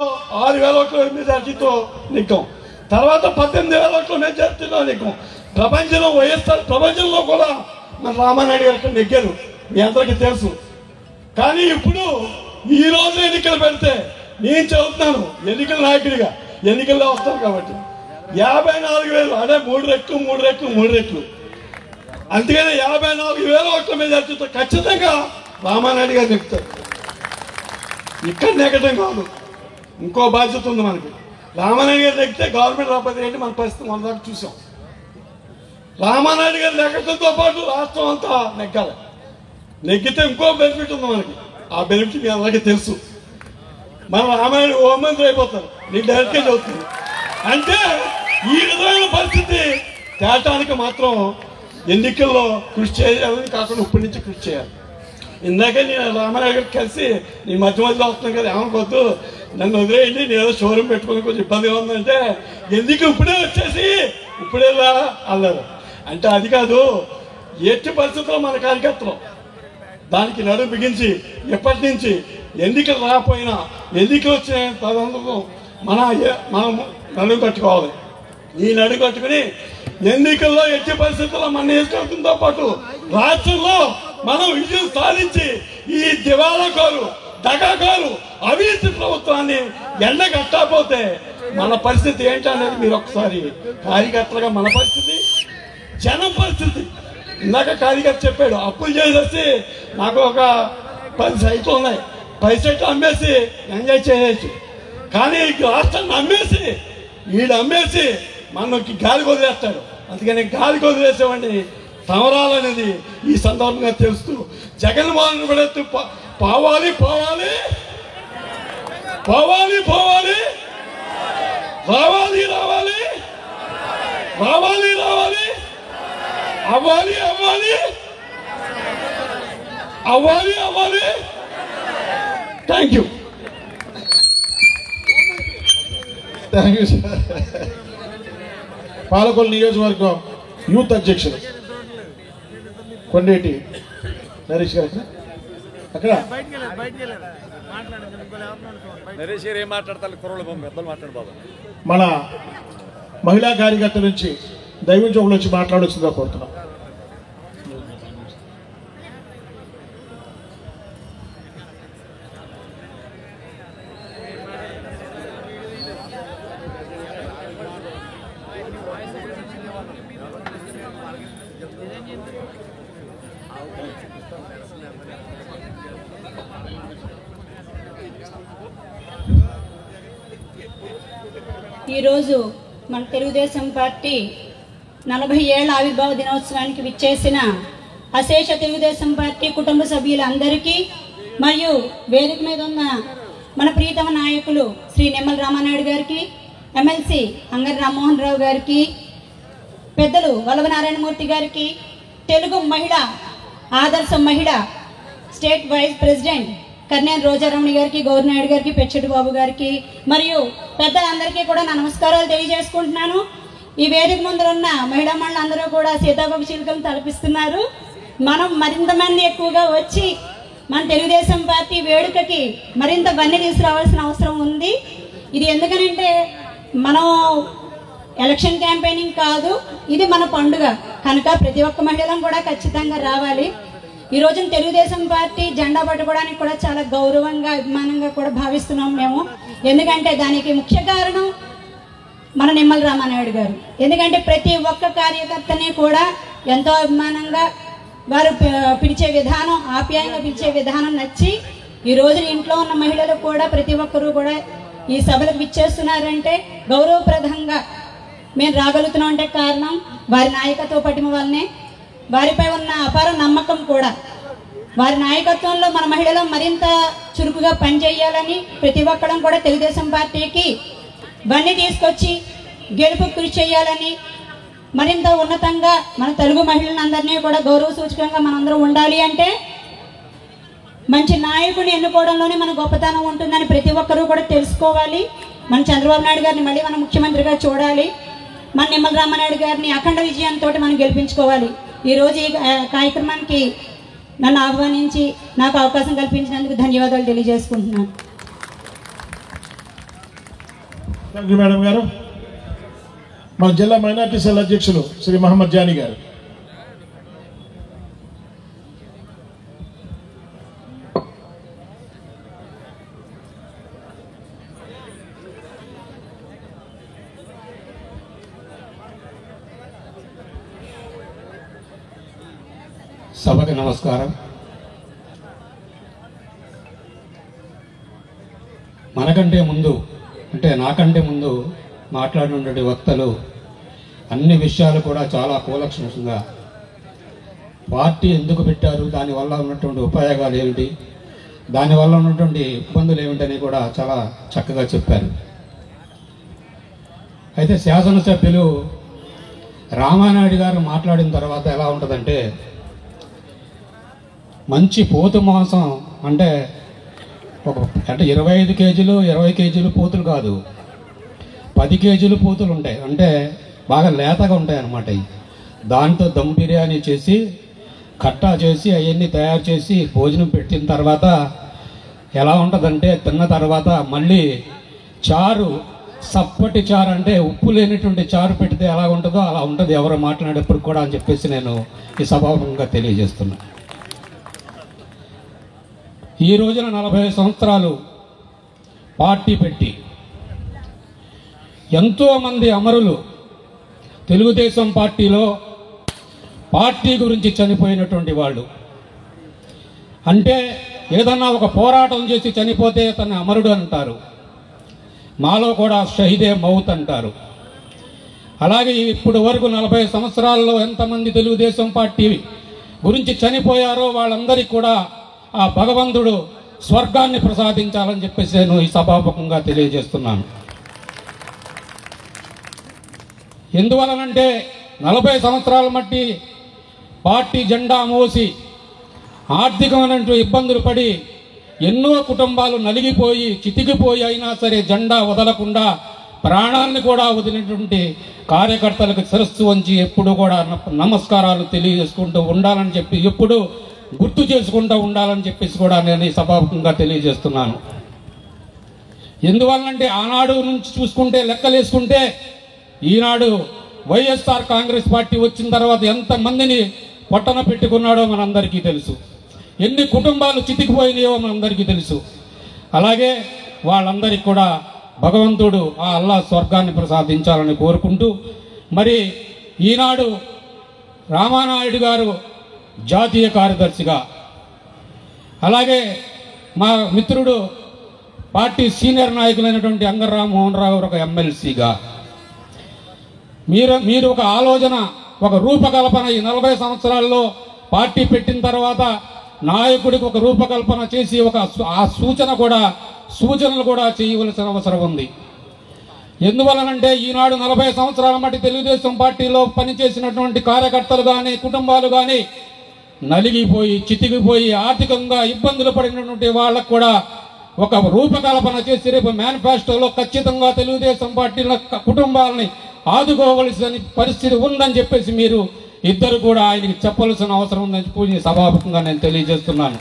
ఆరు వేల ఓట్ల మెజార్టీతో నెగ్గాం తర్వాత పద్దెనిమిది వేల ఓట్ల మెజార్టీతో నెగ్గాం ప్రపంచంలో వైఎస్ఆర్ ప్రపంచంలో కూడా మన రామానాయుడు గారు ఇక్కడ నెగ్గారు మీ అందరికీ తెలుసు కానీ ఇప్పుడు ఈ రోజు ఎన్నికలు పెడితే నేను చదువుతున్నాను ఎన్నికల నాయకుడిగా ఎన్నికల్లో వస్తాను కాబట్టి యాభై నాలుగు వేలు అదే మూడు రెట్లు మూడు రెట్లు మూడు రెట్లు అందుకని యాభై నాలుగు వేల ఓట్ల మెజార్టీతో ఖచ్చితంగా రామానాయుడు గారు నెగ్గుతారు ఇక్కడ నెగ్గడం కాదు ఇంకో బాధ్యత ఉంది మనకి రామానాయుడు గారు నెగ్గితే గవర్నమెంట్ రాకపోతే ఏంటి మన పరిస్థితి మన దాకా చూసాం రామానాయుడు గారు నెగ్గడంతో పాటు రాష్ట్రం అంతా నెగ్గాలి నెగ్గితే ఇంకో బెనిఫిట్ ఉంది మనకి ఆ బెనిఫిట్ మీ అందరికీ తెలుసు మన రామాయణ హోంమంత్రి అయిపోతారు నీకు డైరెక్ట్గా చదువుతుంది అంటే ఈ విధమైన పరిస్థితి తేటానికి మాత్రం ఎన్నికల్లో కృషి చేయాలని కాకుండా ఇప్పటి నుంచి కృషి చేయాలి ఇందాకే నేను రామారావు గారికి కలిసి నీ మధ్య మధ్యలో వస్తున్నాను కదా ఏమనుకోవద్దు నన్ను వదిలేయండి నేను ఏదో షోరూమ్ పెట్టుకుని కొంచెం ఇబ్బందిగా ఉందంటే ఎందుకు ఇప్పుడే వచ్చేసి ఇప్పుడే రా అన్నారు అంటే అది కాదు ఎట్టి పరిస్థితుల్లో మన కార్యకర్తలు దానికి నడుము బిగించి ఎప్పటి నుంచి ఎన్నికలు రాకపోయినా ఎన్నికలు వచ్చిన తదనంతరం మన మనం నడుము కట్టుకోవాలి ఈ నడుము కట్టుకుని ఎన్నికల్లో ఎట్టి పరిస్థితుల్లో మన నియోజకవర్గంతో పాటు రాష్ట్రంలో మనం విజయం సాధించి ఈ దివాళాకోరు దగాకోరు అవినీతి ప్రభుత్వాన్ని ఎండగట్టకపోతే మన పరిస్థితి ఏంటనేది మీరు ఒకసారి కార్యకర్తలుగా మన పరిస్థితి జనం పరిస్థితి ఇందాక కార్యకర్త చెప్పాడు అప్పులు చేసేసి నాకు ఒక పది సైట్లు ఉన్నాయి పది సైట్లు అమ్మేసి ఎంజాయ్ చేయొచ్చు కానీ ఈ రాష్ట్రాన్ని అమ్మేసి వీడు అమ్మేసి మనకి గాలి వదిలేస్తాడు అందుకని గాలి వదిలేసేవాడిని తమరాలనేది ఈ సందర్భంగా తెలుస్తూ జగన్మోహన్ కూడా ఎత్తు పా- పోవాలి పోవాలి పోవాలి పోవాలి రావాలి రావాలి రావాలి రావాలి అవ్వాలి అవ్వాలి అవ్వాలి అవ్వాలి thank you thank you sir Palakollu నియోజకవర్గం యూత్ అధ్యక్షులు కొండేటి నరేష్ గారు ఎక్కడ? అక్కడ నరేష్ గారు ఏం మాట్లాడతారు కుర్రోళ్ళు బొమ్మ పెద్దలు మాట్లాడు బాబు మన మహిళా కార్యకర్త నుంచి దైవం చౌకులు వచ్చి మాట్లాడొచ్చిందిగా కోరుతున్నాం ఈరోజు మన తెలుగుదేశం పార్టీ నలభై ఏళ్ల ఆవిర్భావ దినోత్సవానికి విచ్చేసిన అశేష తెలుగుదేశం పార్టీ కుటుంబ సభ్యులందరికీ మరియు వేదిక మీద ఉన్న మన ప్రీతమ నాయకులు శ్రీ నిమ్మల రామానాయుడు గారికి ఎమ్మెల్సీ అంగరి రామ్మోహన్ రావు గారికి పెద్దలు వల్లభ నారాయణమూర్తి గారికి తెలుగు మహిళ ఆదర్శ మహిళ state vice president Karneni Rojaramani గారికి గౌరనాయుడు గారికి పెచ్చటి బాబు గారికి మరియు పెద్దలందరికీ కూడా నా నమస్కారాలు తెలియజేసుకుంటున్నాను ఈ వేదిక ముందర ఉన్న మహిళా మండలందరూ కూడా సీతాకోక చిలుకలు తలపిస్తున్నారు మనం మరింత మంది ఎక్కువగా వచ్చి మన తెలుగుదేశం పార్టీ వేడుకకి మరింత వన్నె తీసుకురావాల్సిన అవసరం ఉంది ఇది ఎందుకనంటే మనం ఎలక్షన్ క్యాంపెయినింగ్ కాదు ఇది మన పండుగ కనుక ప్రతి ఒక్క మహిళలం కూడా ఖచ్చితంగా రావాలి ఈ రోజున తెలుగుదేశం పార్టీ జెండా పట్టుకోవడానికి కూడా చాలా గౌరవంగా అభిమానంగా కూడా భావిస్తున్నాం మేము ఎందుకంటే దానికి ముఖ్య కారణం మన నిమ్మల రామానాయుడు గారు ఎందుకంటే ప్రతి ఒక్క కార్యకర్తని కూడా ఎంతో అభిమానంగా వారు పి- పిలిచే విధానం ఆప్యాయంగా పిలిచే విధానం నచ్చి ఈ రోజు ఇంట్లో ఉన్న మహిళలు కూడా ప్రతి ఒక్కరూ కూడా ఈ సభలకు విచ్చేస్తున్నారంటే గౌరవప్రదంగా మేము రాగలుగుతున్నాం అంటే కారణం వారి నాయకత్వ పటిమ వల్లనే వారిపై ఉన్న అపార నమ్మకం కూడా వారి నాయకత్వంలో మన మహిళలు మరింత చురుకుగా పనిచేయాలని ప్రతి ఒక్కడం కూడా తెలుగుదేశం పార్టీకి బండి తీసుకొచ్చి గెలుపు కృషి చేయాలని మరింత ఉన్నతంగా మన తెలుగు మహిళలందరినీ కూడా గౌరవ సూచకంగా మనందరం ఉండాలి అంటే మంచి నాయకుడిని ఎన్నుకోవడంలోనే మన గొప్పతనం ఉంటుందని ప్రతి ఒక్కరూ కూడా తెలుసుకోవాలి మన చంద్రబాబు నాయుడు గారిని మళ్ళీ మన ముఖ్యమంత్రిగా చూడాలి మన నిమ్మల రామానాయుడు గారిని అఖండ విజయంతో మనం గెలిపించుకోవాలి ఈ రోజు ఈ ఆ, కార్యక్రమానికి నన్ను ఆహ్వానించి నాకు అవకాశం కల్పించినందుకు ధన్యవాదాలు తెలియజేసుకుంటున్నాను థ్యాంక్ యూ మేడం గారు మా జిల్లా మైనార్టీ సెల్ అధ్యక్షులు శ్రీ మహమ్మద్ జానీ గారు సభకి నమస్కారం మనకంటే ముందు అంటే నాకంటే ముందు మాట్లాడినటువంటి వక్తలు అన్ని విషయాలు కూడా చాలా కూలక్షణంగా పార్టీ ఎందుకు పెట్టారు దానివల్ల ఉన్నటువంటి ఉపయోగాలు ఏమిటి దానివల్ల ఉన్నటువంటి ఇబ్బందులు ఏమిటని కూడా చాలా చక్కగా చెప్పారు అయితే శాసనసభ్యులు రామానాయుడు గారు మాట్లాడిన తర్వాత ఎలా ఉంటుందంటే మంచి పోతు మాంసం అంటే ఒక అంటే ఇరవై ఐదు కేజీలు ఇరవై కేజీలు పూతులు కాదు పది కేజీలు పూతులు ఉంటాయి అంటే బాగా లేతగా ఉంటాయి అన్నమాట ఇవి దాంతో దమ్ బిర్యానీ చేసి కట్టా చేసి అవన్నీ తయారు చేసి భోజనం పెట్టిన తర్వాత ఎలా ఉంటుందంటే తిన్న తర్వాత మళ్ళీ చారు సప్పటి చారు అంటే ఉప్పు లేనటువంటి చారు పెడితే ఎలా ఉంటుందో అలా ఉంటుంది ఎవరు మాట్లాడేప్పుడు కూడా అని చెప్పేసి నేను ఈ సభాముఖంగా తెలియజేస్తున్నా ఈ రోజున నలభై సంవత్సరాలు పార్టీ పెట్టి ఎంతోమంది అమరులు తెలుగుదేశం పార్టీలో పార్టీ గురించి చనిపోయినటువంటి వాళ్ళు అంటే ఏదన్నా ఒక పోరాటం చేసి చనిపోతే తన అమరుడు అంటారు మాలో కూడా షహీదే మౌత్ అంటారు అలాగే ఇప్పుడు వరకు నలభై సంవత్సరాల్లో ఎంతమంది తెలుగుదేశం పార్టీ గురించి చనిపోయారో వాళ్ళందరికీ కూడా ఆ భగవంతుడు స్వర్గాన్ని ప్రసాదించాలని చెప్పేసి నేను ఈ సభాముఖంగా తెలియజేస్తున్నాను ఎందువలనంటే నలభై సంవత్సరాల మట్టి పార్టీ జెండా మోసి ఆర్థికమైనటువంటి ఇబ్బందులు పడి ఎన్నో కుటుంబాలు నలిగిపోయి చితికిపోయి అయినా సరే జెండా వదలకుండా ప్రాణాలను కూడా వదిలినటువంటి కార్యకర్తలకు శిరస్సు వంచి ఎప్పుడు కూడా న- నమస్కారాలు తెలియజేసుకుంటూ ఉండాలని చెప్పి ఎప్పుడు గుర్తు చేసుకుంటూ ఉండాలని చెప్పేసి కూడా నేను ఈ సభాముఖంగా తెలియజేస్తున్నాను ఎందువల్లంటే ఆనాడు నుంచి చూసుకుంటే లెక్కలేసుకుంటే ఈనాడు వైఎస్ఆర్ కాంగ్రెస్ పార్టీ వచ్చిన తర్వాత ఎంతమందిని పొట్టన పెట్టుకున్నాడో మనందరికీ తెలుసు ఎన్ని కుటుంబాలు చితికిపోయినాయో మనందరికీ తెలుసు అలాగే వాళ్ళందరికీ కూడా భగవంతుడు ఆ అల్లా స్వర్గాన్ని ప్రసాదించాలని కోరుకుంటూ మరి ఈనాడు రామానాయుడు గారు జాతీయ కార్యదర్శిగా అలాగే మా మిత్రుడు పార్టీ సీనియర్ నాయకులైనటువంటి అంగర్రామ్ మోహన్ రావు గారు ఒక ఎమ్మెల్సీగా మీరు మీరు ఒక ఆలోచన ఒక రూపకల్పన ఈ నలభై సంవత్సరాల్లో పార్టీ పెట్టిన తర్వాత నాయకుడికి ఒక రూపకల్పన చేసి ఒక సు- ఆ సూచన కూడా సూచనలు కూడా చేయవలసిన అవసరం ఉంది ఎందువలనంటే ఈనాడు నలభై సంవత్సరాల మట్టి తెలుగుదేశం పార్టీలో పనిచేసినటువంటి కార్యకర్తలు కానీ కుటుంబాలు కానీ నలిగిపోయి చితికిపోయి ఆర్థికంగా ఇబ్బందులు పడినటువంటి వాళ్ళకు కూడా ఒక రూపకల్పన చేసి రేపు మేనిఫెస్టోలో ఖచ్చితంగా తెలుగుదేశం పార్టీల క- కుటుంబాలని ఆదుకోవలసిన పరిస్థితి ఉందని చెప్పేసి మీరు ఇద్దరు కూడా ఆయనకి చెప్పవలసిన అవసరం ఉందని చెప్పి ఈ సభాముఖంగా నేను తెలియజేస్తున్నాను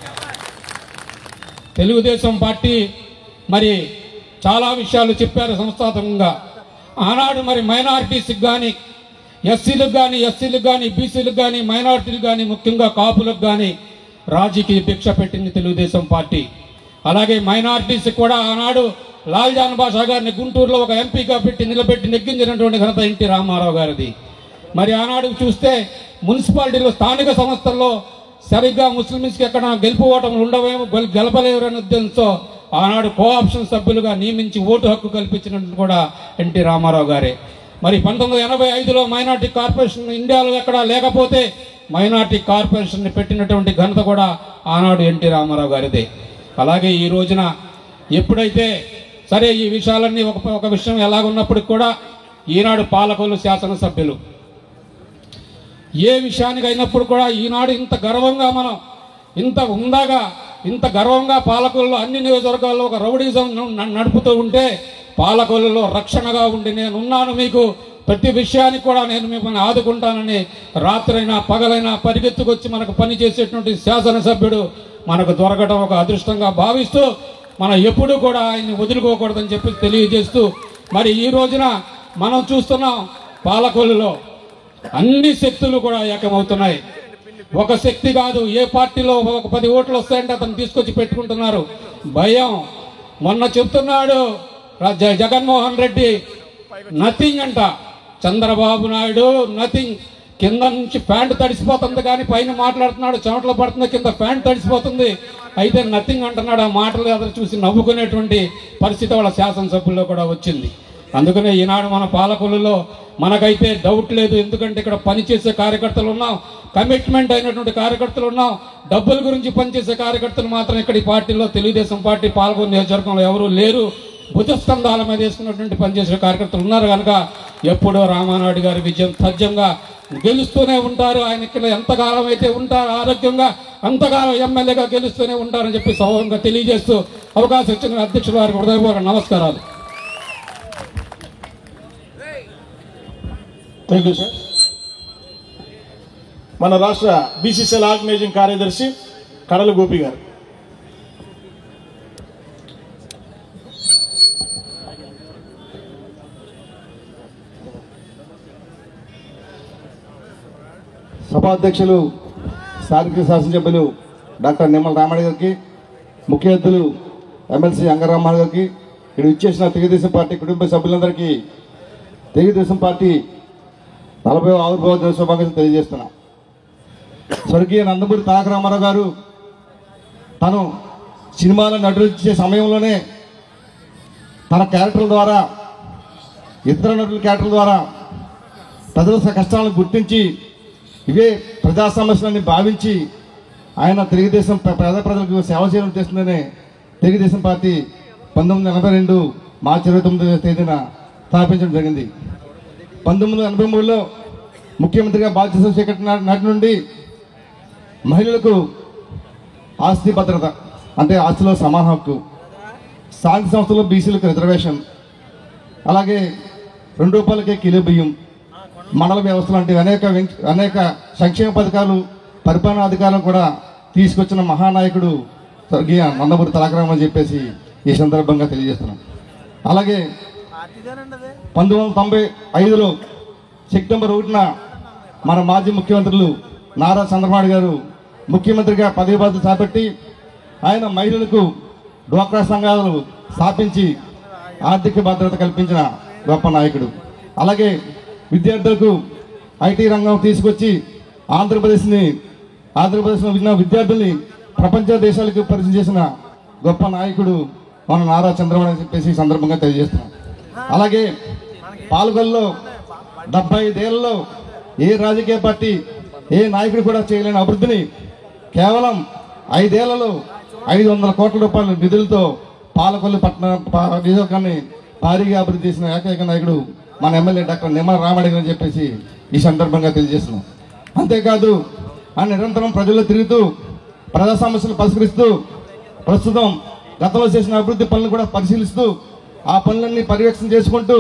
తెలుగుదేశం పార్టీ మరి చాలా విషయాలు చెప్పారు సంస్థాత్మకంగా ఆనాడు మరి మైనారిటీస్కి కానీ ఎస్సీలకు కానీ ఎస్సీలకు కానీ బీసీలకు కానీ మైనారిటీలకు కానీ ముఖ్యంగా కాపులకు కానీ రాజకీయ భిక్ష పెట్టింది తెలుగుదేశం పార్టీ అలాగే మైనారిటీస్ కూడా ఆనాడు లాల్ జాన్ బాషా గారిని గుంటూరులో ఒక ఎంపీగా పెట్టి నిలబెట్టి నెగ్గించినటువంటి ఘనత ఎన్టీ రామారావు గారిది మరి ఆనాడు చూస్తే మున్సిపాలిటీలో స్థానిక సంస్థల్లో సరిగ్గా ముస్లిమ్స్కి ఎక్కడ గెలుపు ఓటములు ఉండవేమో గెల్- గెలపలేరనే ఉద్దేశంతో ఆనాడు కోఆప్షన్ సభ్యులుగా నియమించి ఓటు హక్కు కల్పించినట్టు కూడా ఎన్టీ రామారావు గారే మరి పంతొమ్మిది ఎనభై ఐదులో మైనార్టీ కార్పొరేషన్ ఇండియాలో ఎక్కడా లేకపోతే మైనార్టీ కార్పొరేషన్ పెట్టినటువంటి ఘనత కూడా ఆనాడు ఎన్టీ రామారావు గారిదే అలాగే ఈ రోజున ఎప్పుడైతే సరే ఈ విషయాలన్నీ ఒక ఒక విషయం ఎలాగున్నప్పటికి కూడా ఈనాడు పాలకులు శాసనసభ్యులు ఏ విషయానికి అయినప్పుడు కూడా ఈనాడు ఇంత గర్వంగా మనం ఇంత ఉందాగా ఇంత గర్వంగా పాలకుల్లో అన్ని నియోజకవర్గాల్లో ఒక రౌడీజం న- నడుపుతూ ఉంటే పాలకులలో రక్షణగా ఉండి నేను ఉన్నాను మీకు ప్రతి విషయానికి కూడా నేను మిమ్మల్ని ఆదుకుంటానని రాత్రైనా పగలైనా పరిగెత్తుకొచ్చి మనకు పని చేసేటువంటి శాసనసభ్యుడు మనకు దొరకడం ఒక అదృష్టంగా భావిస్తూ మనం ఎప్పుడూ కూడా ఆయన్ని వదులుకోకూడదని చెప్పి తెలియజేస్తూ మరి ఈ రోజున మనం చూస్తున్నాం పాలకొల్లులో అన్ని శక్తులు కూడా ఏకమవుతున్నాయి ఒక శక్తి కాదు ఏ పార్టీలో ఒక పది ఓట్లు వస్తాయంటే అతను తీసుకొచ్చి పెట్టుకుంటున్నారు భయం మొన్న చెప్తున్నాడు రా- జ- జగన్మోహన్ రెడ్డి నథింగ్ అంట చంద్రబాబు నాయుడు నథింగ్ కింద నుంచి ప్యాంటు తడిసిపోతుంది కానీ పైన మాట్లాడుతున్నాడు చెమటలు పడుతుంది కింద ప్యాంట్ తడిసిపోతుంది అయితే నథింగ్ అంటున్నాడు ఆ మాటలు ఎదురు చూసి నవ్వుకునేటువంటి పరిస్థితి వాళ్ళ శాసనసభ్యుల్లో కూడా వచ్చింది అందుకనే ఈనాడు మన పాలకులలో మనకైతే డౌట్ లేదు ఎందుకంటే ఇక్కడ పనిచేసే కార్యకర్తలు ఉన్నాం కమిట్మెంట్ అయినటువంటి కార్యకర్తలు ఉన్నాం డబ్బుల గురించి పనిచేసే కార్యకర్తలు మాత్రం ఇక్కడ ఈ పార్టీలో తెలుగుదేశం పార్టీ పాల్గొనే నియోజకవర్గంలో ఎవరు లేరు భుజస్కంధాల మీద వేసుకున్నటువంటి పనిచేసే కార్యకర్తలు ఉన్నారు కనుక ఎప్పుడో రామానాయుడు గారి విజయం తథ్యంగా గెలుస్తూనే ఉంటారు ఆయన ఇక్కడ ఎంతకాలం అయితే ఉంటారు ఆరోగ్యంగా అంతకాలం ఎమ్మెల్యేగా గెలుస్తూనే ఉంటారని చెప్పి సౌరంగా తెలియజేస్తూ అవకాశం ఇచ్చిన అధ్యక్షుల వారికి హృదయపూర్వక నమస్కారాలు థ్యాంక్ యూ సార్ మన రాష్ట్ర బీసీసీఎల్ ఆర్గనైజింగ్ కార్యదర్శి కడల గోపి గారు సభాధ్యక్షులు స్థానిక శాసనసభ్యులు డాక్టర్ నిమ్మల రామాడి గారికి ముఖ్య అతిథులు ఎమ్మెల్సీ అంగరామారావు గారికి ఇక్కడ ఇచ్చేసిన తెలుగుదేశం పార్టీ కుటుంబ సభ్యులందరికీ తెలుగుదేశం పార్టీ నలభై ఆవిర్భావ దిన శుభాకాంక్షలు తెలియజేస్తున్నాం స్వర్గీయ నందమూరి తారక రామారావు గారు తను సినిమాలో నటించే సమయంలోనే తన క్యారెక్టర్ల ద్వారా ఇతర నటుల క్యారెక్టర్ల ద్వారా ప్రజల కష్టాలను గుర్తించి ఇవే ప్రజా సమస్యలని భావించి ఆయన తెలుగుదేశం ప్ర- పేద ప్రజలకు సేవ చేయడం ఉద్దేశంతోనే తెలుగుదేశం పార్టీ పంతొమ్మిది వందల ఎనభై రెండు మార్చి ఇరవై తొమ్మిదవ తేదీన స్థాపించడం జరిగింది పంతొమ్మిది వందల ఎనభై మూడులో ముఖ్యమంత్రిగా బాధ్యత చేపట్టిన నాటి- నాటి నుండి మహిళలకు ఆస్తి భద్రత అంటే ఆస్తిలో సమాన హక్కు స్థానిక సంస్థల్లో బీసీలకు రిజర్వేషన్ అలాగే రెండు రూపాయలకే కిలో బియ్యం మండల వ్యవస్థ లాంటి అనేక వెంచ- అనేక సంక్షేమ పథకాలు పరిపాలనా అధికారులు కూడా తీసుకొచ్చిన మహానాయకుడు స్వర్గీయ నందమూరి తారకరామ అని చెప్పేసి ఈ సందర్భంగా తెలియజేస్తున్నాం అలాగే పంతొమ్మిది వందల తొంభై ఐదులో సెప్టెంబర్ ఒకటిన మన మాజీ ముఖ్యమంత్రులు నారా చంద్రబాబు గారు ముఖ్యమంత్రిగా పదవి బాధ్యత చేపట్టి ఆయన మహిళలకు డ్వాక్రా సంఘాలు స్థాపించి ఆర్థిక భద్రత కల్పించిన గొప్ప నాయకుడు అలాగే విద్యార్థులకు ఐటీ రంగం తీసుకొచ్చి ఆంధ్రప్రదేశ్ని ఆంధ్రప్రదేశ్లో ఉన్న విద్యార్థుల్ని ప్రపంచ దేశాలకు పరిచయం చేసిన గొప్ప నాయకుడు మన నారా చంద్రబాబు అని చెప్పేసి ఈ సందర్భంగా తెలియజేస్తున్నాం అలాగే పాల్గొల్లో డెబ్బై ఐదేళ్లలో ఏ రాజకీయ పార్టీ ఏ నాయకుడు కూడా చేయలేని అభివృద్ధిని కేవలం ఐదేళ్లలో ఐదు వందల కోట్ల రూపాయల నిధులతో పాలకొల్లు పట్టణ పా- నియోజకవర్గాన్ని భారీగా అభివృద్ధి చేసిన ఏకైక నాయకుడు మన ఎమ్మెల్యే డాక్టర్ నిమ్మల రామడి అని చెప్పేసి ఈ సందర్భంగా తెలియజేస్తున్నాం అంతేకాదు ఆ నిరంతరం ప్రజల్లో తిరుగుతూ ప్రజా సమస్యలు పరిష్కరిస్తూ ప్రస్తుతం గతంలో చేసిన అభివృద్ధి పనులు కూడా పరిశీలిస్తూ ఆ పనులన్నీ పర్యవేక్షణ చేసుకుంటూ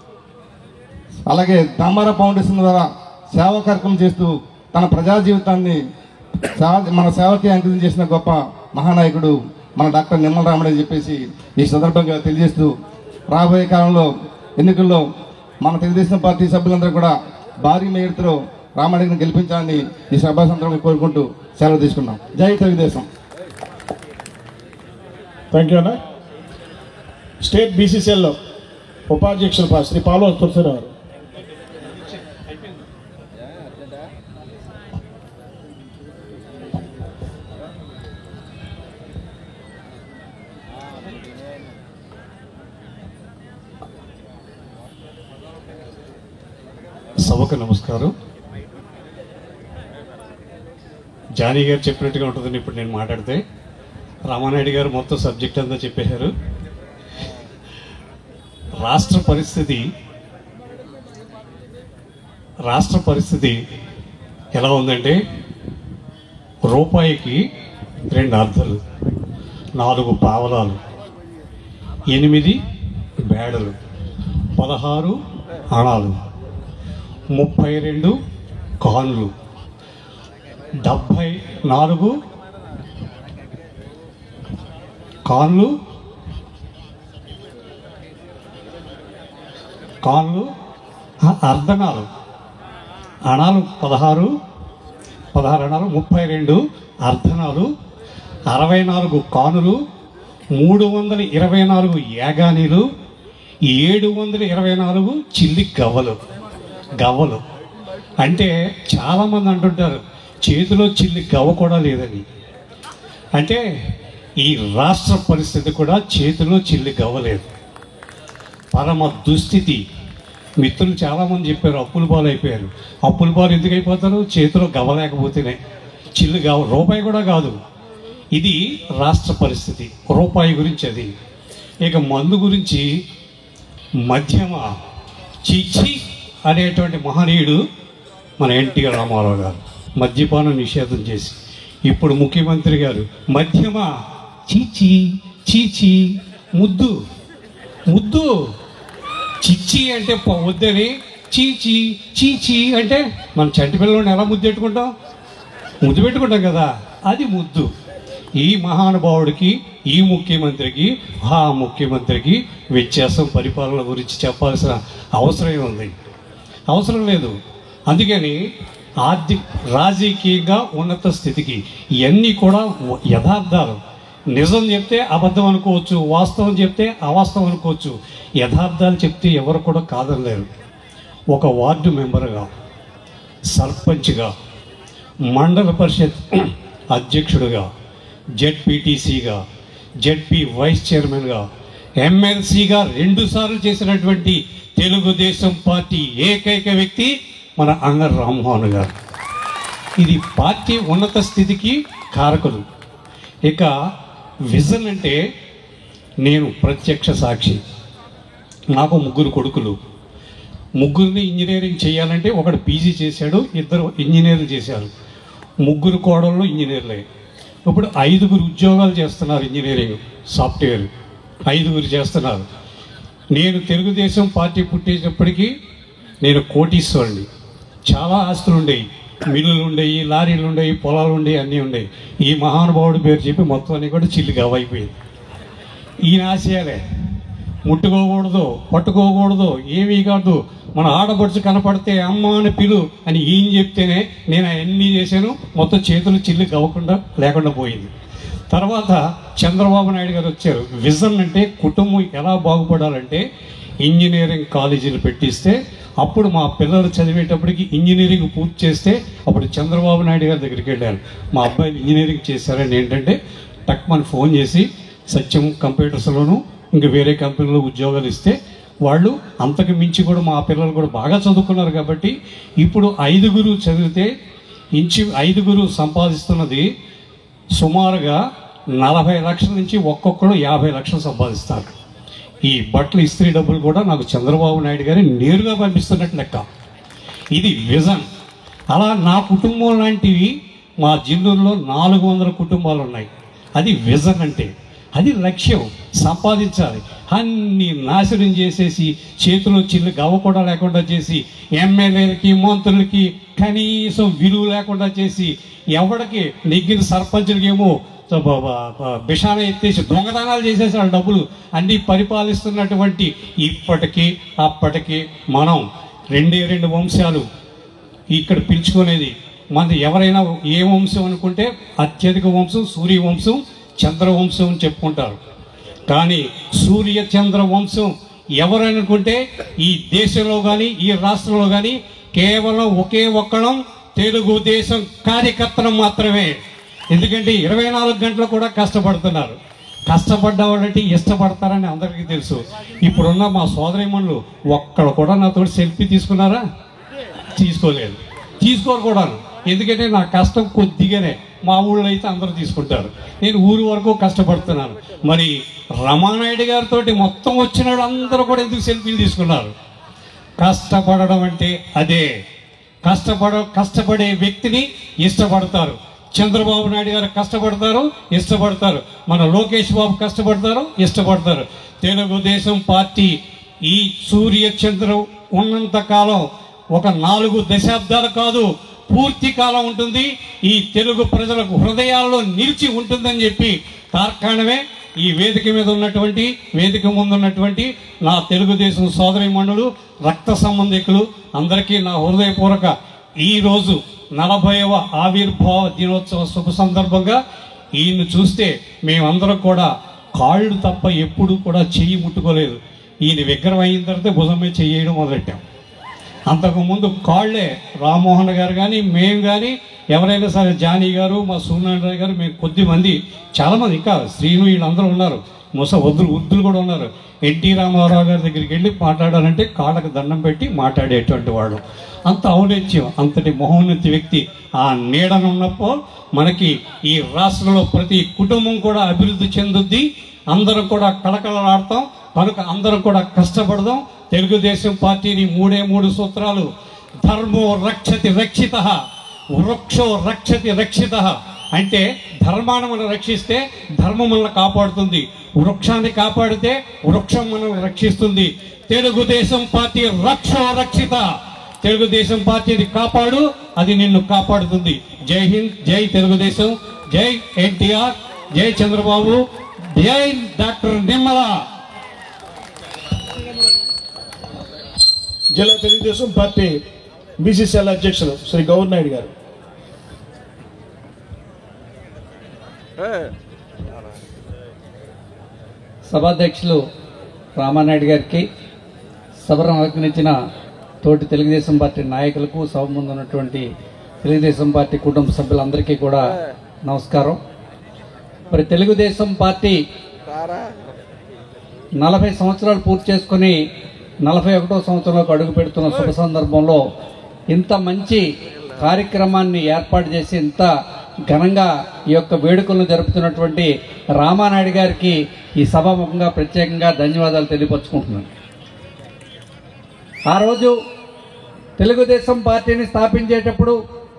అలాగే దామారా ఫౌండేషన్ ద్వారా సేవా కార్యక్రమం చేస్తూ తన ప్రజా జీవితాన్ని సేవ- మన సేవకి అంకితం చేసిన గొప్ప మహానాయకుడు మన డాక్టర్ నిమ్మల రామడి అని చెప్పేసి ఈ సందర్భంగా తెలియజేస్తూ రాబోయే కాలంలో ఎన్నికల్లో మన తెలుగుదేశం పార్టీ సభ్యులందరూ కూడా భారీ మేయర్తో రామడిని గెలిపించాలని ఈ సభా సందర్భంగా కోరుకుంటూ సెలవు తీసుకున్నాం జై తెలుగుదేశం థ్యాంక్ యూ అన్న స్టేట్ బీసీసీఎల్లో ఉపాధ్యక్షులు పా- శ్రీ పాలో తులసిరావు గారు సభకు నమస్కారం జానీ గారు చెప్పినట్టుగా ఉంటుందని ఇప్పుడు నేను మాట్లాడితే రామానాయుడు గారు మొత్తం సబ్జెక్ట్ అంతా చెప్పేశారు రాష్ట్ర పరిస్థితి రాష్ట్ర పరిస్థితి ఎలా ఉందంటే రూపాయికి రెండు అర్ధలు నాలుగు పావలాలు ఎనిమిది బేడలు పదహారు అణాలు ముప్పై రెండు కాన్లు డెబ్భై నాలుగు కాన్లు కాన్లు ఆ, అర్ధనాలు అణాలు పదహారు పదహారు అణాలు ముప్పై రెండు అర్ధనాలు అరవై నాలుగు కానులు మూడు వందల ఇరవై నాలుగు యాగానీలు ఏడు వందల ఇరవై నాలుగు చిల్లి గవ్వలు గవ్వలు అంటే చాలామంది అంటుంటారు చేతిలో చిల్లి గవ్వ కూడా లేదని అంటే ఈ రాష్ట్ర పరిస్థితి కూడా చేతిలో చిల్లి గవ్వలేదు పరమ దుస్థితి మిత్రులు చాలామంది చెప్పారు అప్పుల పాలు అయిపోయారు అప్పుల పాలు ఎందుకు అయిపోతారు చేతిలో గవ్వలేకపోతేనే చిల్లు గవ రూపాయి కూడా కాదు ఇది రాష్ట్ర పరిస్థితి రూపాయి గురించి అది ఇక మందు గురించి మధ్యమ చిచి అనేటువంటి మహనీయుడు మన ఎన్టీ రామారావు గారు మద్యపానం నిషేధం చేసి ఇప్పుడు ముఖ్యమంత్రి గారు మధ్యమ చీచి చీచి ముద్దు ముద్దు చిచ్చి అంటే ప- వద్దని చీచి చీచి అంటే మన చంటి పిల్లలను ఎలా ముద్దు పెట్టుకుంటాం ముద్దు పెట్టుకుంటాం కదా అది ముద్దు ఈ మహానుభావుడికి ఈ ముఖ్యమంత్రికి ఆ ముఖ్యమంత్రికి వ్యత్యాసం పరిపాలన గురించి చెప్పాల్సిన అవసరం ఉంది అవసరం లేదు అందుకని ఆర్థిక రాజకీయంగా ఉన్నత స్థితికి ఇవన్నీ కూడా యథార్థాలు నిజం చెప్తే అబద్ధం అనుకోవచ్చు వాస్తవం చెప్తే అవాస్తవం అనుకోవచ్చు యథార్థాలు చెప్తే ఎవరు కూడా కాదనలేరు ఒక వార్డు మెంబర్గా సర్పంచ్గా మండల పరిషత్ అధ్యక్షుడిగా జెడ్పీటీసీగా జెడ్పీ వైస్ చైర్మన్గా ఎమ్మెల్సీగా రెండుసార్లు చేసినటువంటి తెలుగుదేశం పార్టీ ఏకైక వ్యక్తి మన అంగర్ రామ్మోహన్ గారు ఇది పార్టీ ఉన్నత స్థితికి కారకులు ఇక విజన్ అంటే నేను ప్రత్యక్ష సాక్షి నాకు ముగ్గురు కొడుకులు ముగ్గురిని ఇంజనీరింగ్ చేయాలంటే ఒకడు పీజీ చేశాడు ఇద్దరు ఇంజనీర్లు చేశారు ముగ్గురు కోడళ్ళు ఇంజనీర్లే ఇప్పుడు ఐదుగురు ఉద్యోగాలు చేస్తున్నారు ఇంజనీరింగ్ సాఫ్ట్వేర్ ఐదుగురు చేస్తున్నారు నేను తెలుగుదేశం పార్టీ పుట్టేటప్పటికీ నేను కోటీశ్వరుని చాలా ఆస్తులు ఉండేవి మిల్లులు ఉండేవి లారీలు ఉండేవి పొలాలు ఉండేవి అన్నీ ఉండేవి ఈ మహానుభావుడి పేరు చెప్పి మొత్తం అన్నీ కూడా చిల్లిగా అయిపోయింది ఈయన ఆశయాలే ముట్టుకోకూడదు పట్టుకోకూడదు ఏమీ కాదు మన ఆడపడుచు కనపడితే అమ్మ అని పిలు అని ఈయన చెప్తేనే నేను అవన్నీ చేశాను మొత్తం చేతులు చిల్లు కవ్వకుండా లేకుండా పోయింది తర్వాత చంద్రబాబు నాయుడు గారు వచ్చారు విజన్ అంటే కుటుంబం ఎలా బాగుపడాలంటే ఇంజనీరింగ్ కాలేజీలు పెట్టిస్తే అప్పుడు మా పిల్లలు చదివేటప్పటికి ఇంజనీరింగ్ పూర్తి చేస్తే అప్పుడు చంద్రబాబు నాయుడు గారి దగ్గరికి వెళ్ళాను మా అబ్బాయిలు ఇంజనీరింగ్ చేశారని ఏంటంటే టక్మని ఫోన్ చేసి సత్యం కంప్యూటర్స్లోను ఇంకా వేరే కంపెనీలో ఉద్యోగాలు ఇస్తే వాళ్ళు అంతకు మించి కూడా మా పిల్లలు కూడా బాగా చదువుకున్నారు కాబట్టి ఇప్పుడు ఐదుగురు చదివితే ఇంచు ఐదుగురు సంపాదిస్తున్నది సుమారుగా నలభై లక్షల నుంచి ఒక్కొక్కడు యాభై లక్షలు సంపాదిస్తారు ఈ బట్టలు ఇస్త్రీ డబ్బులు కూడా నాకు చంద్రబాబు నాయుడు గారి నేరుగా పంపిస్తున్నట్టు లెక్క ఇది విజన్ అలా నా కుటుంబం లాంటివి మా జిల్లూరులో నాలుగు వందల కుటుంబాలు ఉన్నాయి అది విజన్ అంటే అది లక్ష్యం సంపాదించాలి అన్ని నాశనం చేసేసి చేతిలో చిల్లు గవ్వ కూడా లేకుండా చేసి ఎమ్మెల్యేలకి మంత్రులకి కనీసం విలువ లేకుండా చేసి ఎవడికి నెగ్గిన సర్పంచులకి ఏమో బిషాన ఎత్తేసి దొంగతనాలు చేసేసాడు డబ్బులు అన్ని పరిపాలిస్తున్నటువంటి ఇప్పటికీ అప్పటికి మనం రెండే రెండు వంశాలు ఇక్కడ పిలుచుకునేది మన ఎవరైనా ఏ వంశం అనుకుంటే అత్యధిక వంశం సూర్య వంశం చంద్ర వంశం అని చెప్పుకుంటారు కానీ సూర్య చంద్ర వంశం ఎవరనుకుంటే ఈ దేశంలో కానీ ఈ రాష్ట్రంలో కానీ కేవలం ఒకే ఒక్కడం తెలుగుదేశం కార్యకర్తలు మాత్రమే ఎందుకంటే ఇరవై నాలుగు గంటలు కూడా కష్టపడుతున్నారు కష్టపడ్డవాళ్ళంటే ఇష్టపడతారని అందరికీ తెలుసు ఇప్పుడున్న మా సోదరిమణులు ఒక్కడ కూడా నాతో సెల్ఫీ తీసుకున్నారా తీసుకోలేదు తీసుకోరు కూడా ఎందుకంటే నా కష్టం కొద్దిగానే మా ఊళ్ళో అయితే అందరూ తీసుకుంటారు నేను ఊరు వరకు కష్టపడుతున్నాను మరి రమానాయుడు గారితో మొత్తం వచ్చిన అందరూ కూడా ఎందుకు సెల్ఫీలు తీసుకున్నారు కష్టపడడం అంటే అదే కష్టపడ కష్టపడే వ్యక్తిని ఇష్టపడతారు చంద్రబాబు నాయుడు గారు కష్టపడతారు ఇష్టపడతారు మన లోకేష్ బాబు కష్టపడతారు ఇష్టపడతారు తెలుగుదేశం పార్టీ ఈ సూర్య చంద్రం ఉన్నంత కాలం ఒక నాలుగు దశాబ్దాలు కాదు పూర్తి కాలం ఉంటుంది ఈ తెలుగు ప్రజలకు హృదయాల్లో నిలిచి ఉంటుందని చెప్పి తార్కాణమే ఈ వేదిక మీద ఉన్నటువంటి వేదిక ముందు ఉన్నటువంటి నా తెలుగుదేశం సోదరి మండలు రక్త సంబంధికులు అందరికీ నా హృదయపూర్వక ఈ రోజు నలభైవ ఆవిర్భావ దినోత్సవ శుభ సందర్భంగా ఈయన చూస్తే మేమందరం కూడా కాళ్ళు తప్ప ఎప్పుడు కూడా చెయ్యి ముట్టుకోలేదు ఈయన విగ్రహం అయిన తర్వాత భుజమే చెయ్యడం మొదలెట్టాం అంతకుముందు కాళ్లే రామ్మోహన్ గారు కానీ మేము కానీ ఎవరైనా సరే జానీ గారు మా సూర్యనారాయణ గారు మేము కొద్ది మంది చాలా మంది ఇంకా శ్రీను వీళ్ళందరూ ఉన్నారు ముస వద్దులు వృద్ధులు కూడా ఉన్నారు ఎన్టీ రామారావు గారి దగ్గరికి వెళ్ళి మాట్లాడాలంటే కాళ్ళకు దండం పెట్టి మాట్లాడేటువంటి వాడు అంత ఔన్నత్యం అంతటి మహోన్నతి వ్యక్తి ఆ నీడనున్నప్పుడు మనకి ఈ రాష్ట్రంలో ప్రతి కుటుంబం కూడా అభివృద్ధి చెందుద్ది అందరం కూడా కళకళలాడతాం కనుక అందరం కూడా కష్టపడదాం తెలుగుదేశం పార్టీని మూడే మూడు సూత్రాలు ధర్మో రక్షతి రక్షిత వృక్షో రక్షతి రక్షిత అంటే ధర్మాన్ని మనం రక్షిస్తే ధర్మం మనల్ని కాపాడుతుంది వృక్షాన్ని కాపాడితే వృక్షం మనల్ని రక్షిస్తుంది తెలుగుదేశం పార్టీ రక్షో రక్షిత తెలుగుదేశం పార్టీని కాపాడు అది నిన్ను కాపాడుతుంది జై హింద్ జై తెలుగుదేశం జై ఎన్టీఆర్ జై చంద్రబాబు జై డాక్టర్ నిమ్మల జిల్లా తెలుగుదేశం పార్టీ బీసీసీఎల్ అధ్యక్షులు శ్రీ గౌర్ నాయుడు గారు సభాధ్యక్షులు రామానాయుడు గారికి సభను ఆహ్వానించిన తోటి తెలుగుదేశం పార్టీ నాయకులకు సభ ముందు ఉన్నటువంటి తెలుగుదేశం పార్టీ కుటుంబ సభ్యులందరికీ కూడా నమస్కారం మరి తెలుగుదేశం పార్టీ నలభై సంవత్సరాలు పూర్తి చేసుకుని నలభై ఒకటో సంవత్సరంలోకి అడుగు పెడుతున్న శుభ సందర్భంలో ఇంత మంచి కార్యక్రమాన్ని ఏర్పాటు చేసి ఇంత ఘనంగా ఈ యొక్క వేడుకలను జరుపుతున్నటువంటి రామానాయుడు గారికి ఈ సభాముఖంగా ప్రత్యేకంగా ధన్యవాదాలు తెలియపరుచుకుంటున్నాను ఆ రోజు తెలుగుదేశం పార్టీని స్థాపించేటప్పుడు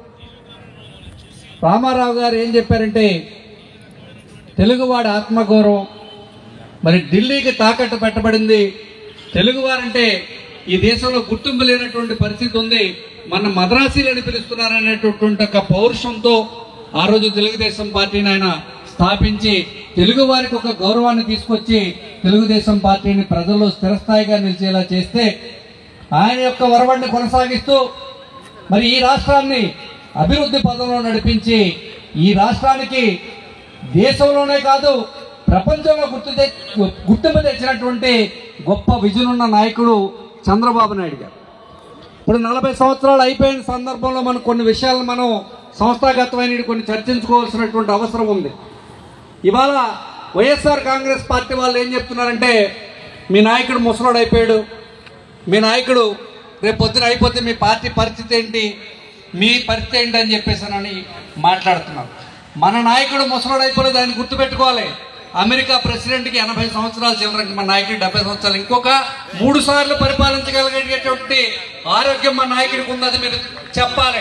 రామారావు గారు ఏం చెప్పారంటే తెలుగువాడి ఆత్మగౌరవం మరి ఢిల్లీకి తాకట్టు పెట్టబడింది తెలుగువారంటే ఈ దేశంలో గుర్తింపు లేనటువంటి పరిస్థితి ఉంది మన మద్రాసీలని పిలుస్తున్నారనేటటువంటి ఒక పౌరుషంతో ఆ రోజు తెలుగుదేశం పార్టీని ఆయన స్థాపించి తెలుగు వారికి ఒక గౌరవాన్ని తీసుకొచ్చి తెలుగుదేశం పార్టీని ప్రజల్లో స్థిరస్థాయిగా నిలిచేలా చేస్తే ఆయన యొక్క వరవడిని కొనసాగిస్తూ మరి ఈ రాష్ట్రాన్ని అభివృద్ధి పదంలో నడిపించి ఈ రాష్ట్రానికి దేశంలోనే కాదు ప్రపంచంలో గుర్తు తె- గుర్తింపు తెచ్చినటువంటి గొప్ప విజన్ ఉన్న నాయకుడు చంద్రబాబు నాయుడు గారు ఇప్పుడు నలభై సంవత్సరాలు అయిపోయిన సందర్భంలో మనం కొన్ని విషయాలను మనం సంస్థాగతమైన కొన్ని చర్చించుకోవాల్సినటువంటి అవసరం ఉంది ఇవాళ వైఎస్ఆర్ కాంగ్రెస్ పార్టీ వాళ్ళు ఏం చెప్తున్నారంటే మీ నాయకుడు ముసలోడు అయిపోయాడు మీ నాయకుడు రేపు పొద్దున అయిపోతే మీ పార్టీ పరిస్థితి ఏంటి మీ పరిస్థితి ఏంటి అని చెప్పేసానని మాట్లాడుతున్నారు మన నాయకుడు ముసలోడు అయిపోలేదు ఆయన గుర్తుపెట్టుకోవాలి అమెరికా ప్రెసిడెంట్కి ఎనభై సంవత్సరాలు చివరికి మన నాయకుడికి డెబ్బై సంవత్సరాలు ఇంకొక మూడు సార్లు పరిపాలించగలిగేటటువంటి ఆరోగ్యం మన నాయకుడికి ఉంది అది మీరు చెప్పాలి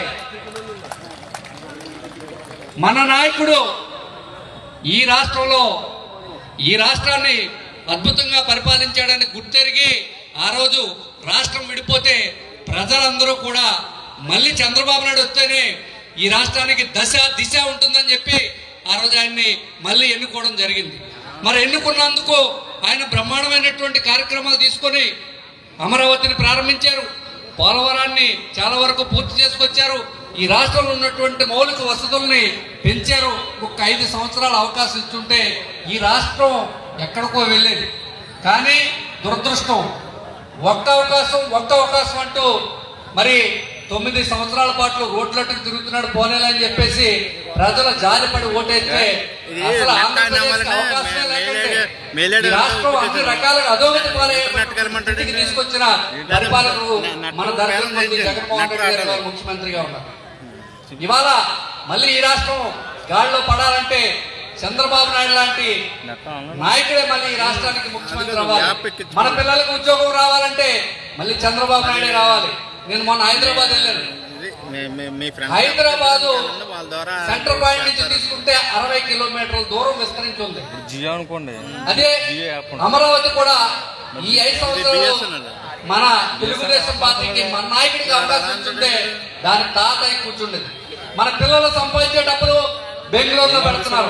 మన నాయకుడు ఈ రాష్ట్రంలో ఈ రాష్ట్రాన్ని అద్భుతంగా పరిపాలించాడని గుర్తెరిగి ఆ రోజు రాష్ట్రం విడిపోతే ప్రజలందరూ కూడా మళ్ళీ చంద్రబాబు నాయుడు వస్తేనే ఈ రాష్ట్రానికి దశ దిశ ఉంటుందని చెప్పి ఆ రోజు ఆయన్ని మళ్ళీ ఎన్నుకోవడం జరిగింది మరి ఎన్నుకున్నందుకు ఆయన బ్రహ్మాండమైనటువంటి కార్యక్రమాలు తీసుకొని అమరావతిని ప్రారంభించారు పోలవరాన్ని చాలా వరకు పూర్తి చేసుకొచ్చారు ఈ రాష్ట్రంలో ఉన్నటువంటి మౌలిక వసతుల్ని పెంచారు ఒక ఐదు సంవత్సరాల అవకాశం ఇస్తుంటే ఈ రాష్ట్రం ఎక్కడికో వెళ్ళేది కానీ దురదృష్టం ఒక్క అవకాశం ఒక్క అవకాశం అంటూ మరి తొమ్మిది సంవత్సరాల పాటు రోడ్లట్టుకు తిరుగుతున్నాడు పోనేలా అని చెప్పేసి ప్రజల జాలిపడి ఓటేస్తే అసలు ఆంధ్రప్రదేశ్కి అవకాశమే లేకుంటే ఈ రాష్ట్రం అన్ని రకాలుగా అధోగతి పాలయ్యేటట్టుకి తీసుకొచ్చిన పరిపాలకులు మన దర్శనం పొంది జగన్మోహన్ రెడ్డి గారు ఇవాళ ముఖ్యమంత్రిగా ఉన్నారు ఇవాళ మళ్ళీ ఈ రాష్ట్రం గాడిలో పడాలంటే చంద్రబాబు నాయుడు లాంటి నాయకుడే మళ్ళీ ఈ రాష్ట్రానికి ముఖ్యమంత్రి అవ్వాలి మన పిల్లలకు ఉద్యోగం రావాలంటే మళ్ళీ చంద్రబాబు నాయుడే రావాలి నేను మొన్న హైదరాబాద్ వెళ్ళాను హైదరాబాద్ సెంటర్ పాయింట్ నుంచి తీసుకుంటే అరవై కిలోమీటర్ల దూరం విస్తరించి ఉంది జియో అనుకోండి అదే అమరావతి కూడా ఈ ఐదు సంవత్సరాలు మన తెలుగుదేశం పార్టీకి మన నాయకుడికి అవకాశం ఇస్తుంటే దాని తాతయ్య కూర్చుండేది మన పిల్లలు సంపాదించే డబ్బులు బెంగళూరులో పెడుతున్నారు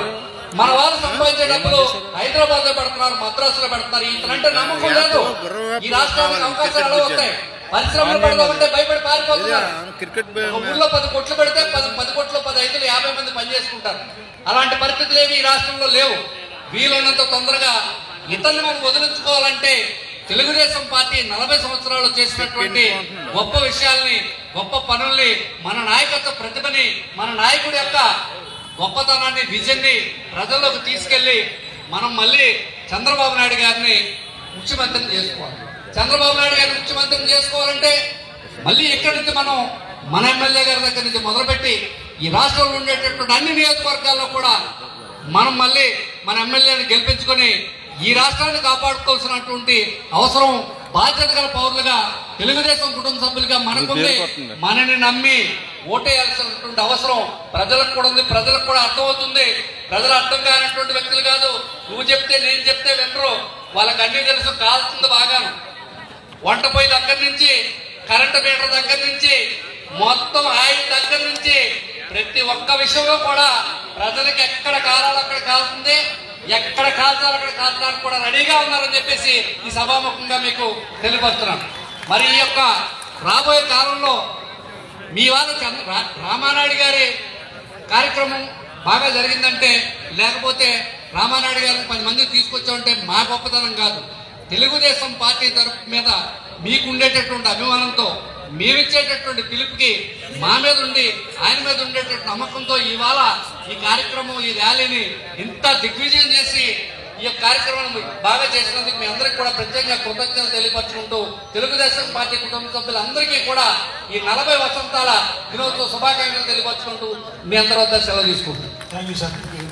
మన వాళ్ళు సంపాదించే డబ్బులు హైదరాబాద్ లో పెడుతున్నారు మద్రాసులో పెడుతున్నారు ఇతనంటే నమ్మకం లేదు ఈ రాష్ట్రానికి అవకాశాలు ఎలా వస్తాయి పరిశ్రమలు పెడదామంటే భయపడి పారిపోతున్నారు క్రికెట్ ఒక ఊళ్ళో పది కోట్లు పెడితే పది పది కోట్లు పది ఐదులు యాభై మంది పనిచేసుకుంటారు అలాంటి పరిస్థితులు ఏవి ఈ రాష్ట్రంలో లేవు వీలైనంత తొందరగా ఇతన్ని మనం వదిలించుకోవాలంటే తెలుగుదేశం పార్టీ నలభై సంవత్సరాలు చేసినటువంటి గొప్ప విషయాల్ని గొప్ప పనుల్ని మన నాయకత్వ ప్రతిభని మన నాయకుడి యొక్క గొప్పతనాన్ని విజన్ ని ప్రజల్లోకి తీసుకెళ్లి మనం మళ్ళీ చంద్రబాబు నాయుడు గారిని ముఖ్యమంత్రిని చేసుకోవాలి చంద్రబాబు నాయుడు గారిని ముఖ్యమంత్రిని చేసుకోవాలంటే మళ్ళీ ఇక్కడి నుంచి మనం మన ఎమ్మెల్యే గారి దగ్గర నుంచి మొదలుపెట్టి ఈ రాష్ట్రంలో ఉండేటటువంటి అన్ని నియోజకవర్గాల్లో కూడా మనం మళ్ళీ మన ఎమ్మెల్యేని గెలిపించుకొని ఈ రాష్ట్రాన్ని కాపాడుకోవాల్సినటువంటి అవసరం బాధ్యత గల పౌరులుగా తెలుగుదేశం కుటుంబ సభ్యులుగా మనకుంది మనని నమ్మి ఓటేయాల్సినటువంటి అవసరం ప్రజలకు కూడా ఉంది ప్రజలకు కూడా అర్థమవుతుంది ప్రజలు అర్థం కానటువంటి వ్యక్తులు కాదు నువ్వు చెప్తే నేను చెప్తే వినరు వాళ్ళకి అన్ని తెలుసు కాల్సింది బాగాను వంట పొయ్యి దగ్గర నుంచి కరెంటు మీటర్ దగ్గర నుంచి మొత్తం ఆయిల్ దగ్గర నుంచి ప్రతి ఒక్క విషయంలో కూడా ప్రజలకు ఎక్కడ కాలాలి అక్కడ కాల్సింది ఎక్కడ కాల్చాలి అక్కడ కాల్చడానికి కూడా రెడీగా ఉన్నారని చెప్పేసి ఈ సభాముఖంగా మీకు తెలియపరుస్తున్నాను మరి ఈ యొక్క రాబోయే కాలంలో మీ వాళ్ళ చంద్ర రా- రామానాయుడు గారి కార్యక్రమం బాగా జరిగిందంటే లేకపోతే రామానాయుడు గారిని పది మంది తీసుకొచ్చామంటే మా గొప్పతనం కాదు తెలుగుదేశం పార్టీ తరపు మీద మీకు ఉండేటటువంటి అభిమానంతో మేమిచ్చేటటువంటి పిలుపుకి మా మీద ఉండి ఆయన మీద ఉండేటటువంటి నమ్మకంతో ఇవాళ ఈ కార్యక్రమం ఈ ర్యాలీని ఇంత దిగ్విజయం చేసి ఈ యొక్క కార్యక్రమాన్ని బాగా చేసినందుకు మీ అందరికీ కూడా ప్రత్యేకంగా కృతజ్ఞతలు తెలియపరచుకుంటూ తెలుగుదేశం పార్టీ కుటుంబ సభ్యులందరికీ కూడా ఈ నలభై వసంతాల దినోత్సవ శుభాకాంక్షలు తెలియపరచుకుంటూ మీ అందరి వద్ద సెలవు తీసుకుంటున్నాను థ్యాంక్ యూ సార్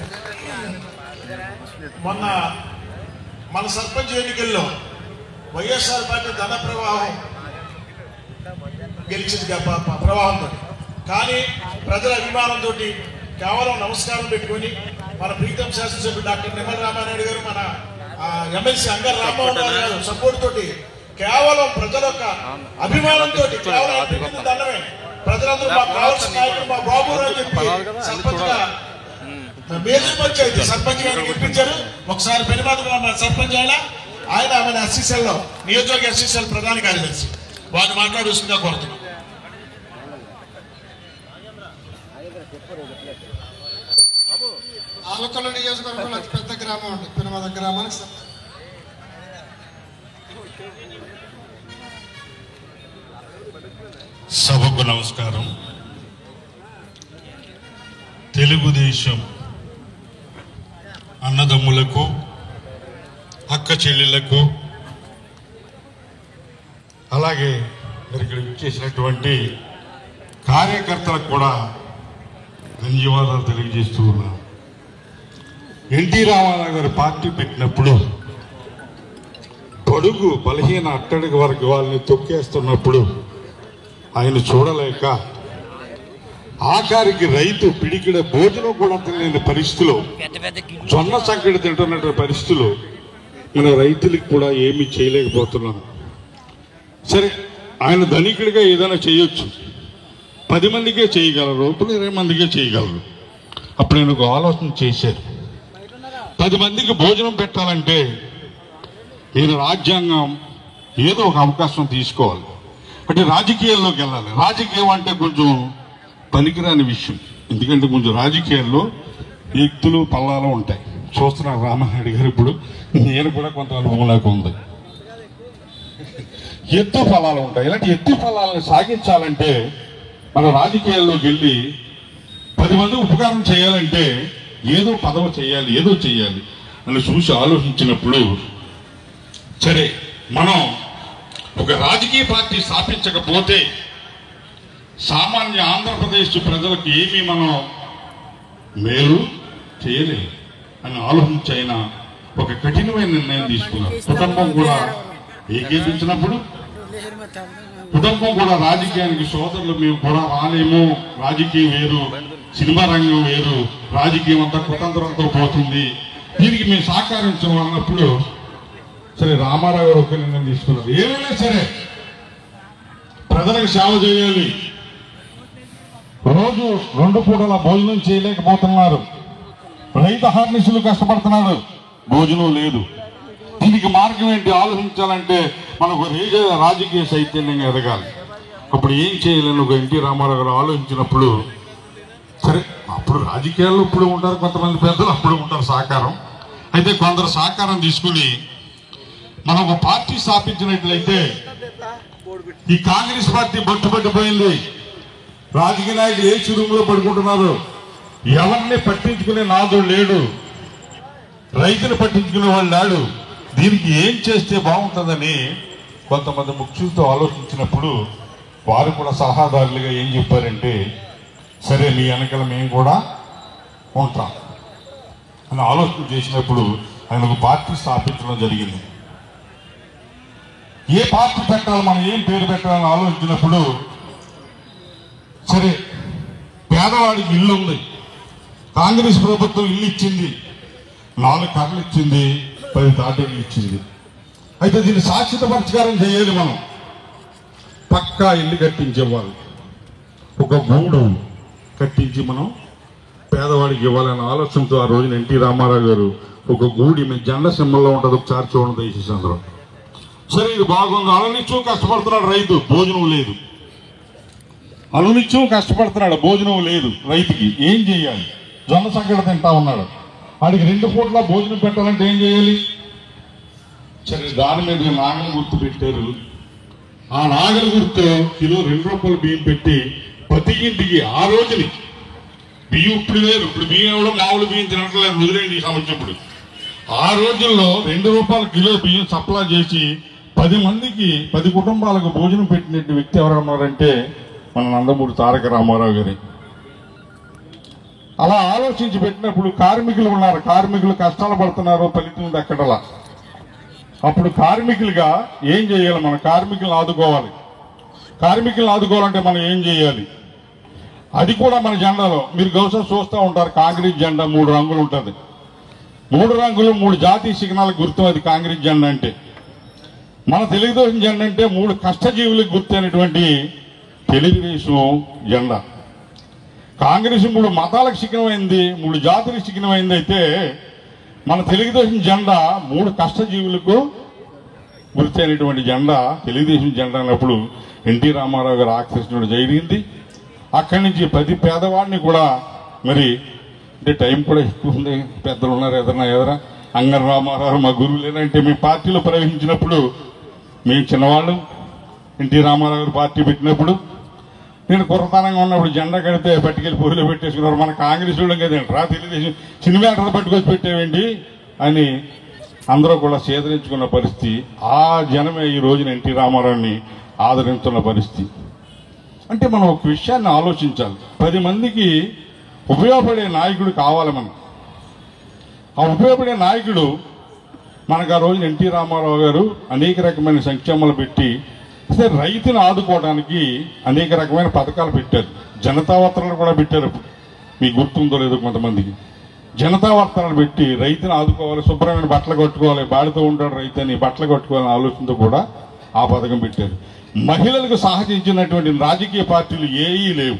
మొన్న మన సర్పంచ్ ఎన్నికల్లో వైఎస్ఆర్ పార్టీ ధన ప్రవాహం గెలిచింది గా- ప- ప- ప్రవాహంతో కానీ ప్రజల అభిమానంతో కేవలం నమస్కారం పెట్టుకొని మన ప్రీతం శాసనసభ్యుడు డాక్టర్ నిమ్మల రామానాయుడు గారు మన ఎమ్మెల్సీ అంగర్ రామ్మోహన్ రావు గారు సపోర్ట్ తోటి కేవలం ప్రజల యొక్క అభిమానంతో కేవలం ఆయన పెట్టింది దండమే ప్రజలందరూ మాకు కావాల్సిన నాయకుడు మా బాబు అని చెప్పి సర్పంచ్గా మేజర్ పంచాయతీ సర్పంచ్ గారిని గెలిపించారు ఒకసారి పెనుమాతలో మన సర్పంచ్ ఆయన ఆయన మన ఎస్సీసీఎల్ లో నియోజకవర్గ ఎస్సీసీఎల్ ప్రధాన కార్యదర్శి వారిని మాట్లాడుస్తుందిగా కోరుతున్నాం ఆలకొండ నియోజకవర్గంలో అతి పెద్ద గ్రామం అండి పినమద గ్రామానికి సం- సభకు నమస్కారం తెలుగుదేశం అన్నదమ్ములకు అక్క చెల్లెళ్లకు అలాగే మరి ఇక్కడ చేసినటువంటి కార్యకర్తలకు కూడా ధన్యవాదాలు తెలియజేస్తూ ఉన్నాను ఎన్టీ రామారావు గారు పార్టీ పెట్టినప్పుడు పొడుగు బలహీన అట్టడికి వర్గ వాళ్ళని తొక్కేస్తున్నప్పుడు ఆయన చూడలేక ఆఖరికి రైతు పిడికిడ భోజనం కూడా తినలేని పరిస్థితిలో జొన్న సంకటి తింటున్నటువంటి పరిస్థితిలో మన రైతులకు కూడా ఏమీ చేయలేకపోతున్నాం సరే ఆయన ధనికుడిగా ఏదైనా చేయొచ్చు పది మందికే చేయగలరు ఇప్పుడు ఇరవై మందికే చేయగలరు అప్పుడు నేను ఒక ఆలోచన చేశారు పది మందికి భోజనం పెట్టాలంటే ఈయన రాజ్యాంగం ఏదో ఒక అవకాశం తీసుకోవాలి అంటే రాజకీయాల్లోకి వెళ్ళాలి రాజకీయం అంటే కొంచెం పనికిరాని విషయం ఎందుకంటే కొంచెం రాజకీయాల్లో ఎత్తులు పల్లాలు ఉంటాయి చూస్తున్నారు రామనాయుడు గారు ఇప్పుడు నేను కూడా కొంత అనుభవం నాకు ఉంది ఎత్తు ఫలాలు ఉంటాయి ఇలాంటి ఎత్తు ఫలాలను సాగించాలంటే మన రాజకీయాల్లోకి వెళ్ళి పది మంది ఉపకారం చేయాలంటే ఏదో పదవి చేయాలి ఏదో చేయాలి అని చూసి ఆలోచించినప్పుడు సరే మనం ఒక రాజకీయ పార్టీ స్థాపించకపోతే సామాన్య ఆంధ్రప్రదేశ్ ప్రజలకు ఏమీ మనం మేలు చేయలేము అని ఆలోచించి ఆయన ఒక కఠినమైన నిర్ణయం తీసుకున్నారు కుటుంబం కూడా ఏకీపించినప్పుడు కుటుంబం కూడా రాజకీయానికి సోదరులు మేము కూడా రాలేము రాజకీయం వేరు సినిమా రంగం వేరు రాజకీయం అంతా కుతంత్రంతో పోతుంది దీనికి మేము సహకరించడం అన్నప్పుడు సరే రామారావు గారు ఒక నిర్ణయం తీసుకున్నారు ఏమైనా సరే ప్రజలకు సేవ చేయాలి రోజు రెండు పూటల భోజనం చేయలేకపోతున్నారు రైతు హార్నిసులు కష్టపడుతున్నాడు భోజనం లేదు దీనికి మార్గం ఏంటి ఆలోచించాలంటే మనకు రేజ రాజకీయ చైతన్యంగా ఎదగాలి అప్పుడు ఏం చేయాలని ఒక ఎన్టీ రామారావు గారు ఆలోచించినప్పుడు సరే అప్పుడు రాజకీయాల్లో ఇప్పుడు ఉంటారు కొంతమంది పెద్దలు అప్పుడు ఉంటారు సహకారం అయితే కొందరు సహకారం తీసుకుని మనం ఒక పార్టీ స్థాపించినట్లయితే ఈ కాంగ్రెస్ పార్టీ బట్టుబట్టిపోయింది రాజకీయ నాయకులు ఏ చిరుములో పడుకుంటున్నారు ఎవరిని పట్టించుకునే నాదుడు లేడు రైతుని పట్టించుకునే వాళ్ళు లేడు దీనికి ఏం చేస్తే బాగుంటుందని కొంతమంది ముఖ్యులతో ఆలోచించినప్పుడు వారు కూడా సలహాదారులుగా ఏం చెప్పారంటే సరే మీ వెనకాల మేము కూడా ఉంటాం అని ఆలోచన చేసినప్పుడు ఆయన ఒక పార్టీ స్థాపించడం జరిగింది ఏ పార్టీ పెట్టాలి మనం ఏం పేరు పెట్టాలని ఆలోచించినప్పుడు సరే పేదవాడికి ఇల్లు ఉంది కాంగ్రెస్ ప్రభుత్వం ఇల్లు ఇచ్చింది నాలుగు కర్రలు ఇచ్చింది పది తాటలు ఇచ్చింది అయితే దీన్ని శాశ్వత పరిష్కారం చేయాలి మనం పక్కా ఇల్లు కట్టించేవాళ్ళు ఒక గూడు కట్టించి మనం పేదవాడికి ఇవ్వాలనే ఆలోచనతో ఆ రోజున ఎన్టీ రామారావు గారు ఒక గూడి మీ జెండా సింబల్లో ఉంటుంది ఒకసారి చూడండి దయచేసి అందరూ సరే ఇది బాగుంది అనునిత్యం కష్టపడుతున్నాడు రైతు భోజనం లేదు అనునిత్యం కష్టపడుతున్నాడు భోజనం లేదు రైతుకి ఏం చేయాలి జొన్న సంకట తింటా ఉన్నాడు వాడికి రెండు పూట్ల భోజనం పెట్టాలంటే ఏం చేయాలి సరే దాని మీద నాగలి గుర్తు పెట్టారు ఆ నాగలి గుర్తు కిలో రెండు రూపాయలు బియ్యం పెట్టి ప్రతి ఇంటికి ఆ రోజుని బియ్యం ఇప్పుడు వేరు ఇప్పుడు బియ్యం ఇవ్వడం మామూలు బియ్యం తినట్లేదు వదిలేండి ఈ సంవత్సరం ఇప్పుడు ఆ రోజుల్లో రెండు రూపాయల కిలో బియ్యం సప్లై చేసి పది మందికి పది కుటుంబాలకు భోజనం పెట్టిన వ్యక్తి ఎవరు ఉన్నారంటే మన నందమూరి తారక రామారావు గారి అలా ఆలోచించి పెట్టినప్పుడు కార్మికులు ఉన్నారు కార్మికులు కష్టాలు పడుతున్నారు ఫలితం దక్కడలా అప్పుడు కార్మికులుగా ఏం చేయాలి మన కార్మికులను ఆదుకోవాలి కార్మికులను ఆదుకోవాలంటే మనం ఏం చేయాలి అది కూడా మన జెండాలో మీరు బహుశా చూస్తూ ఉంటారు కాంగ్రెస్ జెండా మూడు రంగులు ఉంటుంది మూడు రంగులు మూడు జాతీయ సిగ్నల్ గుర్తు అది కాంగ్రెస్ జెండా అంటే మన తెలుగుదేశం జెండా అంటే మూడు కష్టజీవులకు గుర్తు అయినటువంటి తెలుగుదేశం జెండా కాంగ్రెస్ మూడు మతాలకు చిహ్నమైంది మూడు జాతులకు చిహ్నమైంది అయితే మన తెలుగుదేశం జెండా మూడు కష్టజీవులకు గుర్తు అయినటువంటి జెండా తెలుగుదేశం జెండా అన్నప్పుడు ఎన్టీ రామారావు గారు ఆకర్షించడం జరిగింది అక్కడి నుంచి ప్రతి పేదవాడిని కూడా మరి అంటే టైం కూడా ఎక్కువ ఉంది పెద్దలు ఉన్నారు ఎదరన్నా ఎదరా అంగన్ రామారావు మా గురువు లేదంటే మీ పార్టీలో ప్రవేశించినప్పుడు మేము చిన్నవాళ్ళు ఎన్టీ రామారావు గారు పార్టీ పెట్టినప్పుడు నేను కుర్రతనంగా ఉన్నప్పుడు జెండా కడితే పట్టుకెళ్ళి పొయ్యిలో పెట్టేసుకున్నారు మన కాంగ్రెస్ వాళ్ళం కదండి రా తెలుగుదేశం సినిమా అక్కడ పట్టుకొచ్చి పెట్టేవండి అని అందరూ కూడా సేదరించుకున్న పరిస్థితి ఆ జనమే ఈ రోజున ఎన్టీ రామారావుని ఆదరిస్తున్న పరిస్థితి అంటే మనం ఒక విషయాన్ని ఆలోచించాలి పది మందికి ఉపయోగపడే నాయకుడు కావాలి మనం ఆ ఉపయోగపడే నాయకుడు మనకు ఆ రోజున ఎన్టీ రామారావు గారు అనేక రకమైన సంక్షేమాలు పెట్టి అసలు రైతును ఆదుకోవడానికి అనేక రకమైన పథకాలు పెట్టారు జనతా వార్తలను కూడా పెట్టారు అప్పుడు. మీకు గుర్తుందో లేదో కొంతమందికి జనతా వార్తలను పెట్టి రైతును ఆదుకోవాలి శుభ్రమైన బట్టలు కట్టుకోవాలి బాడితో ఉంటాడు రైతు అని బట్టలు కట్టుకోవాలని ఆలోచనతో కూడా ఆ పథకం పెట్టారు మహిళలకు సహకరించినటువంటి రాజకీయ పార్టీలు ఏవీ లేవు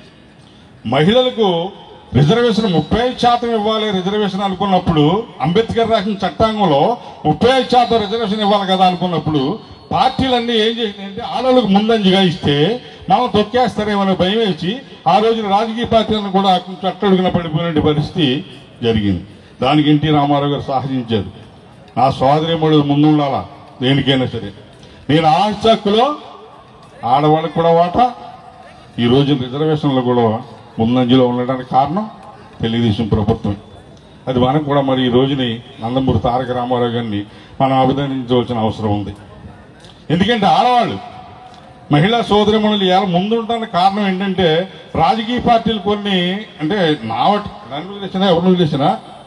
మహిళలకు రిజర్వేషన్ ముప్పై ఐదు శాతం ఇవ్వాలి రిజర్వేషన్ అనుకున్నప్పుడు అంబేద్కర్ రాసిన చట్టాంగంలో ముప్పై ఐదు శాతం రిజర్వేషన్ ఇవ్వాలి కదా అనుకున్నప్పుడు పార్టీలన్నీ ఏం చేసినాయంటే ఆడవాళ్ళకు ముందంజగా ఇస్తే మనం తొక్కేస్తారేమనే భయం వేసి ఆ రోజున రాజకీయ పార్టీలను కూడా కొంచెం అట్టడుగున పడిపోయిన పరిస్థితి జరిగింది దానికి ఎన్టీ రామారావు గారు సహకరించారు నా సోదరిముడు ముందుండాలా దేనికైనా సరే నేను ఆ హక్కులో ఆడవాళ్ళకి కూడా వాటా ఈ రోజు రిజర్వేషన్లు కూడా ముందంజలో ఉండడానికి కారణం తెలుగుదేశం ప్రభుత్వం అది మనం కూడా మరి ఈ రోజుని నందమూరి తారక రామారావు గారిని మనం అభినందించవలసిన అవసరం ఉంది ఎందుకంటే ఆడవాళ్ళు మహిళా సోదరిమణులు ఎలా ముందు ఉండడానికి కారణం ఏంటంటే రాజకీయ పార్టీలు కొన్ని అంటే నా వట్- నన్ను వదిలేసినా ఎవరిని వదిలేసినా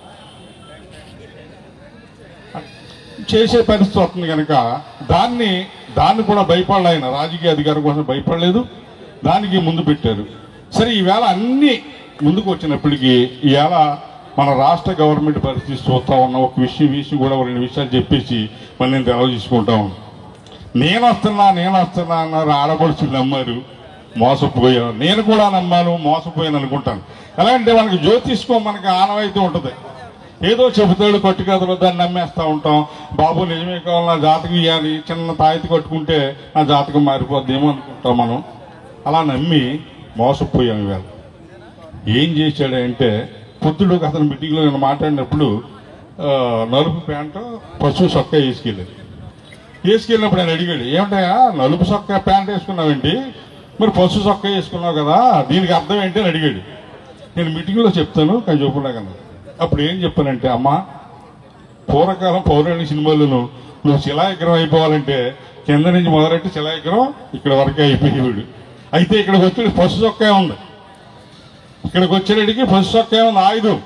చేసే పరిస్థితి వస్తుంది కనుక దాన్ని దాన్ని కూడా భయపడాలి ఆయన రాజకీయ అధికారం కోసం భయపడలేదు దానికి ముందు పెట్టారు సరే ఈవేళ అన్ని ముందుకు వచ్చినప్పటికీ ఈవేళ మన రాష్ట్ర గవర్నమెంట్ పరిస్థితి చూస్తా ఉన్న ఒక విషయం విషయం కూడా ఒక రెండు విషయాలు చెప్పేసి మరి నేను తెలియజేసుకుంటా ఉన్నాను నేను వస్తున్నా నేను వస్తున్నా అన్నారు ఆడపడుచులు నమ్మారు మోసపోయాను నేను కూడా నమ్మాను మోసపోయాను అనుకుంటాను ఎలా అంటే మనకి జ్యోతిష్కం మనకి ఆనవాయితీ ఉంటుంది ఏదో చెబుతాడు కొట్టు కథలు దాన్ని నమ్మేస్తా ఉంటాం బాబు నిజమే కావాలి నా జాతకం ఇవ్వాలి చిన్న తాయితీ కట్టుకుంటే నా జాతకం మారిపోద్దేమో అనుకుంటాం మనం అలా నమ్మి మోసపోయాం ఇవాళ ఏం చేశాడంటే పొద్దుడు అతను మీటింగ్లో నేను మాట్లాడినప్పుడు ఆ, నలుపు ప్యాంటు పసుపు సొక్క వేసుకెళ్ళాడు వేసుకెళ్ళినప్పుడు ఆయన అడిగాడు ఏమిటయా నలుపు సొక్క ప్యాంట్ వేసుకున్నావేంటి మరి పసుపు సొక్క వేసుకున్నావు కదా దీనికి అర్థం ఏంటి అని అడిగాడు నేను మీటింగ్లో చెప్తాను కానీ చూపులాగన్నా అప్పుడు ఏం చెప్పానంటే అమ్మా పూర్వకాలం పౌరాణిక సినిమాలను నువ్వు శిలాయగ్రహం అయిపోవాలంటే కింద నుంచి మొదలెట్టి శిలాయగ్రహం ఇక్కడ వరకే అయిపోయేవాడు అయితే ఇక్కడికి వచ్చి పసు చొక్కా ఉంది ఇక్కడికి వచ్చేటికి పసు చొక్కా ఉంది ఆయుధం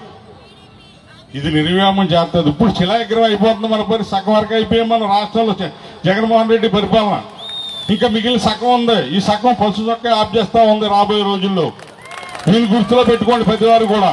ఇది నిర్వ్యామం చేస్తుంది ఇప్పుడు శిలాయగ్రహం అయిపోతుంది మన పని సగం వరకు అయిపోయాం మన రాష్ట్రంలో జ- జగన్మోహన్ రెడ్డి పరిపాలన ఇంకా మిగిలిన సగం ఉంది ఈ సగం పసు చొక్కా ఆఫ్ చేస్తా ఉంది రాబోయే రోజుల్లో దీన్ని గుర్తులో పెట్టుకోండి ప్రతివారు కూడా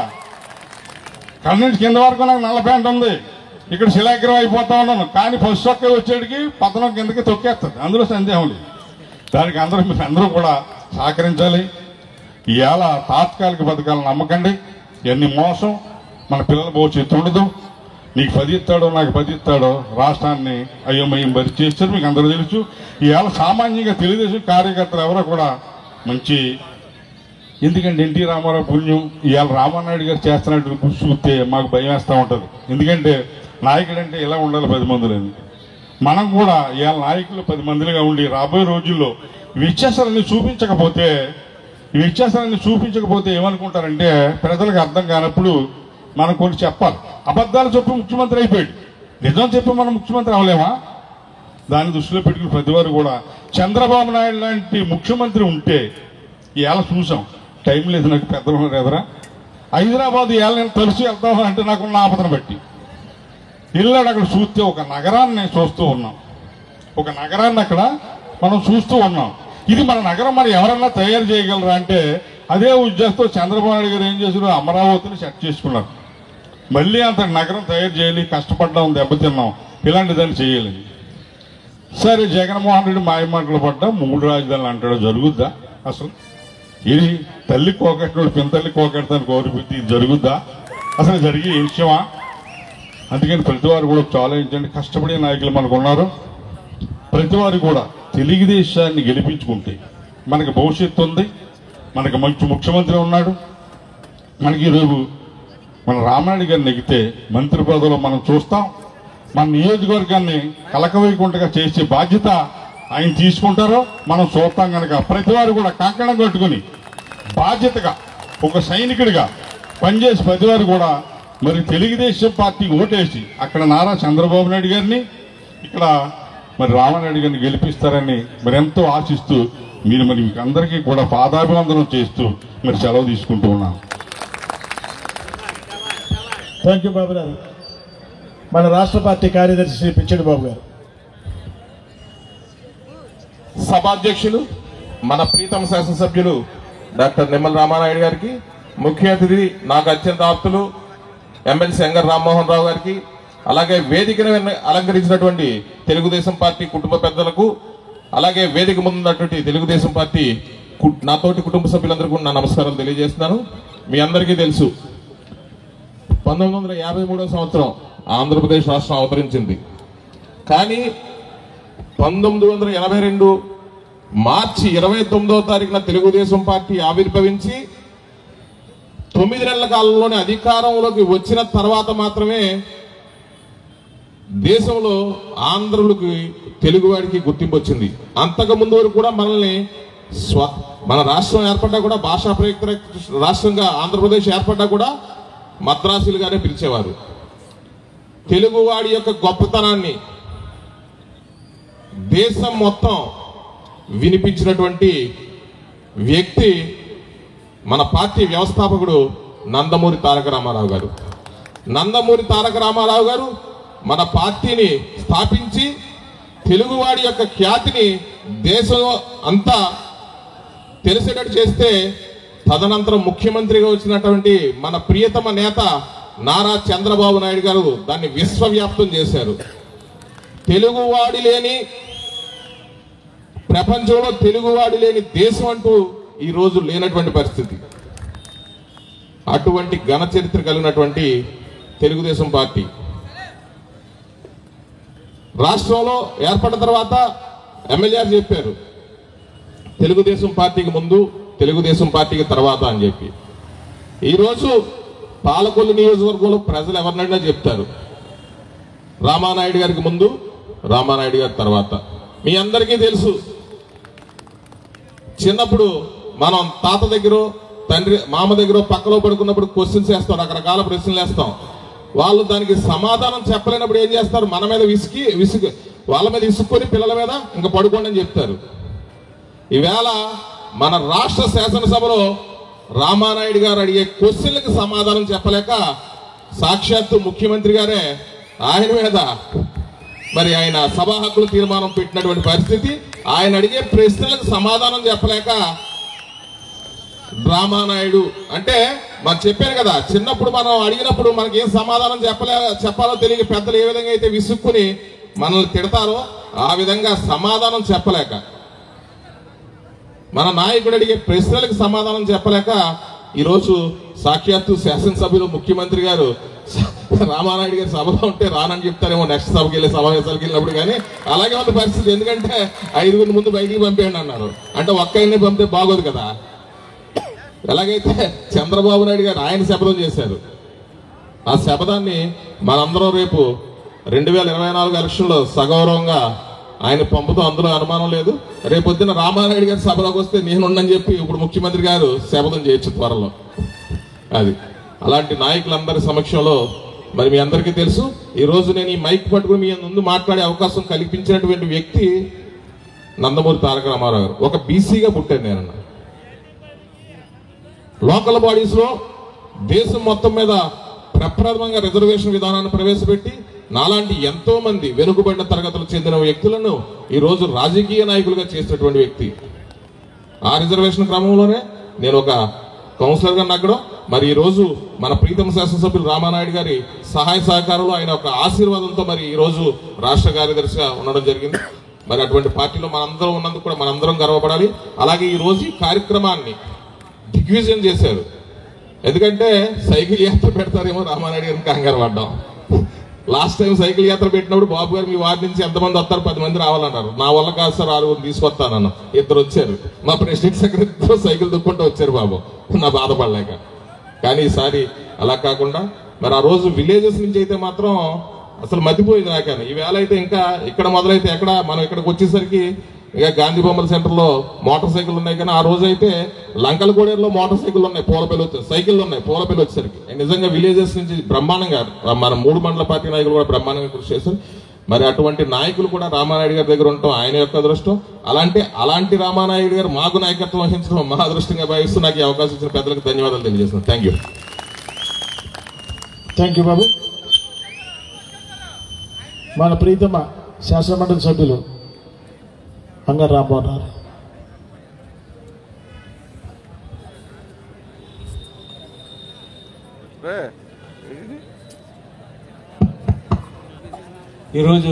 కన్నుంచి కింద వరకు నాకు నల్ల ప్యాంట్ ఉంది ఇక్కడ శిలాగ్రహం అయిపోతా ఉన్నాను కానీ ఫస్ట్ ఒక్క వచ్చేటికి పతనం కిందకి తొక్కేస్తుంది అందులో సందేహం లేదు దానికి అందరూ మీరు అందరూ కూడా సహకరించాలి ఇవాళ తాత్కాలిక పథకాలను నమ్మకండి ఎన్ని మోసం మన పిల్లల భవిష్యత్తు ఉండదు నీకు పది ఇస్తాడో నాకు పది ఇస్తాడో రాష్ట్రాన్ని అయోమయం బరి చేస్తారు మీకు అందరూ తెలుసు ఇవాళ సామాన్యంగా తెలుగుదేశం కార్యకర్తలు ఎవరో కూడా మంచి ఎందుకంటే ఎన్టీ రామారావు పుణ్యం ఇవాళ రామానాయుడు గారు చేస్తున్నట్టు కృషి చూస్తే మాకు భయం వేస్తూ ఉంటుంది ఎందుకంటే నాయకుడు అంటే ఇలా ఉండాలి పది మందిలని మనం కూడా ఇవాళ నాయకులు పది మందిగా ఉండి రాబోయే రోజుల్లో ఈ వ్యత్యాసాలన్నీ చూపించకపోతే ఈ వ్యత్యాసాలన్నీ చూపించకపోతే ఏమనుకుంటారంటే ప్రజలకు అర్థం కానప్పుడు మనం కొన్ని చెప్పాలి అబద్ధాలు చెప్పి ముఖ్యమంత్రి అయిపోయాడు నిజం చెప్పి మనం ముఖ్యమంత్రి అవ్వలేమా దాన్ని దృష్టిలో పెట్టుకుని ప్రతి వారు కూడా చంద్రబాబు నాయుడు లాంటి ముఖ్యమంత్రి ఉంటే ఇవాళ చూసాం టైం లేదు నాకు పెద్దలు ఉన్నారు ఎదురా హైదరాబాద్ ఇవాళ నేను తలుసు వెళ్తాను అంటే నాకున్న ఆపదను బట్టి వెళ్ళాడు అక్కడ చూస్తే ఒక నగరాన్ని చూస్తూ ఉన్నాం ఒక నగరాన్ని అక్కడ మనం చూస్తూ ఉన్నాం ఇది మన నగరం మరి ఎవరన్నా తయారు చేయగలరా అంటే అదే ఉద్దేశంతో చంద్రబాబు నాయుడు గారు ఏం చేశారు అమరావతిని సెట్ చేసుకున్నారు మళ్ళీ అంత నగరం తయారు చేయాలి కష్టపడ్డాం దెబ్బతిన్నాం ఇలాంటి దాన్ని చేయాలి సరే జగన్మోహన్ రెడ్డి మాయ మాటలు పడ్డా మూడు రాజధానులు అంటాడు జరుగుద్దా అసలు ఇది తల్లి కోకెట్టినోడు పింతల్లి కోకెడతాను కోరిపోతే ఇది జరుగుద్దా అసలు జరిగే ఈ విషయమా అందుకని ప్రతి వారు కూడా ఒకటి ఆలోచించండి కష్టపడే నాయకులు మనకు ఉన్నారు ప్రతి వారు కూడా తెలుగుదేశాన్ని గెలిపించుకుంటే మనకి భవిష్యత్తు ఉంది మనకి మంచి ముఖ్యమంత్రి ఉన్నాడు మనకి ఈరోజు మన రామారెడ్డి గారిని నెగితే మంత్రి పదవిలో మనం చూస్తాం మన నియోజకవర్గాన్ని కలకవేయకుండా చేసే బాధ్యత ఆయన తీసుకుంటారో మనం చూస్తాం కనుక ప్రతి వారు కూడా కంకణం కట్టుకుని బాధ్యతగా ఒక సైనికుడిగా పనిచేసి ప్రతి వారు కూడా మరి తెలుగుదేశం పార్టీ ఓటేసి అక్కడ నారా చంద్రబాబు నాయుడు గారిని ఇక్కడ మరి రామానాయుడు గారిని గెలిపిస్తారని మరి ఎంతో ఆశిస్తూ మీరు మరి మీకు అందరికీ కూడా పాదాభివందనం చేస్తూ మరి సెలవు తీసుకుంటూ ఉన్నాను థ్యాంక్ యూ బాబు గారు మన రాష్ట్ర పార్టీ కార్యదర్శి శ్రీ పిచ్చడి బాబు గారు సభాధ్యక్షులు మన ప్రీతమ శాసనసభ్యులు డాక్టర్ నిమ్మల రామానాయుడు గారికి ముఖ్య అతిథి నాకు అత్యంత ఆప్తులు ఎమ్మెల్సీ ఎంగర్ రామ్మోహన్ రావు గారికి అలాగే వేదికను వెన్న- అలంకరించినటువంటి తెలుగుదేశం పార్టీ కుటుంబ పెద్దలకు అలాగే వేదిక ముందున్నటువంటి తెలుగుదేశం పార్టీ కు- నాతోటి కుటుంబ సభ్యులందరికీ నా నమస్కారాలు తెలియజేస్తున్నాను మీ అందరికీ తెలుసు పంతొమ్మిది వందల యాభై మూడో సంవత్సరం ఆంధ్రప్రదేశ్ రాష్ట్రం అవతరించింది కానీ పంతొమ్మిది వందల ఎనభై రెండు మార్చి ఇరవై తొమ్మిదవ తారీఖున తెలుగుదేశం పార్టీ ఆవిర్భవించి తొమ్మిది నెలల కాలంలోనే అధికారంలోకి వచ్చిన తర్వాత మాత్రమే దేశంలో ఆంధ్రులకి తెలుగువాడికి గుర్తింపు వచ్చింది అంతకు ముందు వరకు కూడా మనల్ని స్వ మన రాష్ట్రం ఏర్పడ్డా కూడా భాషా ప్రయుక్త రాష్ట్రంగా ఆంధ్రప్రదేశ్ ఏర్పడ్డా కూడా మద్రాసులుగానే పిలిచేవారు తెలుగువాడి యొక్క గొప్పతనాన్ని దేశం మొత్తం వినిపించినటువంటి వ్యక్తి మన పార్టీ వ్యవస్థాపకుడు నందమూరి తారక రామారావు గారు నందమూరి తారక రామారావు గారు మన పార్టీని స్థాపించి తెలుగువాడి యొక్క ఖ్యాతిని దేశం అంతా తెలిసేటట్టు చేస్తే తదనంతరం ముఖ్యమంత్రిగా వచ్చినటువంటి మన ప్రియతమ నేత నారా చంద్రబాబు నాయుడు గారు దాన్ని విశ్వవ్యాప్తం చేశారు తెలుగువాడి లేని ప్రపంచంలో తెలుగువాడి లేని దేశం అంటూ ఈ రోజు లేనటువంటి పరిస్థితి అటువంటి ఘన చరిత్ర కలిగినటువంటి తెలుగుదేశం పార్టీ రాష్ట్రంలో ఏర్పడిన తర్వాత ఎమ్మెల్యే చెప్పారు తెలుగుదేశం పార్టీకి ముందు తెలుగుదేశం పార్టీకి తర్వాత అని చెప్పి ఈరోజు పాలకొల్లు నియోజకవర్గంలో ప్రజలు ఎవరినైనా చెప్తారు రామానాయుడు గారికి ముందు రామానాయుడు గారి తర్వాత మీ అందరికీ తెలుసు చిన్నప్పుడు మనం తాత దగ్గర తండ్రి మామ దగ్గర పక్కలో పడుకున్నప్పుడు క్వశ్చన్స్ వేస్తాం రకరకాల ప్రశ్నలు వేస్తాం వాళ్ళు దానికి సమాధానం చెప్పలేనప్పుడు ఏం చేస్తారు మన మీద విసికి విసుగు వాళ్ళ మీద విసుక్కొని పిల్లల మీద ఇంకా పడుకోండి అని చెప్తారు ఈవేళ మన రాష్ట్ర శాసనసభలో రామానాయుడు గారు అడిగే క్వశ్చన్లకు సమాధానం చెప్పలేక సాక్షాత్తు ముఖ్యమంత్రి గారే ఆయన మీద మరి ఆయన సభా హక్కులు తీర్మానం పెట్టినటువంటి పరిస్థితి ఆయన అడిగే ప్రశ్నలకు సమాధానం చెప్పలేక రామానాయుడు అంటే మనం చెప్పాను కదా చిన్నప్పుడు మనం అడిగినప్పుడు మనకి ఏం సమాధానం చెప్పలే చెప్పాలో తెలియక పెద్దలు ఏ విధంగా అయితే విసుక్కుని మనల్ని తిడతారో ఆ విధంగా సమాధానం చెప్పలేక మన నాయకుడు అడిగే ప్రశ్నలకు సమాధానం చెప్పలేక ఈరోజు సాక్షాత్తు శాసనసభ్యులు ముఖ్యమంత్రి గారు రామానాయుడు గారి సభలో ఉంటే రానని చెప్తారేమో నెక్స్ట్ సభకి వెళ్ళి సమావేశాలకు వెళ్ళినప్పుడు కానీ అలాగే ఉంది పరిస్థితి ఎందుకంటే ఐదుగురి ముందు బయటికి పంపేయండి అన్నారు అంటే ఒక్కరిని పంపితే బాగోదు కదా ఎలాగైతే చంద్రబాబు నాయుడు గారు ఆయన శపథం చేశారు ఆ శపథాన్ని మనందరం రేపు రెండు వేల ఇరవై నాలుగు ఎలక్షన్లో సగౌరవంగా ఆయన పంపుతాం అందులో అనుమానం లేదు రేపొద్దున రామానాయుడు గారి సభలోకి వస్తే నేనుండని చెప్పి ఇప్పుడు ముఖ్యమంత్రి గారు శపథం చేయొచ్చు త్వరలో అది అలాంటి నాయకులందరి సమక్షంలో మరి మీ అందరికీ తెలుసు ఈ రోజు నేను ఈ మైక్ పట్టుకుని మీ ముందు మాట్లాడే అవకాశం కల్పించినటువంటి వ్యక్తి నందమూరి తారక రామారావు గారు ఒక బీసీగా పుట్టాను నేను లోకల్ బాడీస్ లో దేశం మొత్తం మీద ప్రప్రథమంగా రిజర్వేషన్ విధానాన్ని ప్రవేశపెట్టి నాలాంటి ఎంతో మంది వెనుకబడిన తరగతులకు చెందిన వ్యక్తులను ఈ రోజు రాజకీయ నాయకులుగా చేసినటువంటి వ్యక్తి ఆ రిజర్వేషన్ క్రమంలోనే నేను ఒక కౌన్సిలర్ గా నగ్గడం మరి ఈ రోజు మన ప్రీతం శాసనసభ్యులు రామానాయుడు గారి సహాయ సహకారంలో ఆయన ఒక ఆశీర్వాదంతో మరి ఈ రోజు రాష్ట్ర కార్యదర్శిగా ఉండడం జరిగింది మరి అటువంటి పార్టీలో మనందరం ఉన్నందుకు కూడా మనందరం గర్వపడాలి అలాగే ఈ రోజు ఈ కార్యక్రమాన్ని దిగ్విజయం చేశారు ఎందుకంటే సైకిల్ యాత్ర పెడతారేమో రామానాయుడు గారిని కంగారు పడ్డాం లాస్ట్ టైం సైకిల్ యాత్ర పెట్టినప్పుడు బాబు గారు మీ వార్డు నుంచి ఎంతమంది వస్తారు పది మంది రావాలన్నారు నా వల్ల కాదు సార్ ఆరుగురు తీసుకొస్తానన్న ఇద్దరు వచ్చారు మా ప్రెసిడెంట్ సెక్రటరీతో సైకిల్ దుక్కుంటూ వచ్చారు బాబు నా బాధపడలేక కానీ ఈసారి అలా కాకుండా మరి ఆ రోజు విలేజెస్ నుంచి అయితే మాత్రం అసలు మతిపోయింది నాకని ఈవేళ అయితే ఇంకా ఇక్కడ మొదలైతే ఎక్కడ మనం ఇక్కడికి వచ్చేసరికి ఇక గాంధీ బొమ్మల సెంటర్ లో మోటార్ సైకిల్ ఉన్నాయి కానీ ఆ రోజు అయితే లంకలగూడెలో మోటార్ సైకిల్ ఉన్నాయి పూలపల్లి వచ్చే సైకిల్ ఉన్నాయి పూలపల్లి వచ్చేసరికి నిజంగా విలేజెస్ నుంచి బ్రహ్మాండంగా మన మూడు మండల పార్టీ నాయకులు కూడా బ్రహ్మాండంగా కృషి చేశారు మరి అటువంటి నాయకులు కూడా రామానాయుడు గారి దగ్గర ఉండటం ఆయన యొక్క అదృష్టం అలాంటి అలాంటి రామానాయుడు గారు మాకు నాయకత్వం వహించడం మా అదృష్టంగా భావిస్తూ నాకు ఈ అవకాశం ఇచ్చిన పెద్దలకు ధన్యవాదాలు తెలియజేస్తున్నాను thank you thank you Babu మన ప్రీతమ శాసనమండలి సభ్యులు అంగర్ రాంబాబు గారు ఈరోజు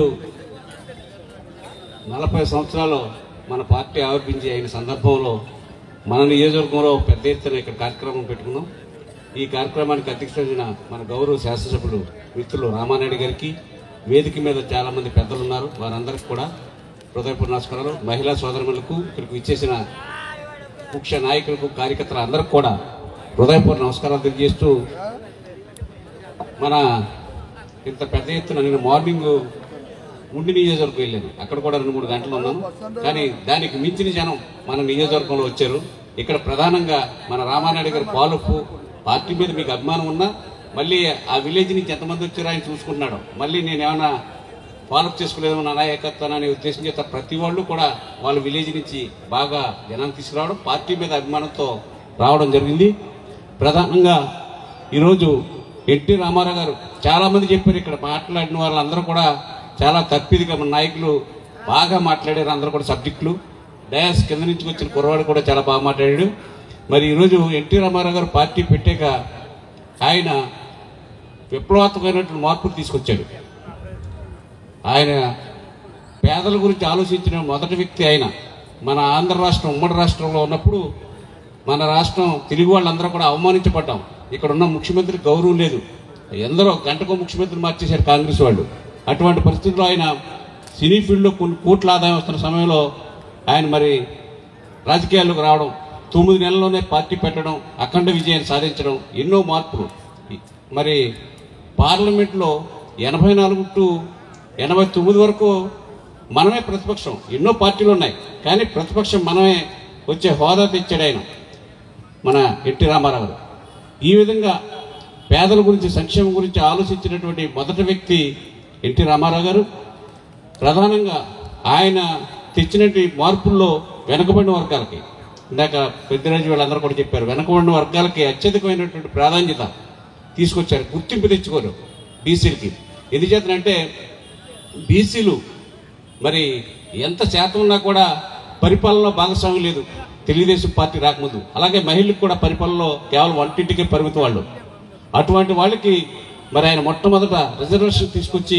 నలభై సంవత్సరాలు మన పార్టీ ఆవిర్భించి అయిన సందర్భంలో మన నియోజకవర్గంలో పెద్ద ఎత్తున ఇక్కడ కార్యక్రమం పెట్టుకున్నాం ఈ కార్యక్రమానికి అధ్యక్షత మన గౌరవ శాసనసభ్యులు మిత్రులు రామానాయుడు గారికి వేదిక మీద చాలా మంది పెద్దలు ఉన్నారు వారందరికీ కూడా హృదయపూర్వ నమస్కారాలు మహిళా సోదరులకు ఇక్కడికి ఇచ్చేసిన ముఖ్య నాయకులకు కార్యకర్తలు అందరికి కూడా హృదయపూర్వ నమస్కారాలు తెలియజేస్తూ మన ఇంత పెద్ద ఎత్తున నేను మార్నింగ్ ఉండి నియోజకవర్గం వెళ్ళాను అక్కడ కూడా రెండు మూడు గంటలు ఉన్నాను కానీ దానికి మించిన జనం మన నియోజకవర్గంలో వచ్చారు ఇక్కడ ప్రధానంగా మన రామానాయుడు గారి పాలపు పార్టీ మీద మీకు అభిమానం ఉన్నా మళ్ళీ ఆ విలేజ్ నుంచి ఎంతమంది వచ్చారో ఆయన చూసుకుంటున్నాడు మళ్ళీ నేను ఏమైనా ఫాలోఅప్ చేసుకోలేదేమో నా నాయకత్వం అనే ఉద్దేశం చేత ప్రతి వాళ్ళు కూడా వాళ్ళ విలేజ్ నుంచి బాగా జనాన్ని తీసుకురావడం పార్టీ మీద అభిమానంతో రావడం జరిగింది ప్రధానంగా ఈరోజు ఎన్టీ రామారావు గారు చాలా మంది చెప్పారు ఇక్కడ మాట్లాడిన వాళ్ళందరూ కూడా చాలా తప్పిదిగా మన నాయకులు బాగా మాట్లాడారు అందరూ కూడా సబ్జెక్టులు డయాస్ కింద నుంచి వచ్చిన కుర్రవాడు కూడా చాలా బాగా మాట్లాడాడు మరి ఈరోజు ఎన్టీ రామారావు గారు పార్టీ పెట్టాక ఆయన విప్లవాత్మకమైనటువంటి మార్పులు తీసుకొచ్చాడు ఆయన పేదల గురించి ఆలోచించిన మొదటి వ్యక్తి ఆయన మన ఆంధ్ర రాష్ట్రం ఉమ్మడి రాష్ట్రంలో ఉన్నప్పుడు మన రాష్ట్రం తెలుగు వాళ్ళందరూ కూడా అవమానించబడ్డాం ఇక్కడ ఉన్న ముఖ్యమంత్రి గౌరవం లేదు ఎందరో గంటకో ముఖ్యమంత్రి మార్చేశారు కాంగ్రెస్ వాళ్ళు అటువంటి పరిస్థితుల్లో ఆయన సినీ ఫీల్డ్లో కొన్ని కోట్ల ఆదాయం వస్తున్న సమయంలో ఆయన మరి రాజకీయాల్లోకి రావడం తొమ్మిది నెలల్లోనే పార్టీ పెట్టడం అఖండ విజయాన్ని సాధించడం ఎన్నో మార్పులు మరి పార్లమెంట్లో ఎనభై నాలుగు టు ఎనభై తొమ్మిది వరకు మనమే ప్రతిపక్షం ఎన్నో పార్టీలు ఉన్నాయి కానీ ప్రతిపక్షం మనమే వచ్చే హోదా తెచ్చాడు ఆయన మన ఎన్టీ రామారావు గారు ఈ విధంగా పేదల గురించి సంక్షేమం గురించి ఆలోచించినటువంటి మొదటి వ్యక్తి ఎన్టీ రామారావు గారు ప్రధానంగా ఆయన తెచ్చినటువంటి మార్పుల్లో వెనుకబడిన వర్గాలకి ఇందాక పెద్దరాజు వాళ్ళందరూ కూడా చెప్పారు వెనుకబడిన వర్గాలకి అత్యధికమైనటువంటి ప్రాధాన్యత తీసుకొచ్చారు గుర్తింపు తెచ్చుకోరు బీసీలకి ఎందుచేతనంటే బీసీలు మరి ఎంత శాతం ఉన్నా కూడా పరిపాలనలో భాగస్వామ్యం లేదు తెలుగుదేశం పార్టీ రాకముందు అలాగే మహిళలకు కూడా పరిపాలనలో కేవలం వంటింటికే పరిమితం వాళ్ళు అటువంటి వాళ్ళకి మరి ఆయన మొట్టమొదట రిజర్వేషన్ తీసుకొచ్చి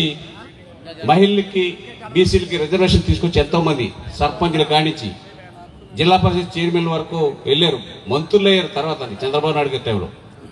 మహిళలకి బీసీలకి రిజర్వేషన్ తీసుకొచ్చి ఎంతో మంది సర్పంచులు కానించి జిల్లా పరిషత్ చైర్మన్ వరకు వెళ్ళారు మంత్రులు అయ్యారు తర్వాత చంద్రబాబు నాయుడు గారి టైంలో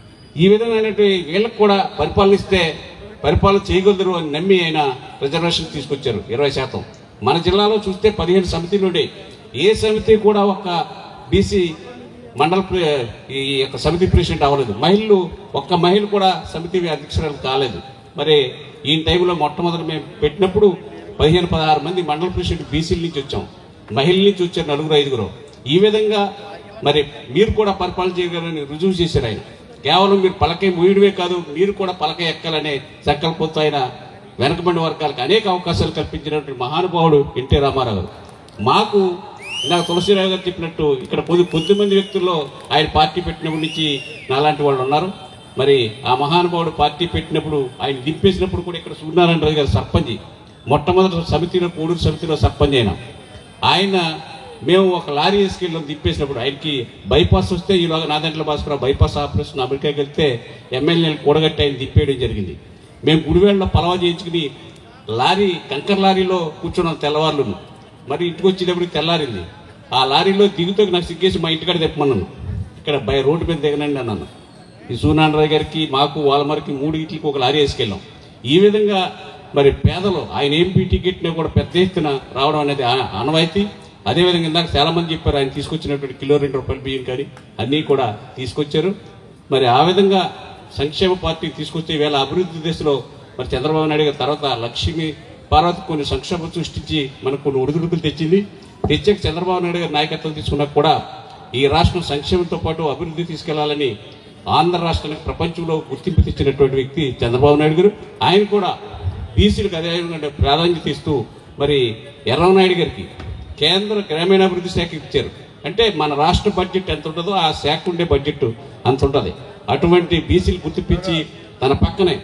ఈ విధమైనటువంటి వీళ్ళకి కూడా పరిపాలన ఇస్తే పరిపాలన చేయగలరు అని నమ్మి ఆయన రిజర్వేషన్ తీసుకొచ్చారు ఇరవై శాతం మన జిల్లాలో చూస్తే పదిహేను సమితిలు ఉండే ఏ సమితి కూడా ఒక బీసీ మండల ప్రె- ఈ యొక్క సమితి ప్రెసిడెంట్ అవ్వలేదు మహిళలు ఒక్క మహిళ కూడా సమితి అధ్యక్షురాలు కాలేదు మరి ఈ టైంలో మొట్టమొదటి మేము పెట్టినప్పుడు పదిహేను పదహారు మంది మండల ప్రెసిడెంట్ బీసీల నుంచి వచ్చాం మహిళల నుంచి వచ్చారు నలుగురు ఐదుగురు ఈ విధంగా మరి మీరు కూడా పరిపాలన చేయగలని రుజువు చేశారు ఆయన కేవలం మీరు పలకే మూయడమే కాదు మీరు కూడా పలకే ఎక్కాలనే సంకల్పంతో ఆయన వెనకబడిన వర్గాలకు అనేక అవకాశాలు కల్పించినటువంటి మహానుభావుడు ఎన్టీ రామారావు గారు మాకు నాకు తులసిరావు గారు చెప్పినట్టు ఇక్కడ కొద్ది కొద్ది మంది వ్యక్తుల్లో ఆయన పార్టీ పెట్టినప్పటి నుంచి నాలాంటి వాళ్ళు ఉన్నారు మరి ఆ మహానుభావుడు పార్టీ పెట్టినప్పుడు ఆయన దింపేసినప్పుడు కూడా ఇక్కడ సూర్యనారాయణ రాజు గారు సర్పంచ్ మొట్టమొదటి సమితిలో కోడూరు సమితిలో సర్పంచ్ అయినా ఆయన మేము ఒక లారీ వేసుకెళ్ళి తిప్పేసినప్పుడు ఆయనకి బైపాస్ వస్తే ఈలోగా నాదంట్ల భాస్కర్ బైపాస్ ఆపరేషన్ అమెరికాకి వెళ్తే ఎమ్మెల్యేలు కూడగట్టి ఆయన తిప్పేయడం జరిగింది మేము గుడివేళ్ళలో పలవ చేయించుకుని లారీ కంకర్ లారీలో కూర్చున్నాం తెల్లవార్లు మరి ఇంటికి వచ్చేటప్పుడు తెల్లారింది ఆ లారీలో దిగుతూ నాకు సిగ్గేసి మా ఇంటికాడ తెప్పమన్నాను ఇక్కడ బై రోడ్డు మీద దిగనండి అన్నాను ఈ సూర్యనారాయణ గారికి మాకు వాళ్ళమరికి మూడు ఇట్లకి ఒక లారీ వేసుకెళ్ళాం ఈ విధంగా మరి పేదలు ఆయన ఎంపీ టికెట్ని కూడా పెద్ద ఎత్తున రావడం అనేది ఆ- ఆనవాయితీ అదేవిధంగా ఇందాక చాలా మంది చెప్పారు ఆయన తీసుకొచ్చినటువంటి కిలో రెండు రూపాయల బియ్యం కానీ అన్నీ కూడా తీసుకొచ్చారు మరి ఆ విధంగా సంక్షేమ పార్టీ తీసుకొస్తే వేళ అభివృద్ధి దిశలో మరి చంద్రబాబు నాయుడు గారి తర్వాత లక్ష్మి పార్వతి కొన్ని సంక్షేమం సృష్టించి మనకు కొన్ని ఒడిదుడుకులు తెచ్చింది తెచ్చాక చంద్రబాబు నాయుడు గారి నాయకత్వం తీసుకున్నా కూడా ఈ రాష్ట్రం సంక్షేమంతో పాటు అభివృద్ధి తీసుకెళ్లాలని ఆంధ్ర రాష్ట్రానికి ప్రపంచంలో గుర్తింపు తెచ్చినటువంటి వ్యక్తి చంద్రబాబు నాయుడు గారు ఆయన కూడా బీసీలకు అదేవిధంగా ప్రాధాన్యత ఇస్తూ మరి ఎర్రనాయుడు గారికి కేంద్ర గ్రామీణాభివృద్ధి శాఖ ఇచ్చారు అంటే మన రాష్ట్ర బడ్జెట్ ఎంత ఉంటుందో ఆ శాఖ ఉండే బడ్జెట్ అంత ఉంటుంది అటువంటి బీసీలు గుర్తింపించి తన పక్కనే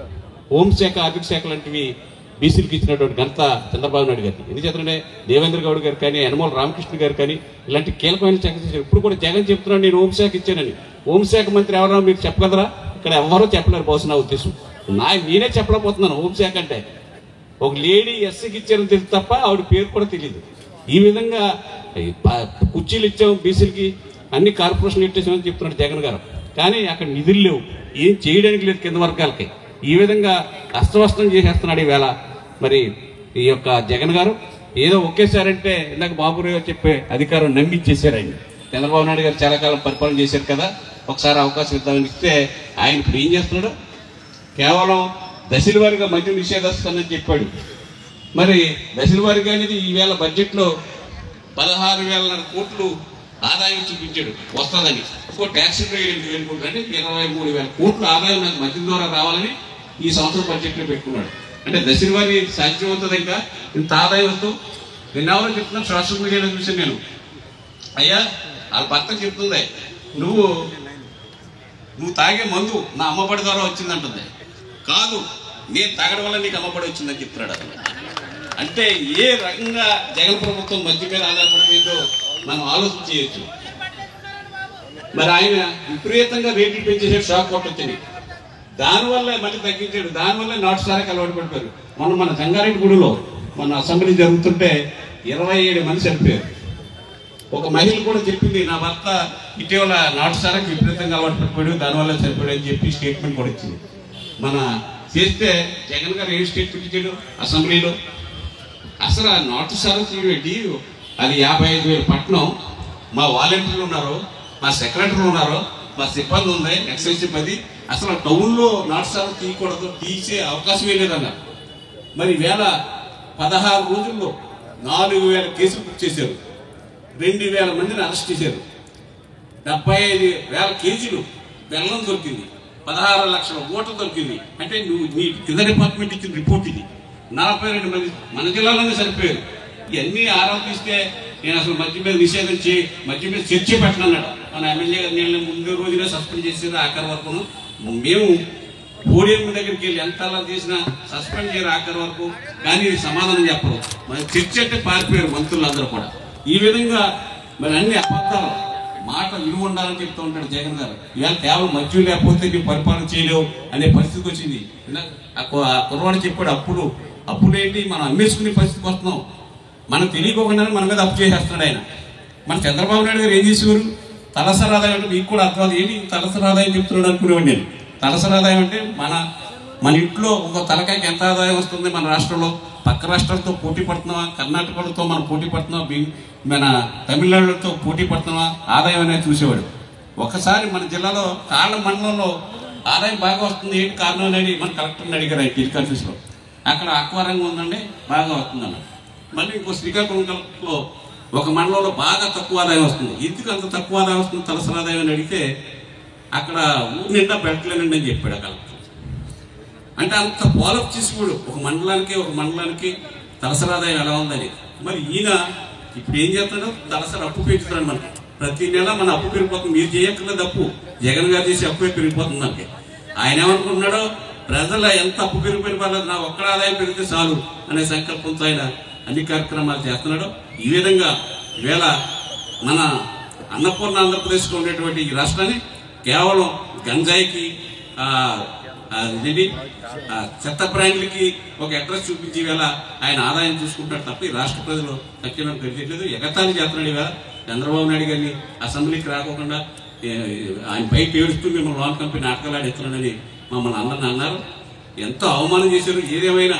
హోంశాఖ ఆర్థిక శాఖ లాంటివి బీసీలకు ఇచ్చినటువంటి ఘనత చంద్రబాబు నాయుడు గారికి ఎందుచేతంటే దేవేంద్ర గౌడ్ గారు కానీ యనమల రామకృష్ణ గారు కానీ ఇలాంటి కీలకమైన శాఖ ఇచ్చారు ఇప్పుడు కూడా జగన్ చెప్తున్నాడు నేను హోంశాఖ ఇచ్చానని హోంశాఖ మంత్రి ఎవరో మీరు చెప్పగలరా ఇక్కడ ఎవరో చెప్పలేరు బహుశా నా ఉద్దేశం నా నేనే చెప్పలేకపోతున్నాను హోంశాఖ అంటే ఒక లేడీ ఎస్సీకి ఇచ్చారని తెలుసు తప్ప ఆవిడ పేరు కూడా తెలియదు ఈ విధంగా ఈ ప- కుర్చీలు ఇచ్చాం బీసీలకి అన్ని కార్పొరేషన్లు ఇట్టేసామని చెప్తున్నాడు జగన్ గారు కానీ అక్కడ నిధులు లేవు ఏం చేయడానికి లేదు కింద వర్గాలకి ఈ విధంగా అస్తవస్తం చేసేస్తున్నాడు ఈవేళ మరి ఈ యొక్క జగన్ గారు ఏదో ఒకేసారంటే ఇందాక బాబు గారు చెప్పే అధికారం నమ్మి ఇచ్చేసారు ఆయన చంద్రబాబు నాయుడు గారు చాలా కాలం పరిపాలన చేశారు కదా ఒకసారి అవకాశం ఇద్దామని ఇస్తే ఆయన ఇప్పుడు ఏం చేస్తున్నాడు కేవలం దశల వారిగా మద్యం నిషేధిస్తానని చెప్పాడు మరి దశల వారిగా అనేది ఈవేళ బడ్జెట్లో పదహారు వేల కోట్లు ఆదాయం చూపించాడు వస్తుందని ఇంకో ట్యాక్స్ ఎనిమిది వేల కోట్లు అంటే ఇరవై మూడు వేల కోట్లు ఆదాయం నాకు మద్యం ద్వారా రావాలని ఈ సంవత్సరం బడ్జెట్లో పెట్టుకున్నాడు అంటే దశల వారి సాధ్యం అవుతుంది ఇంకా ఇంత ఆదాయం వస్తూ నిన్న ఎవరో చెప్తున్నాను సోషల్ మీడియాలో చూసాను నేను అయ్యా వాళ్ళ భర్త చెప్తుంది నువ్వు నువ్వు తాగే మందు నా అమ్మబడి ద్వారా వచ్చిందంటుంది కాదు నేను తాగడం వల్ల నీకు అమ్మబడి వచ్చిందని చెప్తున్నాడు అతను అంటే ఏ రకంగా జగన్ ప్రభుత్వం మధ్య మీద ఆధారపడిపోయిందో మనం ఆలోచన చేయొచ్చు మరి ఆయన విపరీతంగా రేట్లు పెంచేసే షాక్ కొట్టొచ్చింది దానివల్ల మళ్ళీ తగ్గించాడు దానివల్ల నాటు సారాకి అలవాటు పడిపోయారు మొన్న మన సంగారెడ్డి గుడిలో మన అసెంబ్లీ జరుగుతుంటే ఇరవై ఏడు మంది చనిపోయారు ఒక మహిళ కూడా చెప్పింది నా భర్త ఇటీవల నాటు సారాకి విపరీతంగా అలవాటు పడిపోయాడు దానివల్ల చనిపోయాడు అని చెప్పి స్టేట్మెంట్ కూడా ఇచ్చింది మన చేస్తే జగన్ గారు ఏం స్టేట్మెంట్ ఇచ్చాడు అసెంబ్లీలో అసలు ఆ నాటు సారా తీయబెట్టి అది యాభై ఐదు వేల పట్నం మా వాలంటీర్లు ఉన్నారు మా సెక్రటరీలు ఉన్నారు మా సిబ్బంది ఉంది ఎక్సైజ్ సిబ్బంది అసలు టౌన్లో నాటు సారా తీయకూడదు తీసే అవకాశమే లేదన్నారు మరి వేల పదహారు రోజుల్లో నాలుగు వేల కేసులు బుక్ చేశారు రెండు వేల మందిని అరెస్ట్ చేశారు డెబ్బై ఐదు వేల కేజీలు బెల్లం దొరికింది పదహారు లక్షల ఓట్లు దొరికింది అంటే నువ్వు నీ కింద డిపార్ట్మెంట్ ఇచ్చిన రిపోర్ట్ ఇది నలభై రెండు మంది మన జిల్లాలోనే సరిపోయారు ఇవన్నీ ఆరోపిస్తే నేను అసలు మద్యం మీద నిషేధం చేయి మద్యం మీద చర్చ పెట్టనన్నాడు మన ఎమ్మెల్యే గారు నేను ముందు రోజునే సస్పెండ్ చేసేది ఆఖరి వరకు మేము పోడియం దగ్గరికి వెళ్ళి ఎంత అలా చేసినా సస్పెండ్ చేయరు ఆఖరి వరకు కానీ ఇది సమాధానం చెప్పరు మరి చర్చ అంటే పారిపోయారు మంత్రులందరూ కూడా ఈ విధంగా మరి అన్ని అబద్ధాలు మాట విలువ ఉండాలని చెప్తూ ఉంటాడు జగన్ గారు ఇవాళ కేవలం మద్యం లేకపోతే నీ పరిపాలన చేయలేవు అనే పరిస్థితికి వచ్చింది ఇందాక ఆ కు- ఆ కుర్రవాడు చెప్పాడు అప్పులు అప్పులు ఏంటి మనం అమ్మేసుకునే పరిస్థితికి వస్తున్నాం మనం తెలియకోకుండానే మన మీద అప్పు చేసేస్తున్నాడు ఆయన మన చంద్రబాబు నాయుడు గారు ఏం చేసేవారు తలసరి ఆదాయం అంటే మీకు కూడా అర్థం అవుతుంది. ఏంటి తలసరి ఆదాయం చెప్తున్నాడు అనుకునేవాడు నేను తలసరి ఆదాయం అంటే మన మన ఇంట్లో ఒక తలకాయకి ఎంత ఆదాయం వస్తుంది మన రాష్ట్రంలో పక్క రాష్ట్రాలతో పోటీ పడుతున్నావా కర్ణాటకలతో మనం పోటీ పడుతున్నావా బి- మన తమిళనాడుతో పోటీ పడుతున్నావా ఆదాయం అనేది చూసేవాడు ఒకసారి మన జిల్లాలో కాళ్ళ మండలంలో ఆదాయం బాగా వస్తుంది ఏంటి కారణం అనేది మన కలెక్టర్ని అడిగారు ఆయన టెలికాన్ఫరెన్స్లో అక్కడ అక్వారంగా ఉందండి బాగా వస్తుందన్న మళ్ళీ ఇంకో శ్రీకాకుళంలో ఒక మండలంలో బాగా తక్కువ ఆదాయం వస్తుంది ఎందుకు అంత తక్కువ ఆదాయం వస్తుంది తలసరి ఆదాయం అని అడిగితే అక్కడ ఊరి నిండా పెట్టలేనండి అని చెప్పాడు ఆ కలెక్టర్ అంటే అంత ఫాలోఅప్ చేసుకోడు ఒక మండలానికి ఒక మండలానికి తలసరి ఆదాయం ఎలా ఉందని మరి ఈయన ఇప్పుడు ఏం చేస్తాడు తలసరి అప్పు పెంచుతాడు మనకి ప్రతి నెల మన అప్పు పెరిగిపోతుంది మీరు చేయక్కర్లేదు అప్పు జగన్ గారు చేసే అప్పు పెరిగిపోతుంది మనకి ఆయన ఏమనుకుంటున్నాడో ప్రజల ఎంత అప్పు పెరిగిపోయిన పర్లేదు నా ఒక్కడ ఆదాయం పెరిగితే చాలు అనే సంకల్పంతో ఆయన అన్ని కార్యక్రమాలు చేస్తున్నాడు ఈ విధంగా ఈవేళ మన అన్నపూర్ణ ఆంధ్రప్రదేశ్లో ఉండేటువంటి ఈ రాష్ట్రాన్ని కేవలం గంజాయికి ఆ, ఆ, ఇదేంటి ఆ, చెత్త బ్రాండ్లకి ఒక అడ్రస్ చూపించి వేళ ఆయన ఆదాయం చూసుకుంటాడు తప్ప ఈ రాష్ట్ర ప్రజలు తక్కువ తెలియట్లేదు ఎగతాళి చేస్తున్నాడు ఇవాళ చంద్రబాబు నాయుడు గారిని అసెంబ్లీకి రాకోకుండా ఏ, ఆయన పైకి ఏడుస్తూ మిమ్మల్ని లోన్ కంపెనీ నాటకాలు ఆడిస్తున్నాడని మమ్మల్ని అందరిని అన్నారు ఎంతో అవమానం చేశారు ఏదేమైనా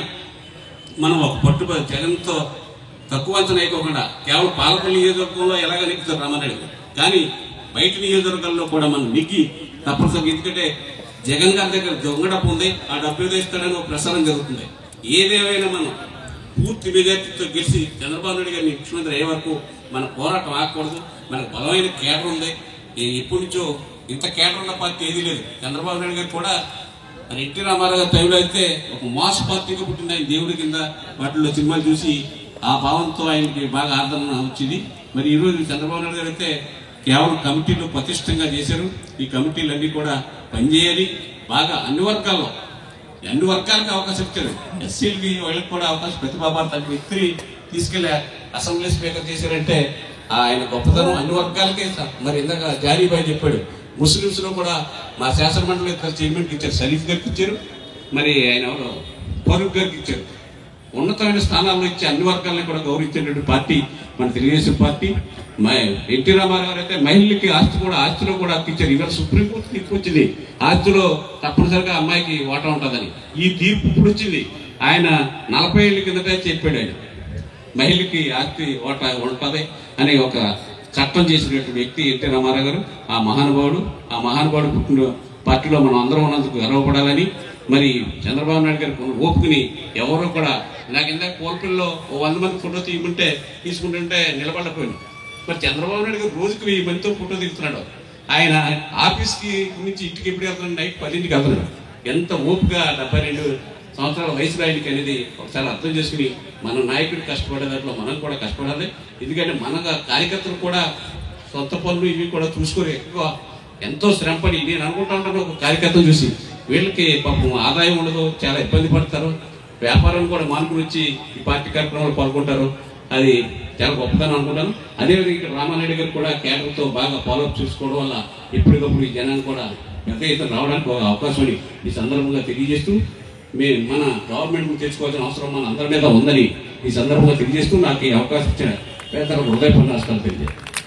మనం ఒక పట్టుబడి జగన్తో తక్కువ అంచనా వేయకోకుండా కేవలం పాలపల్లి నియోజకవర్గంలో ఎలాగ నెక్కుతారు రామారెడ్డి గారు. కానీ బయట నియోజకవర్గాల్లో కూడా మనం నెగ్గి తప్పనిసరిగా ఎందుకంటే జగన్ గారి దగ్గర దొంగ డబ్బు ఉంది ఆ డబ్బు ఏదో ఇస్తాడని ఒక ప్రసారం జరుగుతుంది ఏదేమైనా మనం పూర్తి మెజార్టీతో గెలిచి చంద్రబాబు నాయుడు గారిని ముఖ్యమంత్రి అయ్యే వరకు మన పోరాటం ఆగకూడదు మనకు బలమైన కేటర్ ఉంది ఈ- ఇప్పటి నుంచో ఇంత కేటర్ ఉన్న పార్టీ ఏదీ లేదు చంద్రబాబు నాయుడు గారు కూడా మరి ఎన్టీ రామారావు గారి టైంలో అయితే ఒక మాస్ పార్టీగా పుట్టిన ఆయన దేవుడి కింద వాటిల్లో సినిమాలు చూసి ఆ భావంతో ఆయనకి బాగా ఆదరణ వచ్చింది మరి ఈరోజు చంద్రబాబు నాయుడు గారు అయితే కేవలం కమిటీలు పటిష్టంగా చేశారు ఈ కమిటీలన్నీ కూడా పనిచేయాలి బాగా అన్ని వర్గాల్లో అన్ని వర్గాలకు అవకాశం ఇచ్చారు ఎస్సీలకి వాళ్ళకి కూడా అవకాశం ప్రతిభాభారత అనే వ్యక్తిని తీసుకెళ్లి అసెంబ్లీ స్పీకర్ చేశారంటే ఆయన గొప్పతనం అన్ని వర్గాలకే స- మరి ఇందాక జారీబాయ్ చెప్పాడు ముస్లింస్ లో కూడా మా శాసన మండలి చైర్మన్కి ఇచ్చారు షరీఫ్ గారికి ఇచ్చారు మరి ఆయన ఎవరు ఫరూక్ గారికి ఇచ్చారు ఉన్నతమైన స్థానాల్లో ఇచ్చి అన్ని వర్గాలను కూడా గౌరవించేటువంటి పార్టీ మన తెలుగుదేశం పార్టీ మ- ఎన్టీ రామారావు గారు అయితే మహిళలకి ఆస్తి కూడా ఆస్తిలో కూడా హక్కు ఇచ్చారు ఇవాళ సుప్రీంకోర్టు తీర్పు వచ్చింది ఆస్తిలో తప్పనిసరిగా అమ్మాయికి వాటా ఉంటుందని ఈ తీర్పు ఇప్పుడు వచ్చింది ఆయన నలభై ఏళ్ళ కిందటే చెప్పాడు ఆయన మహిళకి ఆస్తి ఓటా ఉంటుంది అనే ఒక చట్టం చేసినటువంటి వ్యక్తి ఎన్టీ రామారావు గారు ఆ మహానుభావుడు ఆ మహానుభావుడు పుట్టిన పార్టీలో మనం అందరం ఉన్నందుకు గర్వపడాలని మరి చంద్రబాబు నాయుడు గారికి ఉన్న ఓపుకుని ఎవరు కూడా నాకు ఇందాక కోల్పిల్లో ఓ వంద మంది ఫోటో తీయమంటే తీసుకుంటుంటే నిలబడకపోయింది మరి చంద్రబాబు నాయుడు గారు రోజుకి వెయ్యి మందితో ఫోటో తీస్తున్నాడు ఆయన ఆఫీస్కి నుంచి ఇంటికి ఎప్పుడు వెళ్తున్నాడు నైట్ పదింటికి వెళ్తున్నాడు ఎంత ఓపుగా డెబ్బై రెండు సంవత్సరాల వయసు ఆయనకి అనేది ఒకసారి అర్థం చేసుకుని మన నాయకుడు కష్టపడే దాంట్లో మనం కూడా కష్టపడాలి ఎందుకంటే మన కార్యకర్తలు కూడా సొంత పనులు ఇవి కూడా చూసుకొని ఎక్కువ ఎంతో శ్రమపడి నేను అనుకుంటా ఉంటాను ఒక కార్యకర్తలు చూసి వీళ్ళకి పాపం ఆదాయం ఉండదు చాలా ఇబ్బంది పడతారు వ్యాపారం కూడా మానుకుని వచ్చి ఈ పార్టీ కార్యక్రమాలు పాల్గొంటారు అది చాలా గొప్పదని అనుకుంటాను అదేవిధంగా ఇక్కడ రామారెడ్డి గారు కూడా కేడర్తో బాగా ఫాలోఅప్ చూసుకోవడం వల్ల ఎప్పటికప్పుడు ఈ జనాన్ని కూడా పెద్ద ఎత్తున రావడానికి ఒక అవకాశం అని ఈ సందర్భంగా తెలియజేస్తూ మేము మన గవర్నమెంట్ తెచ్చుకోవాల్సిన అవసరం మన అందరి మీద ఉందని ఈ సందర్భంగా తెలియజేస్తూ నాకు ఈ అవకాశం ఇచ్చిన పేదలకు హృదయపూర్ణ నమస్కారం తెలియజేస్తాను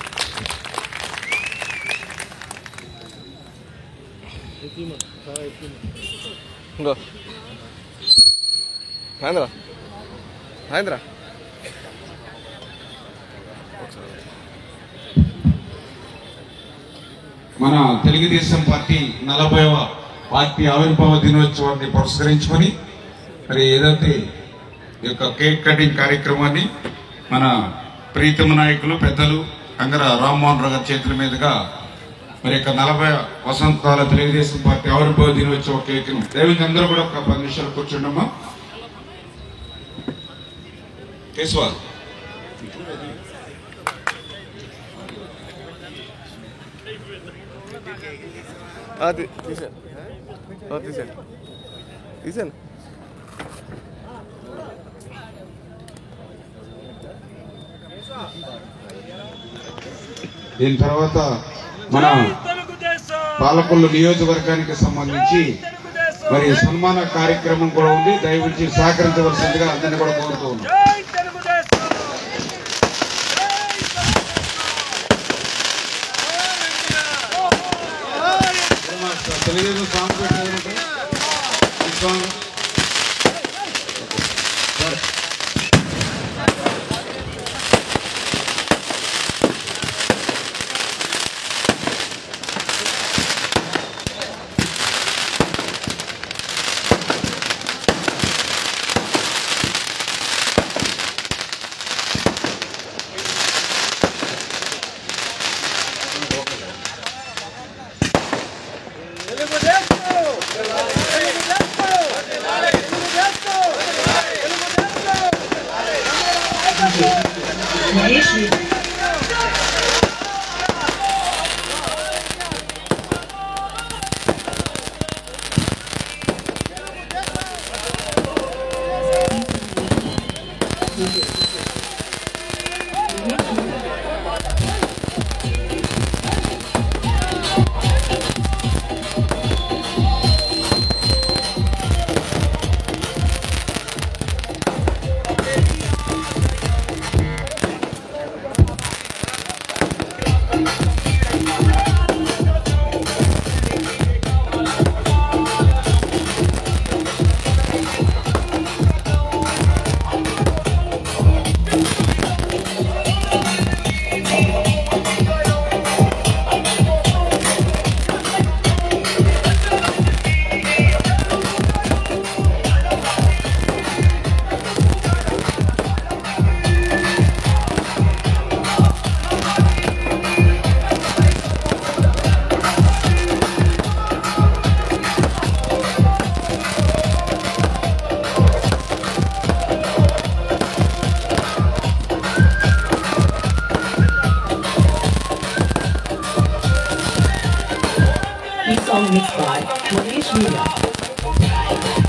ఇంకో మహేంద్ర మహేంద్ర మన తెలుగుదేశం పార్టీ నలభైవ పార్టీ ఆవిర్భావ దినోత్సవాన్ని పురస్కరించుకొని మరి ఏదైతే ఈ యొక్క కేక్ కటింగ్ కార్యక్రమాన్ని మన ప్రీతమ నాయకులు పెద్దలు అంగర రామ్మోహన్ రావు గారి చేతుల మీదుగా మరి యొక్క నలభై వసంతాల తెలుగుదేశం పార్టీ ఆవిర్భావ దినోత్సవ కేక్ను దయవించి అందరూ కూడా ఒక పది నిమిషాలు కూర్చోండమ్మా కేశవ అది తీసాను తీసాను తీసాను దీని తర్వాత మన పాలకొల్లు నియోజకవర్గానికి సంబంధించి మరి సన్మాన కార్యక్రమం కూడా ఉంది దయవుంచి సహకరించవలసిందిగా అందరినీ కూడా కోరుతూ ఉన్నాం తెలుగుదేశం సాంగ్ పెట్టారంటే ఈ song This song mixed by Mahesh Meera.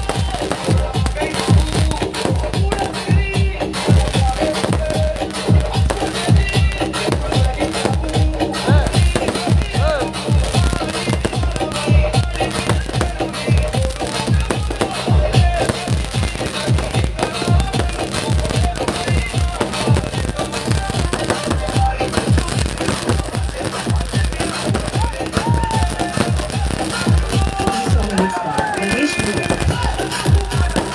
This song mixed by Mahesh Meera.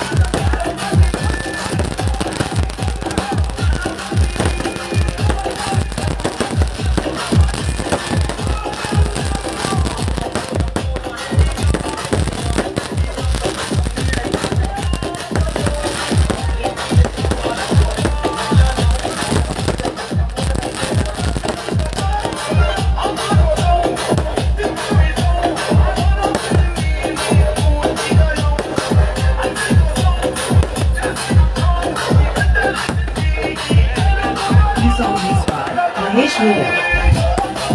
This song mixed by Mahesh Meera.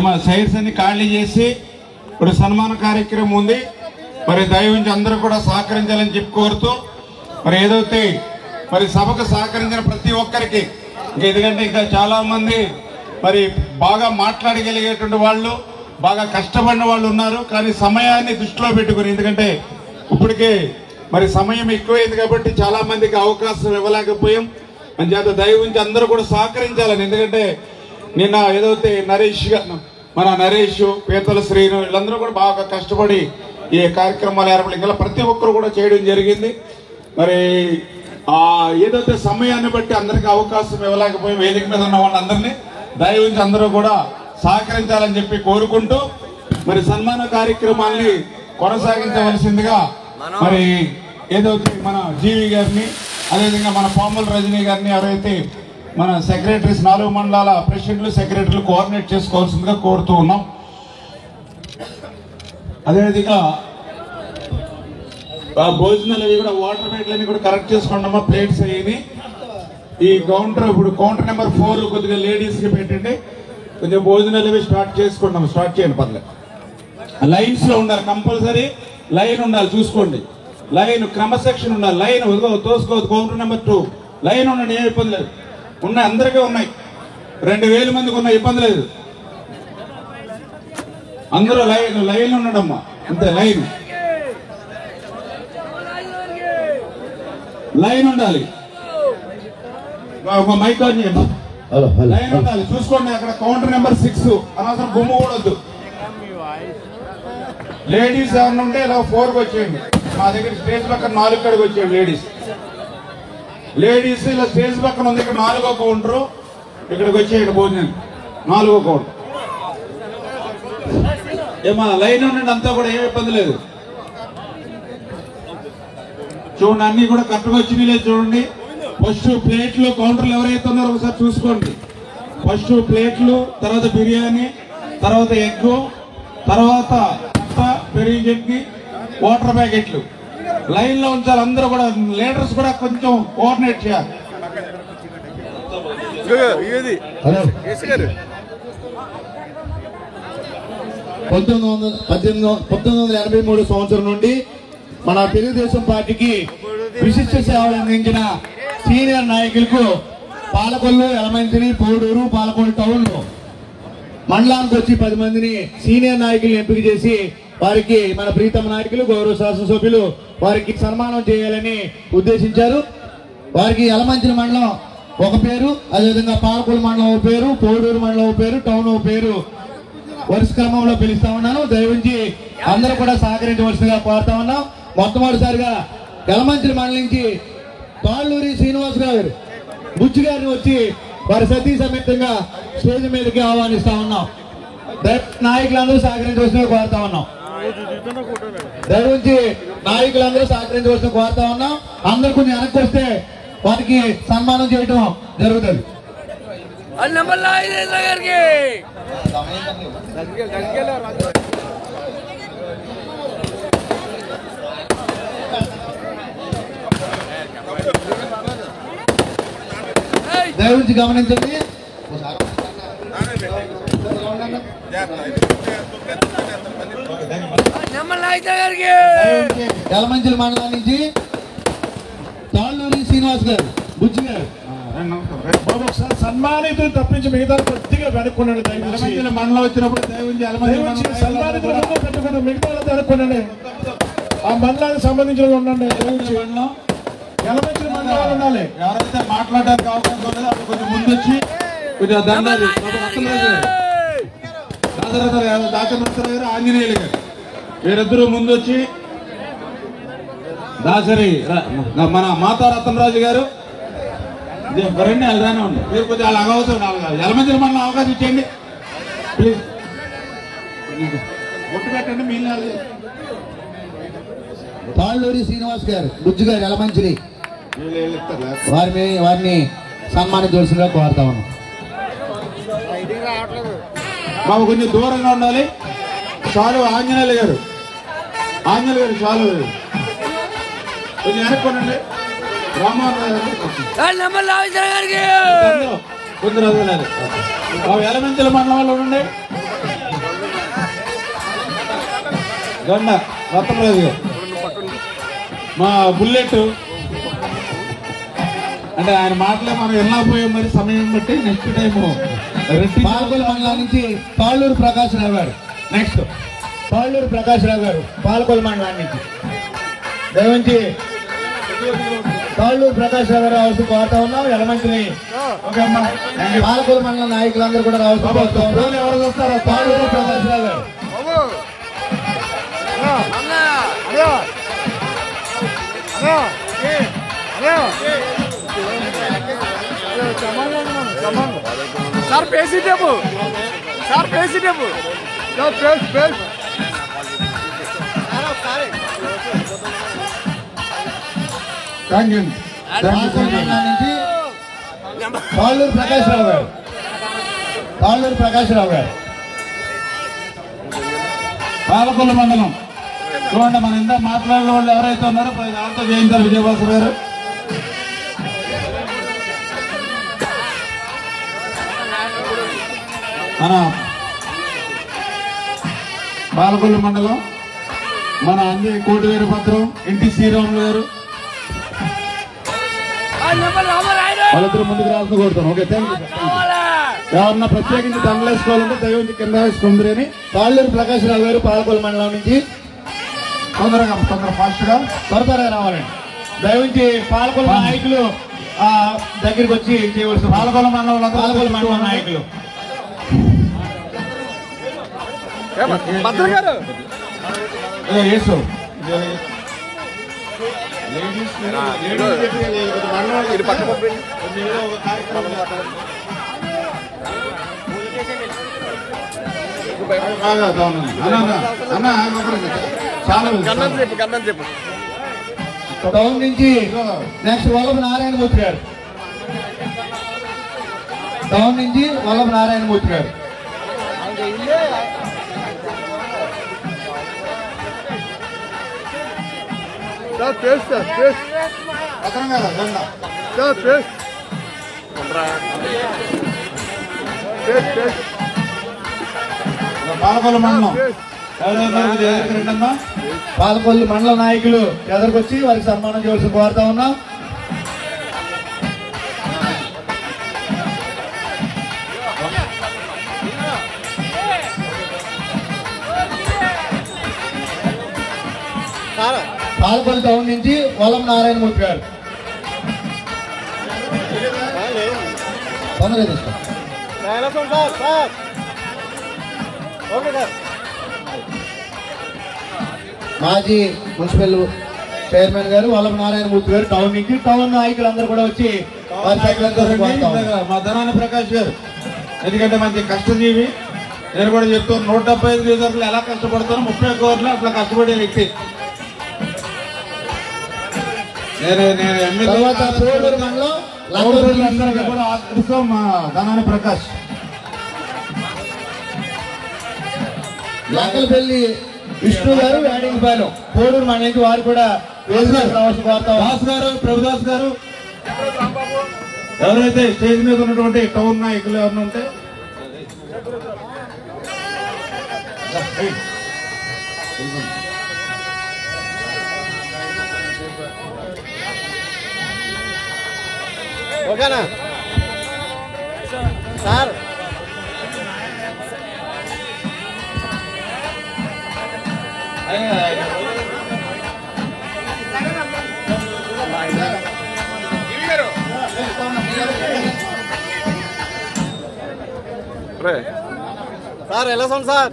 ఏమో చైర్స్ అన్ని ఖాళీ చేసి ఇప్పుడు సన్మాన కార్యక్రమం ఉంది మరి దయవుంచి అందరూ కూడా సహకరించాలని చెప్పి కోరుతూ మరి ఏదైతే మరి సభకు సహకరించిన ప్రతి ఒక్కరికి ఇంకా ఎందుకంటే ఇంకా చాలా మంది మరి బాగా మాట్లాడగలిగేటువంటి వాళ్ళు బాగా కష్టపడిన వాళ్ళు ఉన్నారు కానీ సమయాన్ని దృష్టిలో పెట్టుకుని ఎందుకంటే ఇప్పటికే మరి సమయం ఎక్కువైంది కాబట్టి చాలా మందికి అవకాశం ఇవ్వలేకపోయాం అని చేత దయ ఉంచి అందరూ కూడా సహకరించాలని ఎందుకంటే నిన్న ఏదైతే నరేష్ గా- మన నరేష్ పీతల శ్రీను వీళ్ళందరూ కూడా బాగా కష్టపడి ఈ కార్యక్రమాలు ఏర్పడి ఇంకా ప్రతి ఒక్కరు కూడా చేయడం జరిగింది మరి ఆ ఏదైతే సమయాన్ని బట్టి అందరికీ అవకాశం ఇవ్వలేకపోయి వేదిక మీద ఉన్న వాళ్ళందరినీ దయ ఉంచి అందరూ కూడా సహకరించాలని చెప్పి కోరుకుంటూ మరి సన్మాన కార్యక్రమాల్ని కొనసాగించవలసిందిగా మరి ఏదైతే మన జీవి గారిని అదేవిధంగా మన పాముల రజనీ గారిని ఎవరైతే మన సెక్రటరీస్ నాలుగు మండలాల ప్రెసిడెంట్లు సెక్రటరీలు కోఆర్డినేట్ చేసుకోవాల్సిందిగా కోరుతూ ఉన్నాం అదేవిధంగా ఆ భోజనాలు అవి కూడా వాటర్ ప్లేట్లన్నీ కూడా కరెక్ట్ చేసుకోండి ప్లేట్స్ అయ్యి ఈ కౌంటర్ ఇప్పుడు కౌంటర్ నెంబర్ ఫోర్ కొద్దిగా లేడీస్ కి పెట్టండి కొంచెం భోజనాలు అవి స్టార్ట్ చేసుకున్నాం స్టార్ట్ చేయండి పర్లేదు లైన్స్ లో ఉండాలి కంపల్సరీ లైన్ ఉండాలి చూసుకోండి లైన్ క్రమశిక్షణ ఉండాలి లైన్ ఇదిగో తోసుకోవద్దు కౌంటర్ నెంబర్ టూ లైన్ ఉండండి ఏం ఇబ్బంది లేదు ఉన్నాయి అందరికీ ఉన్నాయి రెండు వేల మందికి ఉన్నాయి ఇబ్బంది లేదు అందరూ లైన్ లైన్ ఉండడమ్మా అంతే లైన్ లైన్ ఉండాలి ఒక మైక్ ఆన్ చేయమ్మా లైన్ ఉండాలి చూసుకోండి అక్కడ కౌంటర్ నెంబర్ సిక్స్ అనవసరం గుమ్ము కూడా వద్దు లేడీస్ ఎవరైనా ఉంటే ఇలా ఫోర్కి వచ్చేయండి మా దగ్గర స్టేజ్ పక్కన నాలుగు కడికి వచ్చేయండి లేడీస్ లేడీస్ ఇలా స్టేజ్ పక్కన ఉంది ఇక్కడ నాలుగో కౌంటర్ ఇక్కడికి వచ్చేయండి భోజనం నాలుగో కౌంటర్ ఏమా లైన్ ఉండండి అంతా కూడా ఏమి ఇబ్బంది లేదు చూడండి అన్ని కూడా కరెక్ట్గా వచ్చినాయి లేదు చూడండి ఫస్ట్ ప్లేట్లు కౌంటర్లు ఎవరైతే ఉన్నారో ఒకసారి చూసుకోండి ఫస్ట్ ప్లేట్లు తర్వాత బిర్యానీ తర్వాత ఎగ్ తర్వాత కప్ప, పెరుగు చట్నీ వాటర్ ప్యాకెట్లు లైన్ లో ఉంచాలి అందరూ కూడా లీడర్స్ కూడా కొంచెం కోఆర్డినేట్ చేయాలి పంతొమ్మిది వందల పద్దెనిమిది వం- పంతొమ్మిది వందల ఎనభై మూడు సంవత్సరం నుండి మన తెలుగుదేశం పార్టీకి విశిష్ట సేవలు అందించిన సీనియర్ నాయకులకు పాలకొల్లు ఎలమంచిలి పోడూరు పాలకొల్లు టౌన్లో మండలానికి వచ్చి పది మందిని సీనియర్ నాయకులను ఎంపిక చేసి వారికి మన ప్రీతమ నాయకులు గౌరవ శాసనసభ్యులు వారికి సన్మానం చేయాలని ఉద్దేశించారు వారికి ఎలమంచిలి మండలం ఒక పేరు అదేవిధంగా పాలకొల్లు మండలం ఒక పేరు పోడూరు మండలం ఒక పేరు టౌన్ ఒక పేరు వరుస క్రమంలో పిలుస్తా ఉన్నాను దయవుంచి అందరూ కూడా సహకరించవలసిందిగా కోరుతా ఉన్నాం మొట్టమొదటిసారిగా యలమంచిలి మండలి నుంచి తాళ్ళూరి శ్రీనివాసరావు గారు బుచ్చి గారిని వచ్చి వారి సతీ సమేతంగా స్టేజ్ మీదకి ఆహ్వానిస్తా ఉన్నాం దయ- నాయకులందరూ సహకరించవలసిందిగా కోరుతా ఉన్నాం దయవుంచి నాయకులందరూ సహకరించవలసిన కోరుతా ఉన్నాం అందరు కొంచెం వెనక్కి వస్తే వారికి సన్మానం చేయడం జరుగుతుంది దయవుంచి గమనించండి యలమంచిలి మండలం నుంచి తాళ్ళూరి శ్రీనివాస్ గారు బుజ్జి గారు బాబు ఒకసారి సన్మానితులు తప్పించి మిగతా కొద్దిగా వెనుక్కున్నాడు దయచేసి ఎలమంచిలి మండలం వచ్చినప్పుడు దయవుంచి ఎలమంచిలి దయచేసి మండలం సన్మానితులు అందరూ పెట్టుకుని మిగతా వాళ్ళతో వెనుక్కునండి ఆ మండలానికి సంబంధించిన వాళ్ళు ఉండండి దయచేసి ఎలమంచిలి మండలాలు ఉండాలి ఎవరైతే మాట్లాడడానికి అవకాశం ఉన్నదో అప్పుడు కొంచెం ముందు వచ్చి కొంచెం దండాలి రత్నరాజు గారు దాసరథ గారు దాసరథ గారు ఆంజనేయులు గారు వీరిద్దరూ ముందు వచ్చి దాసరి ర- మన మాతా రత్నరాజు గారు ఇది రండి వాళ్ళు రానే ఉండి మీరు కొంచెం వాళ్ళ అవకాశం ఉండాలి ఎలమంచిలి మండలం అవకాశం ఇచ్చేయండి ప్లీజ్ ఒట్టు పెట్టండి మీ తాళ్ళూరి శ్రీనివాస్ గారు బుజ్జి గారు యలమంచిలి వారిని వారిని సన్మానించవలసిందిగా కోరుతా ఉన్నాం బాబు కొంచెం దూరంగా ఉండాలి చాలు ఆంజనేయులు గారు ఆంజనేయులు గారు చాలు కొంచెం వెనక్కొనండి రామోహన్ రావు గారు అందరూ కొందరు వదలాలి బాబు ఎలమెంతల మండలం వాళ్ళు ఉండండి గండ రత్నరాజు గారు మా బుల్లెట్ అంటే ఆయన మాటలే మనం వెళ్ళకపోయాం మరి సమయం బట్టి నెక్స్ట్ టైం రెడ్డి పాలకొల మండలం నుంచి పాళ్ళూరు ప్రకాశ్ రావు గారు నెక్స్ట్ పాళ్ళూరు ప్రకాశ్ రావు గారు పాలకొల మండలం నుంచి దయవంచి పాళ్ళూరు ప్రకాశ్ రావు గారు రావాల్సి కోరుతా ఉన్నాం ఎలమంచిని పాలకొల మండలం నాయకులందరూ కూడా రావాల్సి కోరుతా ఉన్నాం ఎవరు వస్తారో పాళ్ళూరు ప్రకాశ్ రావు గారు సార్ పేసి టేపు సార్ పేసి టేపు పేస్ పేస్ థ్యాంక్ యూ పాలకొల మండలం నుంచి పాళ్ళూరు ప్రకాశ్ రావు గారు పాళ్ళూరు ప్రకాశ్ రావు గారు పాలకొల్లు మండలం చూడండి మన ఇంత మాట్లాడిన వాళ్ళు ఎవరైతే ఉన్నారో దాంతో జయించారు విజయభాస్కర్ గారు మన పాలకొల్లు మండలం మన అన్ని కోటి వేరు పత్రం ఎన్టీ శ్రీరాములు గారు వాళ్ళిద్దరు ముందుకు రావాల్సి కోరుతాను ఓకే థ్యాంక్ యూ ఎవరన్నా ప్రత్యేకించి దండలు వేసుకోవాలంటే దయవుంచి కింద వేసుకుందరు అని పాళ్ళూరు ప్రకాశ్ రావు గారు పాలకొల మండలం నుంచి తొందరగా తొందర ఫాస్ట్ గా త్వర త్వరగా రావాలండి దయవుంచి పాలకొల నాయకులు ఆ, దగ్గరికి వచ్చి చేయవలసిన పాలకొల మండలం పాలకొల మండలం నాయకులు భద్ర గారు ఏ, యేసు ఇది పక్క పంపండి బాగా బాగుంది. అన్న, అన్న, అన్న, అన్న, ఒకరు చాలా గన్నం చెప్పు గన్నం చెప్పు టౌన్ నుంచి నెక్స్ట్ వల్లభ నారాయణమూర్తి గారు టౌన్ నుంచి వల్లభ నారాయణమూర్తి గారు సార్ పేస్ సార్ పేస్ పత్రంగా దండ సార్ పేస్ పేస్ పేస్ పాలకొల్లు మండలం ఎవరెవరు దగ్గరికి రండి అమ్మా. పాలకొల్లు మండల నాయకులు ఎదరికొచ్చి వారికి సన్మానం చేయవలసి కోరుతా ఉన్నాం పాలకొల్లు టౌన్ నుంచి వల్లం నారాయణమూర్తి గారు తొందరగా తీసుకో. సార్ సార్ ఓకే సార్ మాజీ మున్సిపల్ చైర్మన్ గారు వల్లభ నారాయణమూర్తి గారు టౌన్ నుంచి టౌన్ నాయకులందరూ కూడా వచ్చి వారి సైకిల్ కోసం కోరుతా ఉన్నాం. ఇందాక మా ధనాన ప్రకాష్ గారు ఎందుకంటే మంచి కష్టజీవి నేను కూడా చెప్తాను నూట డెబ్బై ఐదు లీటర్లు ఎలా కష్టపడతాను ముప్పై ఒక్క ఓవర్లు అట్లా కష్టపడే వ్యక్తి నేను నేను ఎమ్మెల్యే తర్వాత పోడూరు మండలం లక్కవరం అందరికీ కూడా ఆదరిస్తాం మా ధనాని ప్రకాష్ లంకలపల్లి విష్ణు గారు వేడింగిపాలెం పోడూరు మండలం నుంచి వారు కూడా వేదికగా రావాల్సి కోరుతా ఉన్నాం. దాస్ గారు ప్రభుదాస్ గారు ఎవరైతే స్టేజ్ మీద ఉన్నటువంటి టౌన్ నాయకులు ఎవరైనా ఉంటే ఓకేనా సార్ సార్ ఎలా ఉంది సార్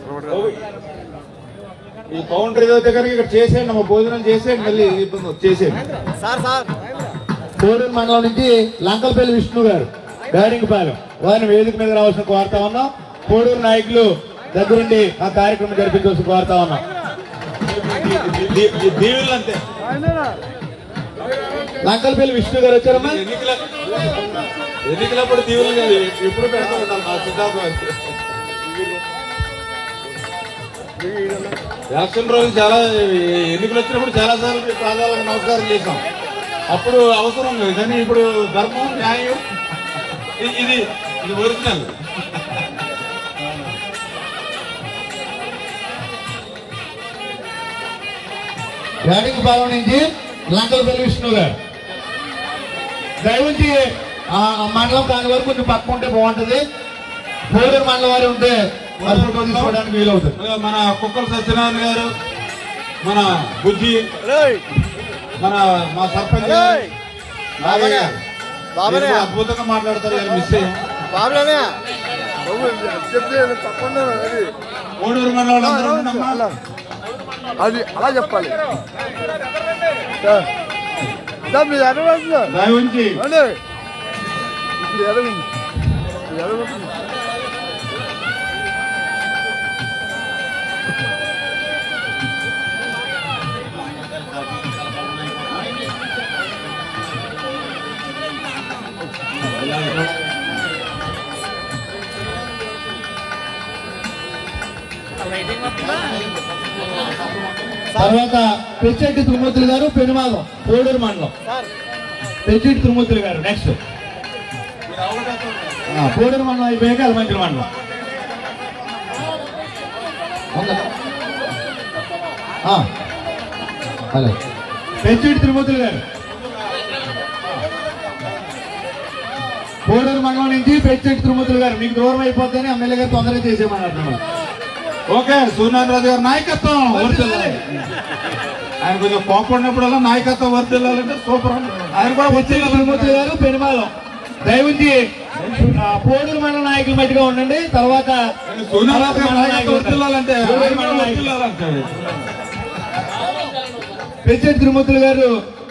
ఈ కౌంటర్ ఏదైతే కనుక ఇక్కడ చేసేయండి మా భోజనం చేసేయండి మళ్ళీ ఇబ్బంది వద్దు, చేసేయండి సార్ సార్ పోడూరు మండలం నుంచి లంకలపల్లి విష్ణు గారు వేడింగిపాలెం వారిని వేదిక మీద రావాల్సిన కోరుతా ఉన్నాం పోడూరు నాయకులు దగ్గరుండి ఆ కార్యక్రమం జరిపించవలసి కోరుతా ఉన్నాం దీవులు అంతే లంకలపల్లి విష్ణు గారు వచ్చారమ్మా ఎన్నికల ఎన్నికలప్పుడు దీవులు కాదు ఎప్పుడు పెడతా ఉంటాం మా సిద్ధాంతం అది. ఎలక్షన్ రోజు చాలా ఎన్నికలు వచ్చినప్పుడు చాలా సార్లు పాదాలకు నమస్కారం చేశాం అప్పుడు అవసరం లేదు కానీ ఇప్పుడు ధర్మం న్యాయం ఇ- ఇది ఇది ఒరిజినల్ గాడింగ్ పాలెం నుంచి లంకలపల్లి విష్ణు గారు దయవుంచి ఆ ఆ మండలం కాని వరకు కొంచెం పక్క ఉంటే బాగుంటది పోలూరు మండలం వారు ఉంటే మరి ఫోటో తీసుకోవడానికి వీలవుతుంది మన కుక్కల సత్యనారాయణ గారు మన బుజ్జి మన మా సర్పంచ్ గారు, నాగయ్య గారు. బాబనే. మీరు అద్భుతంగా మాట్లాడతారు కానీ మిస్ అయ్యాం బాబులోనే చెప్తే తప్పకుండా అది కోడూరు మండలం అందరూ ఉండమ్మా. అది అలా చెప్పాలి సార్ మీరు ఎడవచ్చు దయవుంచి ఇప్పుడు ఎడవండి ఎడవచ్చు తర్వాత పెచ్చెట్టి తిరుమూర్తులు గారు పెనుమాగం కోడూరు మండలం పెచ్చెట్టి తిరుమూర్తులు గారు నెక్స్ట్ ఆ, కోడూరు మండలం అయిపోయాక అలమంచి మండలం ఉందా? ఆ, అలాగే పెచ్చెట్టి తిరుమూర్తులు గారు కోడూరు మండలం నుంచి పెచ్చెట్టి తిరుమూర్తులు గారు మీకు దూరం అయిపోతేనే ఎమ్మెల్యే గారు తొందరగా చేసేయమన్నారు మిమ్మల్ని. ఓకే సూర్యనారాయణ రాజు గారు నాయకత్వం వర్తిల్లాలి ఆయన కొంచెం కోపడినప్పుడల్లా నాయకత్వం వర్తిల్లాలంటే సూపర్ ఆయన కూడా పెచ్చెట్టి తిరుమూర్తులు గారు పెనుమాగం దయవుంచి ఆ, కోడూరు మండల నాయకుల మధ్యగా ఉండండి తర్వాత సూర్యనారాయణ గారు మండల నాయకత్వం నాయకులు వర్తిల్లాలంటే కోడూరు ఆయన కూడా మండల నాయకులు. వర్తిల్లాలంటే పెచ్చెట్టి తిరుమూర్తులు గారు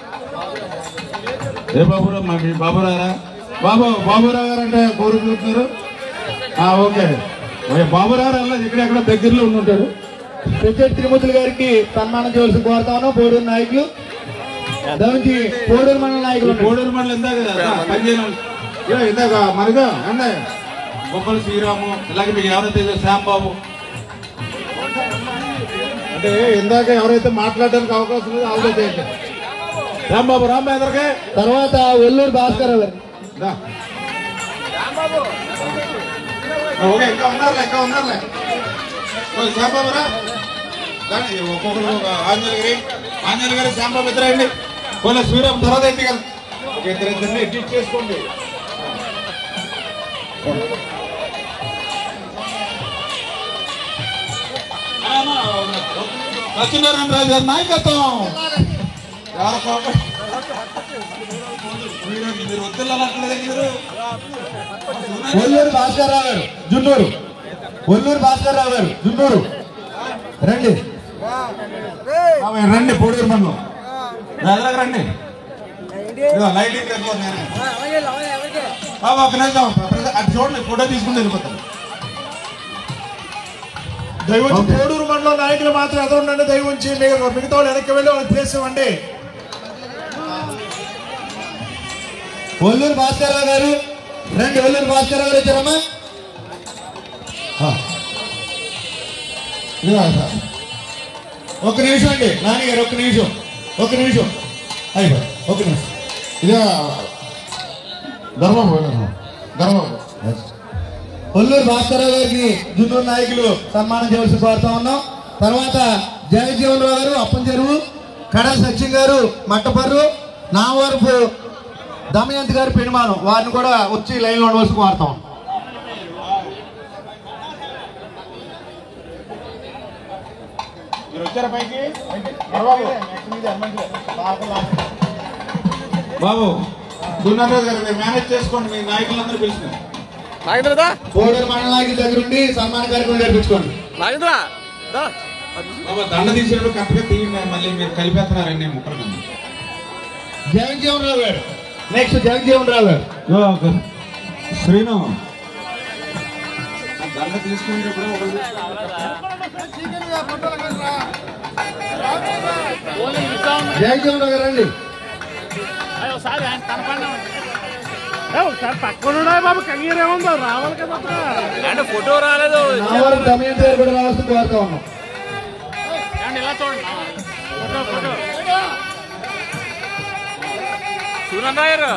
ఏ బాబురావు మా మీ బాబురారా బాబు బాబురావు గారు అంటే కోరుకుంటున్నారు ఆ, ఓకే ఓకే, బాబురావు వెళ్ళదు ఇక్కడ ఎక్కడ దగ్గరలో ఉండుంటారు పెచ్చెట్టి తిరుమూర్తులు గారికి సన్మానం చేయవలసి కోరుతాను పోడూరు నాయకులు దానికి పోడూరు మండల నాయకులు ఉన్నారు. కోడూరు మండలం ఇందాక కదా, పనిచేయని వాళ్ళు. ఇలా ఇందాక మనగా అన్నయ్య గొప్పల శ్రీరాము ఇలాగే మీకు ఎవరైతే తెలుసో శ్యాంబాబు అంటే ఇందాక ఎవరైతే మాట్లాడడానికి అవకాశం లేదో ఆలోచన చేయండి రాంబాబు రాంబాబు ఎదరికే తర్వాత వెల్లూరు భాస్కర్ గారు దా. ఓకే ఇంకా ఉన్నారులే ఇంకా ఉన్నారులే ఓ, శ్యాంబాబు రా దాన్ని ఒక్కొక్కరు ఒక ఆంజనేయ గారి ఆంజనేయ గారి శ్యాంబాబు ఇద్దరండి పోలే శ్రీరామ్ తర్వాత ఇంటికి వెళ్తాం. ఒక ఇద్దరు ఇద్దరిని అడ్జస్ట్ చేసుకోండి సత్యనారాయణ రాజు గారి నాయకత్వం ఎవరు కోపం? మీరు- మీరు వద్దులనట్లేదు మీరు ఒల్లూరు భాస్కర్ రావు గారు జున్నూరు ఒల్లూరు భాస్కర్ రావు గారు జున్నూరు రండి ఆమె రండి పొడూరు మండలం నా దగ్గరకు రండి ఇదిగో లైటింగ్ పెట్టుకో నేను. బాబు ఒక నిమిషం ప్రజ- అటు చూడండి ఫోటో తీసుకుని వెళ్ళిపోతాను దయవుంచి కోడూరు మండలం నాయకులు మాత్రం ఎదురు ఉండండి దయవుంచి మీరు మిగతా వాళ్ళు వెనక్కి వెళ్ళి వాళ్ళకి ప్లేస్ ఇవ్వండి ఒల్లూరు భాస్కర్ రావు గారు రండి ఒల్లూరు భాస్కర్ రావు గారు వచ్చారమ్మా ఆ. ఇదిగో సార్. ఒక్క నిమిషం అండి నాన్నగారు ఒక్క నిమిషం ఒక్క నిమిషం అయిపోయి ఒక్క నిమిషం ఇదే ధర్మం ధర్మం ఒల్లూరు భాస్కరరావు గారికి జున్నూరు నాయకులు సన్మానం చేయవలసి కోరుతా ఉన్నాం తర్వాత జగజ్జీవన్ రావు గారు అప్పం చెరువు కడల సత్యం గారు మట్టపర్రు నావరపు దమయంతి గారు పెనుమానం వారిని కూడా వచ్చి లైన్లో ఉండవలసి కోరుతాం మీరు వచ్చారా పైకి బాబు బాబు సూర్యనారాయణ గారు మీరు మేనేజ్ చేసుకోండి మీ నాయకులందరూ పిలిచినారు నాగేంద్రదా కోడూరు మండల నాయకుల దగ్గరుండి సన్మాన కార్యక్రమం జరిపించుకోండి నాగేంద్ర దా బాబా దండ తీసినప్పుడు కరెక్ట్గా తీయండి మళ్ళీ మీరు కలిపేస్తున్నారండి ముక్కలు జగజ్జీవన్ రావు గారు నెక్స్ట్ జగజ్జీవన్ రావు గారు శ్రీను దండ తీసుకునేటప్పుడు ఒకరు జగజ్జీవన్ రావు గారు రండి ఒకసారి పక్కన బాబు కంగీరేముందో రావాలి కదా అంటే ఫోటో రాలేదు నావరపు దమయంతి గారు కూడా రావాల్సి కోరుతా ఉన్నాం ఇలా చూడండి ఫోటో ఫోటో చూడండి గారు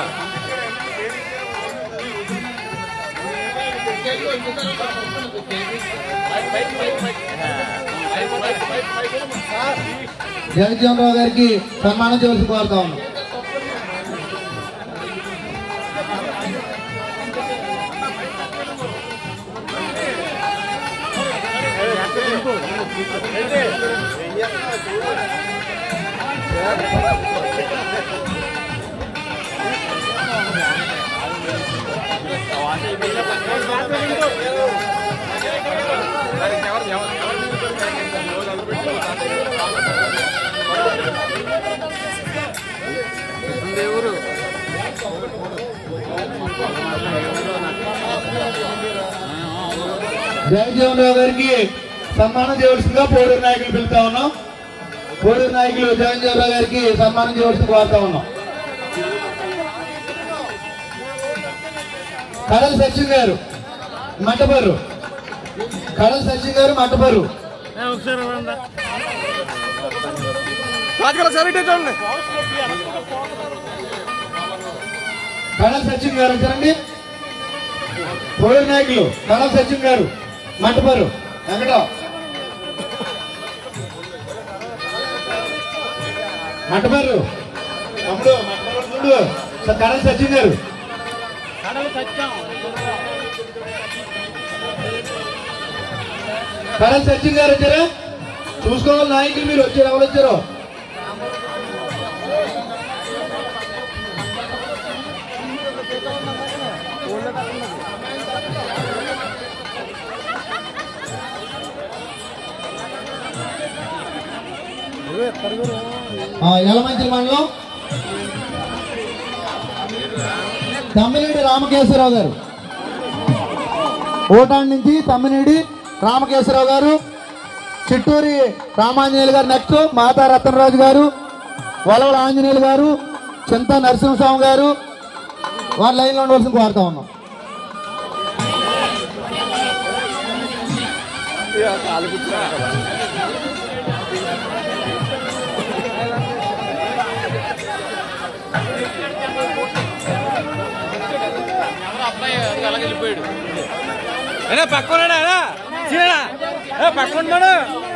జగజ్జీవన్ రావు గారికి సన్మానం చేయవలసి కోరుతా ఉన్నాం దేవుడు జగజ్జీవన్ రావు గారికి సన్మానం చేయవలసిందిగా పోడూరు నాయకులు పిలుతా ఉన్నాం పోడూరు నాయకులు జగజ్జీవన్ రావు గారికి సన్మానం చేయవలసింది కోరుతా ఉన్నాం కడల సచిన్ గారు మట్టపర్రు కడల సచిన్ గారు మట్టపర్రు ఒకసారి రాజకీయ సరే చూడండి కడల సచిన్ గారు వచ్చారండి పోడూరు నాయకులు కడల సచిన్ గారు మట్టపర్రు వెంకట మట్టపర్రు తమ్ముడు మట్టపర్రు చూడు స- కడల సచిన్ గారు కడల సచిన్ గారు వచ్చారా చూసుకోవాలి నాయకులు మీరు వచ్చారు ఎవరు వచ్చారో ఆ, యలమంచిలి మండలం తమ్మినేడి రామకేశ్వరరావు గారు ఓటాన్ నుంచి తమ్మినేడి రామకేశ్వరరావు గారు చిట్టూరి రామాంజనేయులు గారు నెక్స్ట్ మాతా రత్నరాజు గారు వలవల ఆంజనేయులు గారు చింత నరసింహస్వామి గారు వారి లైన్లో ఉండవలసిన కోరుతా ఉన్నాం కాలు కూర్చున్నా అబ్బాయి అలాగే వెళ్ళిపోయాడు అయినా పక్కన్నాడా అయినా చీనా పక్కన ఉన్నాడు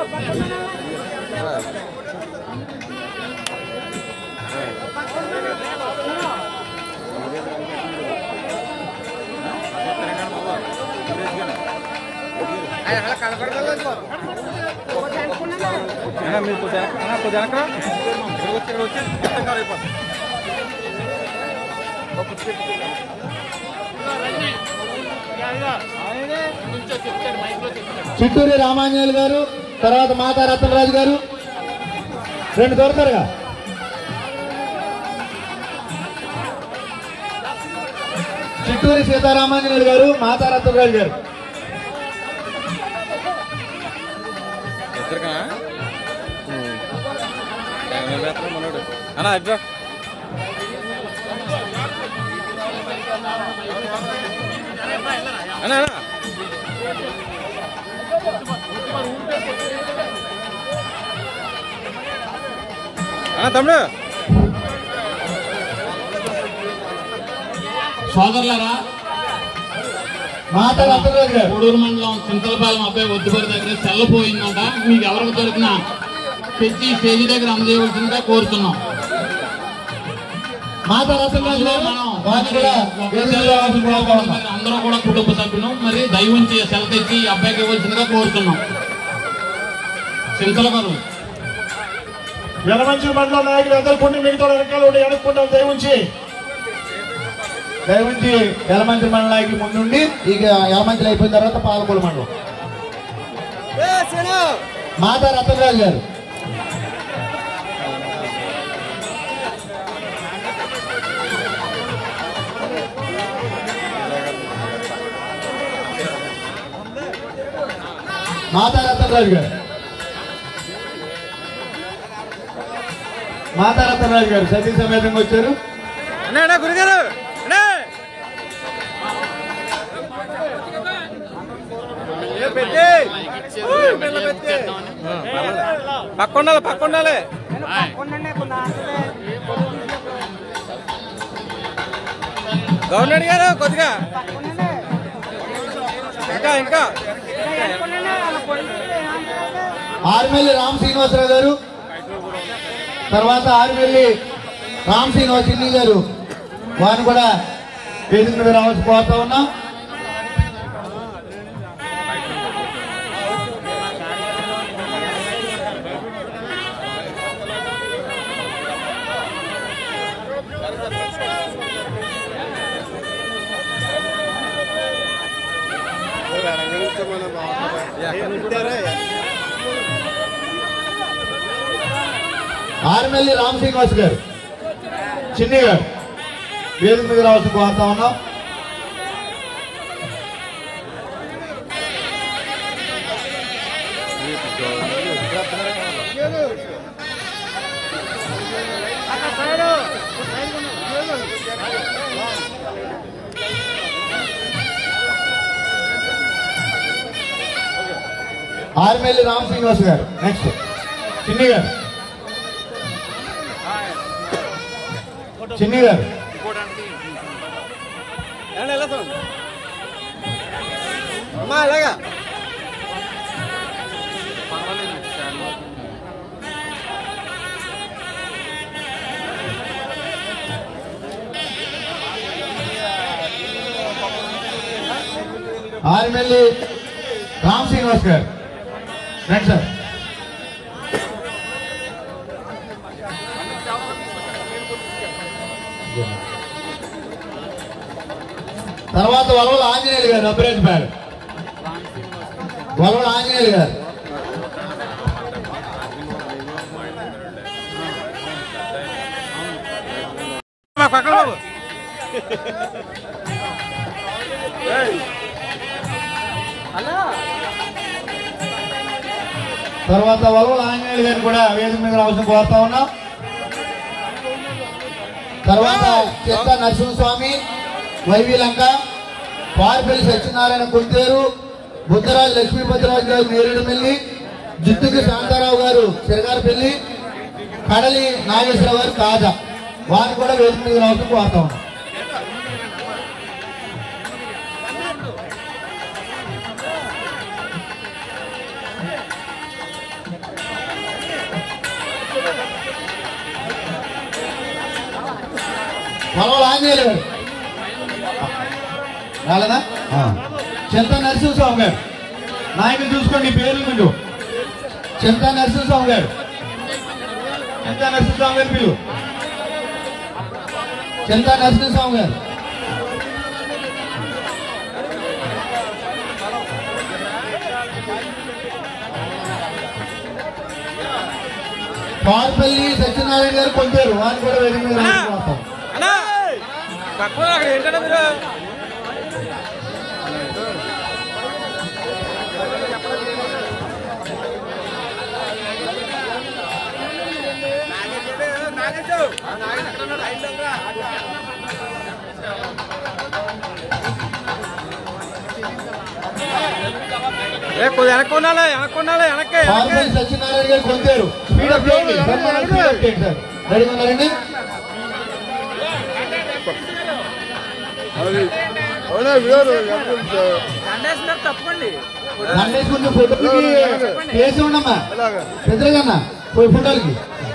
మీరు కొద్దిగా కొద్దిగా వచ్చి ఇక్కడ వచ్చి మొత్తం అయిపోతుంది చిట్టూరి రామాంజనేయులు గారు తర్వాత మాతా రత్నరాజు గారు రెండు దొరకరుగా చిట్టూరి సీతారామాంజనేయులు గారు మాతా రత్నరాజు గారు ఎక్కడికనా మనోడు అన్నా అడ్రా అన్నా అన్నా అన్నా తమ్ముడు సోదరులారా మాతా రత్నరాజు గారు కోడూరు మండలం చింతలపాలెం అబ్బాయి ఒద్దుపడి దగ్గర సెల్లపోయిందంట మీకు ఎవరికి దొరికినా తెచ్చి స్టేజీ దగ్గర అందజేయవలసిందిగా కోరుతున్నాం మాతా రత్నరాజు గారు మనం వారిని కూడా వేదికలో రావాల్సింది కోరుతా ఉన్నాం. మరి అందరూ కూడా కుటుంబ సభ్యులు మరి దైవంచి సెల తెచ్చి ఈ అబ్బాయికి ఇవ్వాల్సిందిగా కోరుతున్నాం చింతల గారు యలమంచి మండలం నాయకులు అందరూ కొన్ని మిగతా వెనకాల ఉండి అనుకుంటాం దయవుంచి దయవుంచి యలమంచి మండలానికి ముందుండి ఇక యలమంచిలు అయిపోయిన తర్వాత పాలకొల మండలం మాతా రత్నరాజు గారు మాతా రత్నరాజు గారు మాతా రత్నరాజు గారు సతీ సమేతంగా వచ్చారు అన్నా అన్నా గురుగారు అన్నా ఏ పెట్టి పక్క ఉండాలి పక్క ఉండాలి గవర్నర్ గారు కొద్దిగా ఇంకా ఇంకా ఆర్మల్లి రామ్ శ్రీనివాసరావు గారు తర్వాత ఆరువెల్లి రామ్ శ్రీనివాస్ చిన్ని గారు వారిని కూడా వేదిక మీద రావాల్సి కోరుతా ఉన్నాం ఆరుమెల్లి రామ్ శ్రీనివాస్ గారు చిన్ని గారు వేదిక మీద రావాల్సి కోరుతా ఉన్నాం ఆరుమెల్లి రామ్ శ్రీనివాస్ గారు నెక్స్ట్ చిన్ని గారు చిన్ని గారు అమ్మా అలాగా ఆరుమెల్లి రామ్ శ్రీనివాస్ గారు రండి సార్ తర్వాత వలవల ఆంజనేయులు గారు అభిరాజ్ గారు వలవల ఆంజనేయులు గారు పక్కన బాబు తర్వాత వలవల ఆంజనేయులు గారిని కూడా వేదిక మీద రావాల్సిన కోరుతా ఉన్నాం తర్వాత చిత్త నరసింహస్వామి వైవి లంక పార్పల్లి సత్యనారాయణ కుంటేరు బుద్ధరాజు లక్ష్మీపతిరాజు గారు నేరేడుమిల్లి జిత్తుకి శాంతారావు గారు సిరగారపల్లి కడలి నాగేశ్వరరావు గారు కాజా వారిని కూడా వేదిక మీద రావాల్సిన కోరుతా ఉన్నాం వలవల ఆంజనేయులు గారు రాలేదా చింత నరసింహస్వామి గారు నాయకులు చూసుకోండి పేర్లు మీరు చింత నరసింహస్వామి గారు చింత నరసింహస్వామి గారు పిలువు చింత నరసింహస్వామి గారు పార్పల్లి సత్యనారాయణ గారు పొందారు వారిని కూడా వేదిక మీద రావాల్సిన అన్నా పక్కన అక్కడ ఏంటంటే మీరు ఏ కొద్ది వెనక్కి ఉండాలి వెనక్కి ఉండాలి వెనక్కి పార్పల్లి సత్యనారాయణ గారు పొందారు స్పీడప్ చేయండి బ్రహ్మాండం స్పీడప్ చేయండి సార్ రెడీగా ఉన్నారండి తప్పండి దండేసి కొంచెం ఫోటోలకి చేసి ఉండమ్మా పెద్దగానా పోయి ఫోటోలకి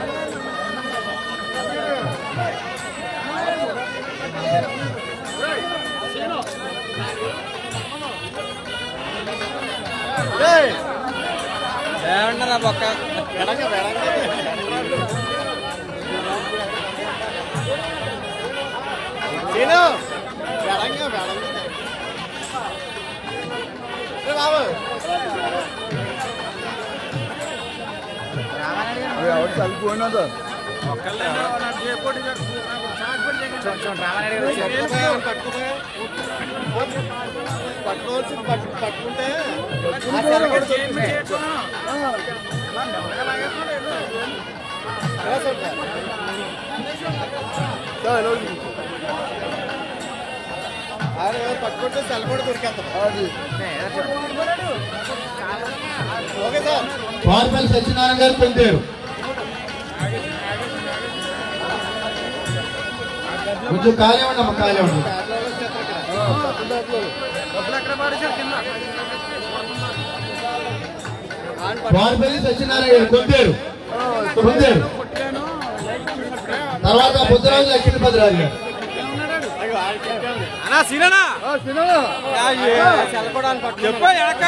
ఏమన్నారా పక్క వెనక నేను వెడంగా వెడంగా ఏ బాబు ఎవరు చల్లిపోయినదో పట్టుకోవాల్సి పట్టుకుంటే పట్టుకుంటే సెల్ కూడా దొరికేస్తాం ఓకే సార్ పార్పల్లి సత్యనారాయణ గారు పొందారు కొంచెం ఖాళీ ఉండమ్మా ఖాళీ ఉండండి డబ్బులు ఎక్కడ పాడేశారు కింద పార్పల్లి సత్యనారాయణ గారు పొందారు పొందారు కొట్టాను తర్వాత బుద్ధరాజు లక్ష్మీపతిరాజు గారు అన్నా సీననా చెప్పా ఎడక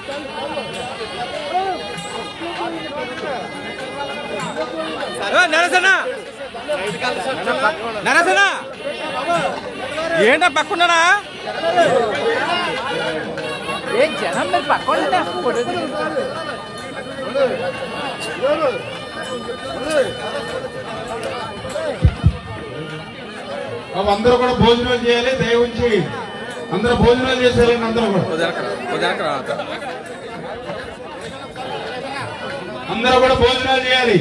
నరసనా నరసనా ఏంటా పక్కన్నానా ఏం జనం మీరు పక్కన బాబు అందరూ కూడా భోజనాలు చేయాలి దయ ఉంచి అందరూ భోజనాలు చేసేయాలండి అందరూ కూడా అందరూ కూడా భోజనాలు చేయాలి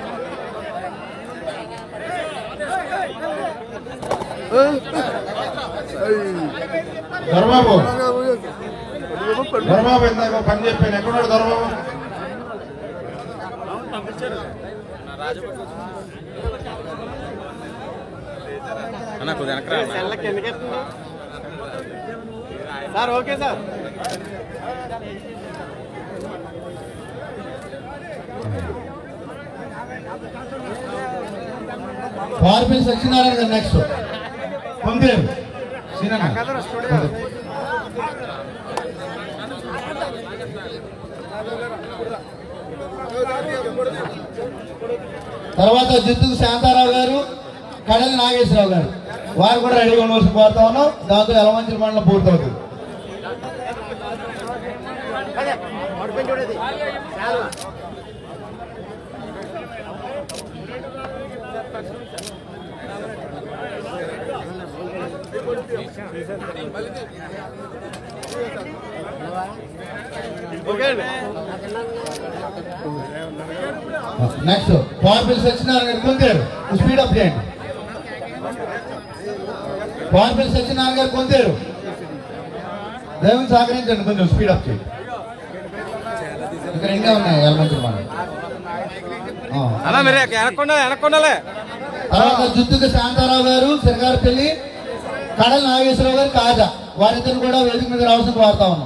దొరబాబు దొరబాబు ఇందాక పని చెప్పాను ఎక్కడున్నాడు దొరబాబు అన్న కొద్దిగా వెనకరా sir okay sir Parpalli Satyanarayana గారు నెక్స్ట్ పంపేరు సీనన్న తర్వాత జిత్తుకు శాంతారావు గారు కడలి నాగేశ్వరరావు గారు వారు కూడా రెడీగా ఉండవలసి కోరుతా ఉన్నాం దాంతో ఎలమంచి మండలం పూర్తవుతుంది నెక్స్ట్ పార్పిల్ సత్యనారాయణ గారు కొంతారు స్పీడ్ అప్ చేయండి పార్పిల్ సత్యనారాయణ గారు కొంతారు దైవం సహకరించండి కొంచెం స్పీడ్ అప్ చేయండి ఇక్కడ రెండే ఉన్నాయి ఎలమంచి మండలం అలా మీరు వెనక్కుండా వెనక్కుండాలే తర్వాత జుత్తుక శాంతారావు గారు శ్రీగారిపల్లి కడల నాగేశ్వరరావు గారు కాజా వారిద్దరు కూడా వేదిక మీద రావాల్సిన కోరుతా ఉన్నాం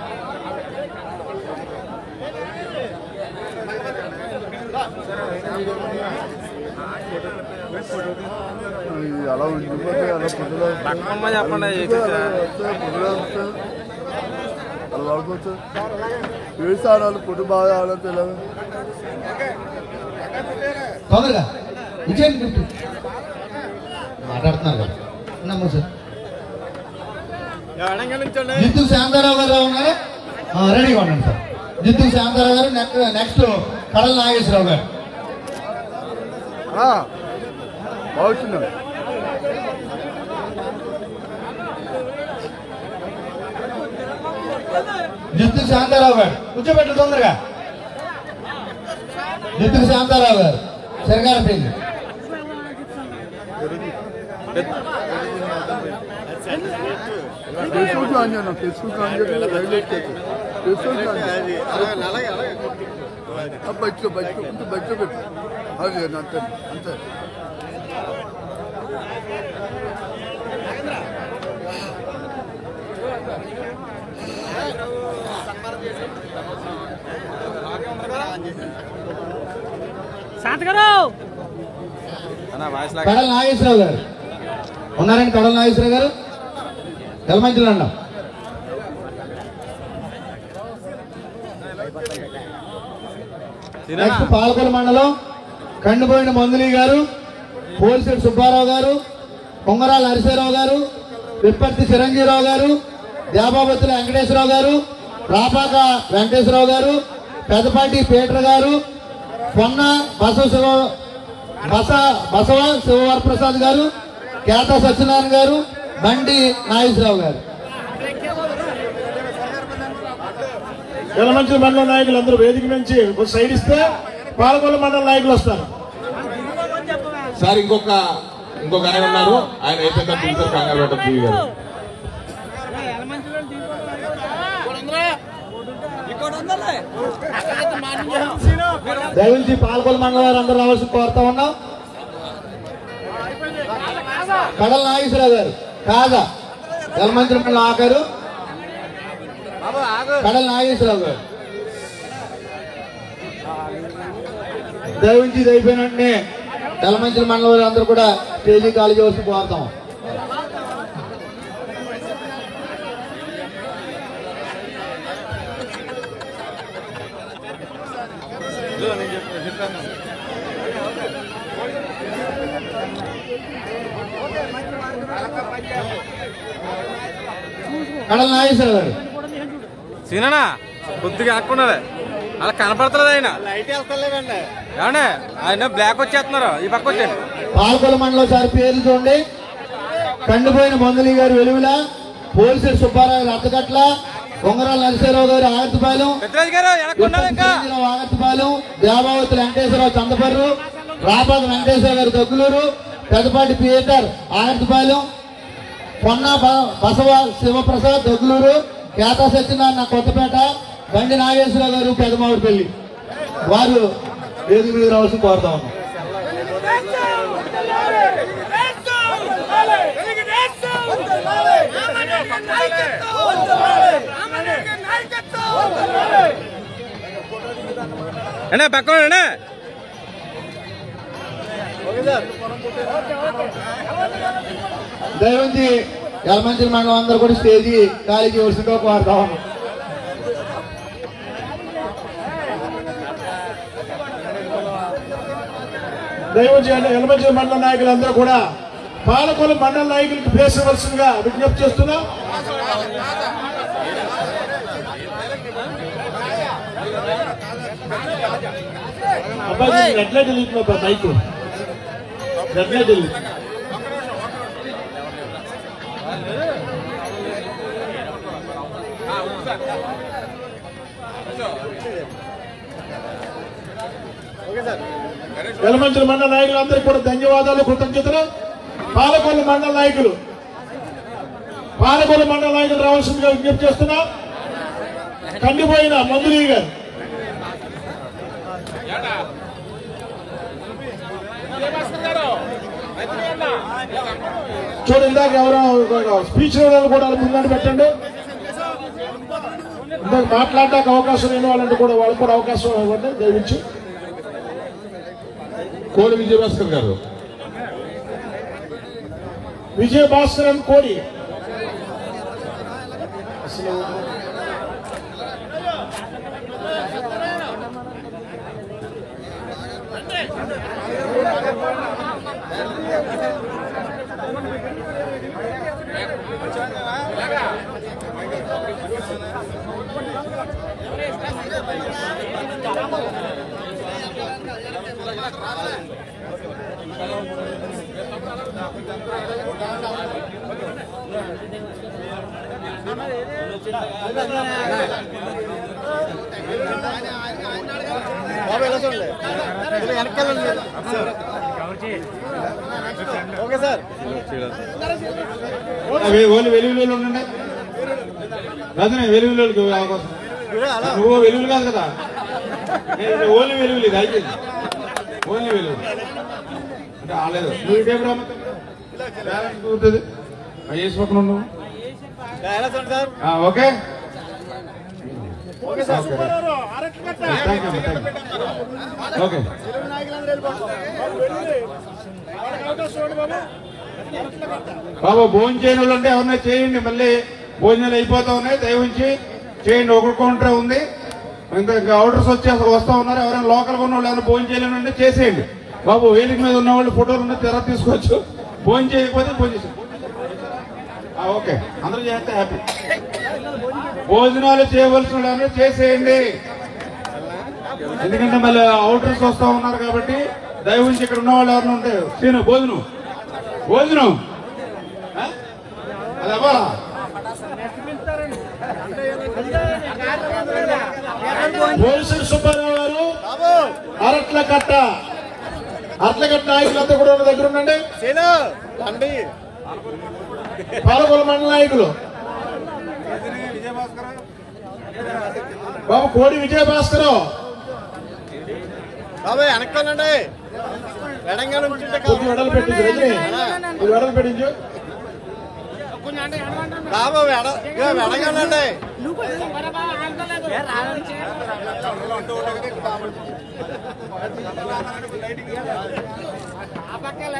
అలా ఉండిపోతే అలా పొద్దులో బక్కమ్మ చెప్పండి పొద్దులో అలా వాడుకోవచ్చు వేసి ఆడాలి పొద్దు బాగా ఆడాలి తెలియదు తొందరగా ఇచ్చేయండి గిఫ్ట్ మాట్లాడుతున్నారు కదా నమ్మ సార్ జిత్తు శాంతారావు గారు ఉన్నారు ఆ, రెడీగా ఉండండి సార్ జిత్తు శాంతారావు గారు నెక్స్ట్ నెక్స్ట్ కడల నాగేశ్వరరావు గారు బాగుంటుంది జిత్తు శాంతారావు గారు కూర్చోబెట్టు తొందరగా జిత్తు శాంతారావు గారు శ్రీగారిపల్లి ఫేస్బుక్ ఆన్ చేయను ఫేస్బుక్ ఆన్ చేయాలి రైలు ఎక్కేది ఫేస్బుక్ ఆన్ బయటలో బయటలో కొంచెం బయటలో పెట్టు అది అంతే అంతే శాంతగారు అన్న వాయిస్ కడల నాగేశ్వరరావు గారు ఉన్నారండి కడల నాగేశ్వరరావు గారు ఎలమంచిలో అన్నాం నెక్స్ట్ పాలకొల మండలం కండిపోయిన మందుని గారు పోలిశెట్టి సుబ్బారావు గారు పొంగరాల హరిశారావు గారు విప్పర్తి చిరంజీవిరావు గారు దేబాబత్తుల వెంకటేశ్వరరావు గారు రాపాక వెంకటేశ్వరరావు గారు పెద్దపాటి పీటర్ గారు పొన్న బసవ శివ బస బసవ శివవరప్రసాద్ గారు కేత సత్యనారాయణ గారు బండి నాగేశ్వరరావు గారు ఎలమంచి మండల నాయకులు అందరూ వేదిక నుంచి ఒక సైడ్ ఇస్తే పాలకొల్లు మండల నాయకులు వస్తారు సార్ ఇంకొక ఇంకొక ఆయన ఉన్నారు ఆయన అయిపోయిన పిలిచారు కంగారు పెట్టదు జీవి గారు దయవుంచి పాలకొల్లు మండలం వారు అందరూ రావాల్సి కోరుతా ఉన్నాం కడల నాగేశ్వరరావు గారు కాదా ఎలమంచి మండలం ఆఖరు కడల నాగేశ్వరరావు గారు దయవుంచి ఇది అయిపోయిన వెంటనే తెల్లమంచి మండలం వారు అందరూ కూడా స్టేజీ ఖాళీ చేసి కోరుతాం కడల నాగేశ్వర గారు సీనా కొద్దిగా అనుకున్నది అలా కనపడతలేదు ఆయన లైట్ వెళ్తలేదండి ఏమండి ఆయన బ్లాక్ వచ్చేస్తున్నారు ఈ పక్క వచ్చాడు పాలకొల మండలం సార్ పేర్లు చూడండి కండిపోయిన మందులి గారు వెలుగుల పోలీసు సుబ్బారావు గారు అత్తగట్ల ఉంగరాల నరసింహరావు గారు ఆగర్తిపాలెం గారు వెనక్కున్నారు ఇంకా చిరంజీరావు ఆగర్తిపాలెం దేవావతి వెంకటేశ్వరరావు చందపర్రు రాబాద్ వెంకటేశ్వర గారు దగ్గులూరు పెద్దపాటి పీటర్ ఆగర్తిపాలెం పొన్న బ- బసవ శివప్రసాద్ దగ్గులూరు కేతా సత్యనారాయణ కొత్తపేట బండి నాగేశ్వరరావు గారు పెదమావిడిపల్లి వారు వేదిక మీద రావాల్సి కోరుతా ఉన్నాం అనే పక్కన అనే దయవంతి యలమంచి మండలం అందరూ కూడా స్టేజీ ఖాళీ చేయవలసిందిగా కోరుతా ఉన్నాం దైవజన ఎలమంచి మండల నాయకులందరూ కూడా పాలకొల మండల నాయకులకు పేసవలసిందిగా విజ్ఞప్తి చేస్తున్నాం అబ్బాయి రెడ్ లైట్ వెళ్తున్నా మైక్ రెడ్ లైట్ వెళ్తుంది వెలమంచుల మండల నాయకులందరికీ కూడా ధన్యవాదాలు కృతజ్ఞతలు పాలకొల్లు మండల నాయకులు పాలకొల్లు మండల నాయకులు రావాల్సిందిగా విజ్ఞప్తి చేస్తున్నా కండిపోయిన మందులీ గారు చూడు ఇందాక ఎవరో స్పీచ్ వాళ్ళు కూడా ముందండి పెట్టండి ఇందాక మాట్లాడడానికి అవకాశం లేని వాళ్ళంటే కూడా వాళ్ళకి కూడా అవకాశం ఇవ్వండి దయవించి కోడి విజయభాస్కర్ గారు విజయ భాస్కరన్ కోడి అసలు ఓకే సార్ ఓన్లీ వెలుగులో ఉండండి రజనీ వెలుగులోకి అవకాశం నువ్వు వెలుగులు కాదు కదా నేను ఓన్లీ వెలుగులు ఇది అయిపోయింది ఓన్లీ వెలుగు అంటే ఆలేదు నువ్వు ఇదేం రామతం కూర్తుంది వేసి పక్కన ఉండవు సార్ ఆ, okay okay sir thank you thank you okay బాబు భోజనం చేయని వాళ్ళు అంటే ఎవరన్నా చేయండి మళ్ళీ భోజనాలు అయిపోతా ఉన్నాయి దయవుంచి చేయండి ఒక కౌంటర్ ఉంది ఇంకా ఇంకా ఆర్డర్స్ వచ్చి అసలు వస్తా ఉన్నారు ఎవరైనా లోకల్ ఉన్న వాళ్ళు ఎవరైనా భోజనం చేయలేనంటే చేసేయండి బాబు వేదిక మీద ఉన్న వాళ్ళు ఫోటోలు ఉన్న తెర తీసుకోవచ్చు భోజనం చేయకపోతే భోజనం చేసేయండి. ఆ, ఓకే అందరూ చేస్తే హ్యాపీ భోజనాలు చేయవలసిన వాళ్ళు చేసేయండి ఎందుకంటే మళ్ళీ అవుటర్స్ వస్తా ఉన్నారు కాబట్టి దయవుంచి ఇక్కడ ఉన్న వాళ్ళు ఎవరైనా ఉంటే సీను భోజనం భోజనం ఆ? అది అవ్వాలా పోలీసులు సుబ్బారావు గారు అరట్ల కట్ట అరట్ల కట్ట నాయకులంతా కూడా ఉన్న దగ్గర ఉండండి పాలకొల మండల నాయకులు బాబు కోడి విజయభాస్కరం బాబాయ్ వెనక్కానండి వెడంగా నుంచి కొద్ది వెడలు పెట్టించు రజనీ కొద్ది వెడలు పెట్టించు బాబా వెడ వెడగానండి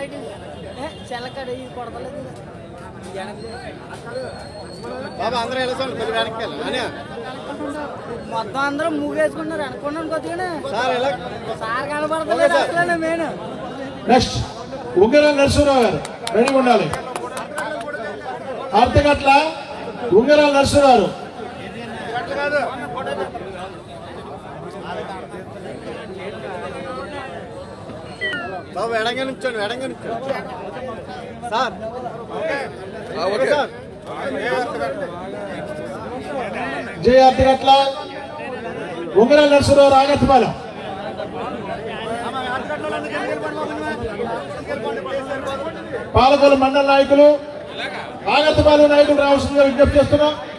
చెలకడ ఇది కొడతలేదు బాబా అందరూ ఎలా చూడండి కొద్దిగా వెనక్కి వెళ్ళి. అన్నయ్య. మొత్తం అందరూ మూగేసుకున్నారు అనుకున్నాను కొద్దిగానే సార్ ఎలా సార్ కనబడతలేదు అసలే మెయిన్ నెక్స్ట్ ఉంగర నరసింహరావు గారు రెడీగా ఉండాలి అర్ధగట్ల ఉంగరాల నరసింహరావు బాబు ఎడంగా నుంచోండి ఎడంగా నుంచోండి సార్ ఓకే సార్ జయ అర్ధగట్ల ఉంగరాల నరసింహరావు రాగత్పాలెం పాలకొల మండల నాయకులు ఆగత్తపాలెం నాయకులు రావాల్సిందిగా విజ్ఞప్తి చేస్తున్నాం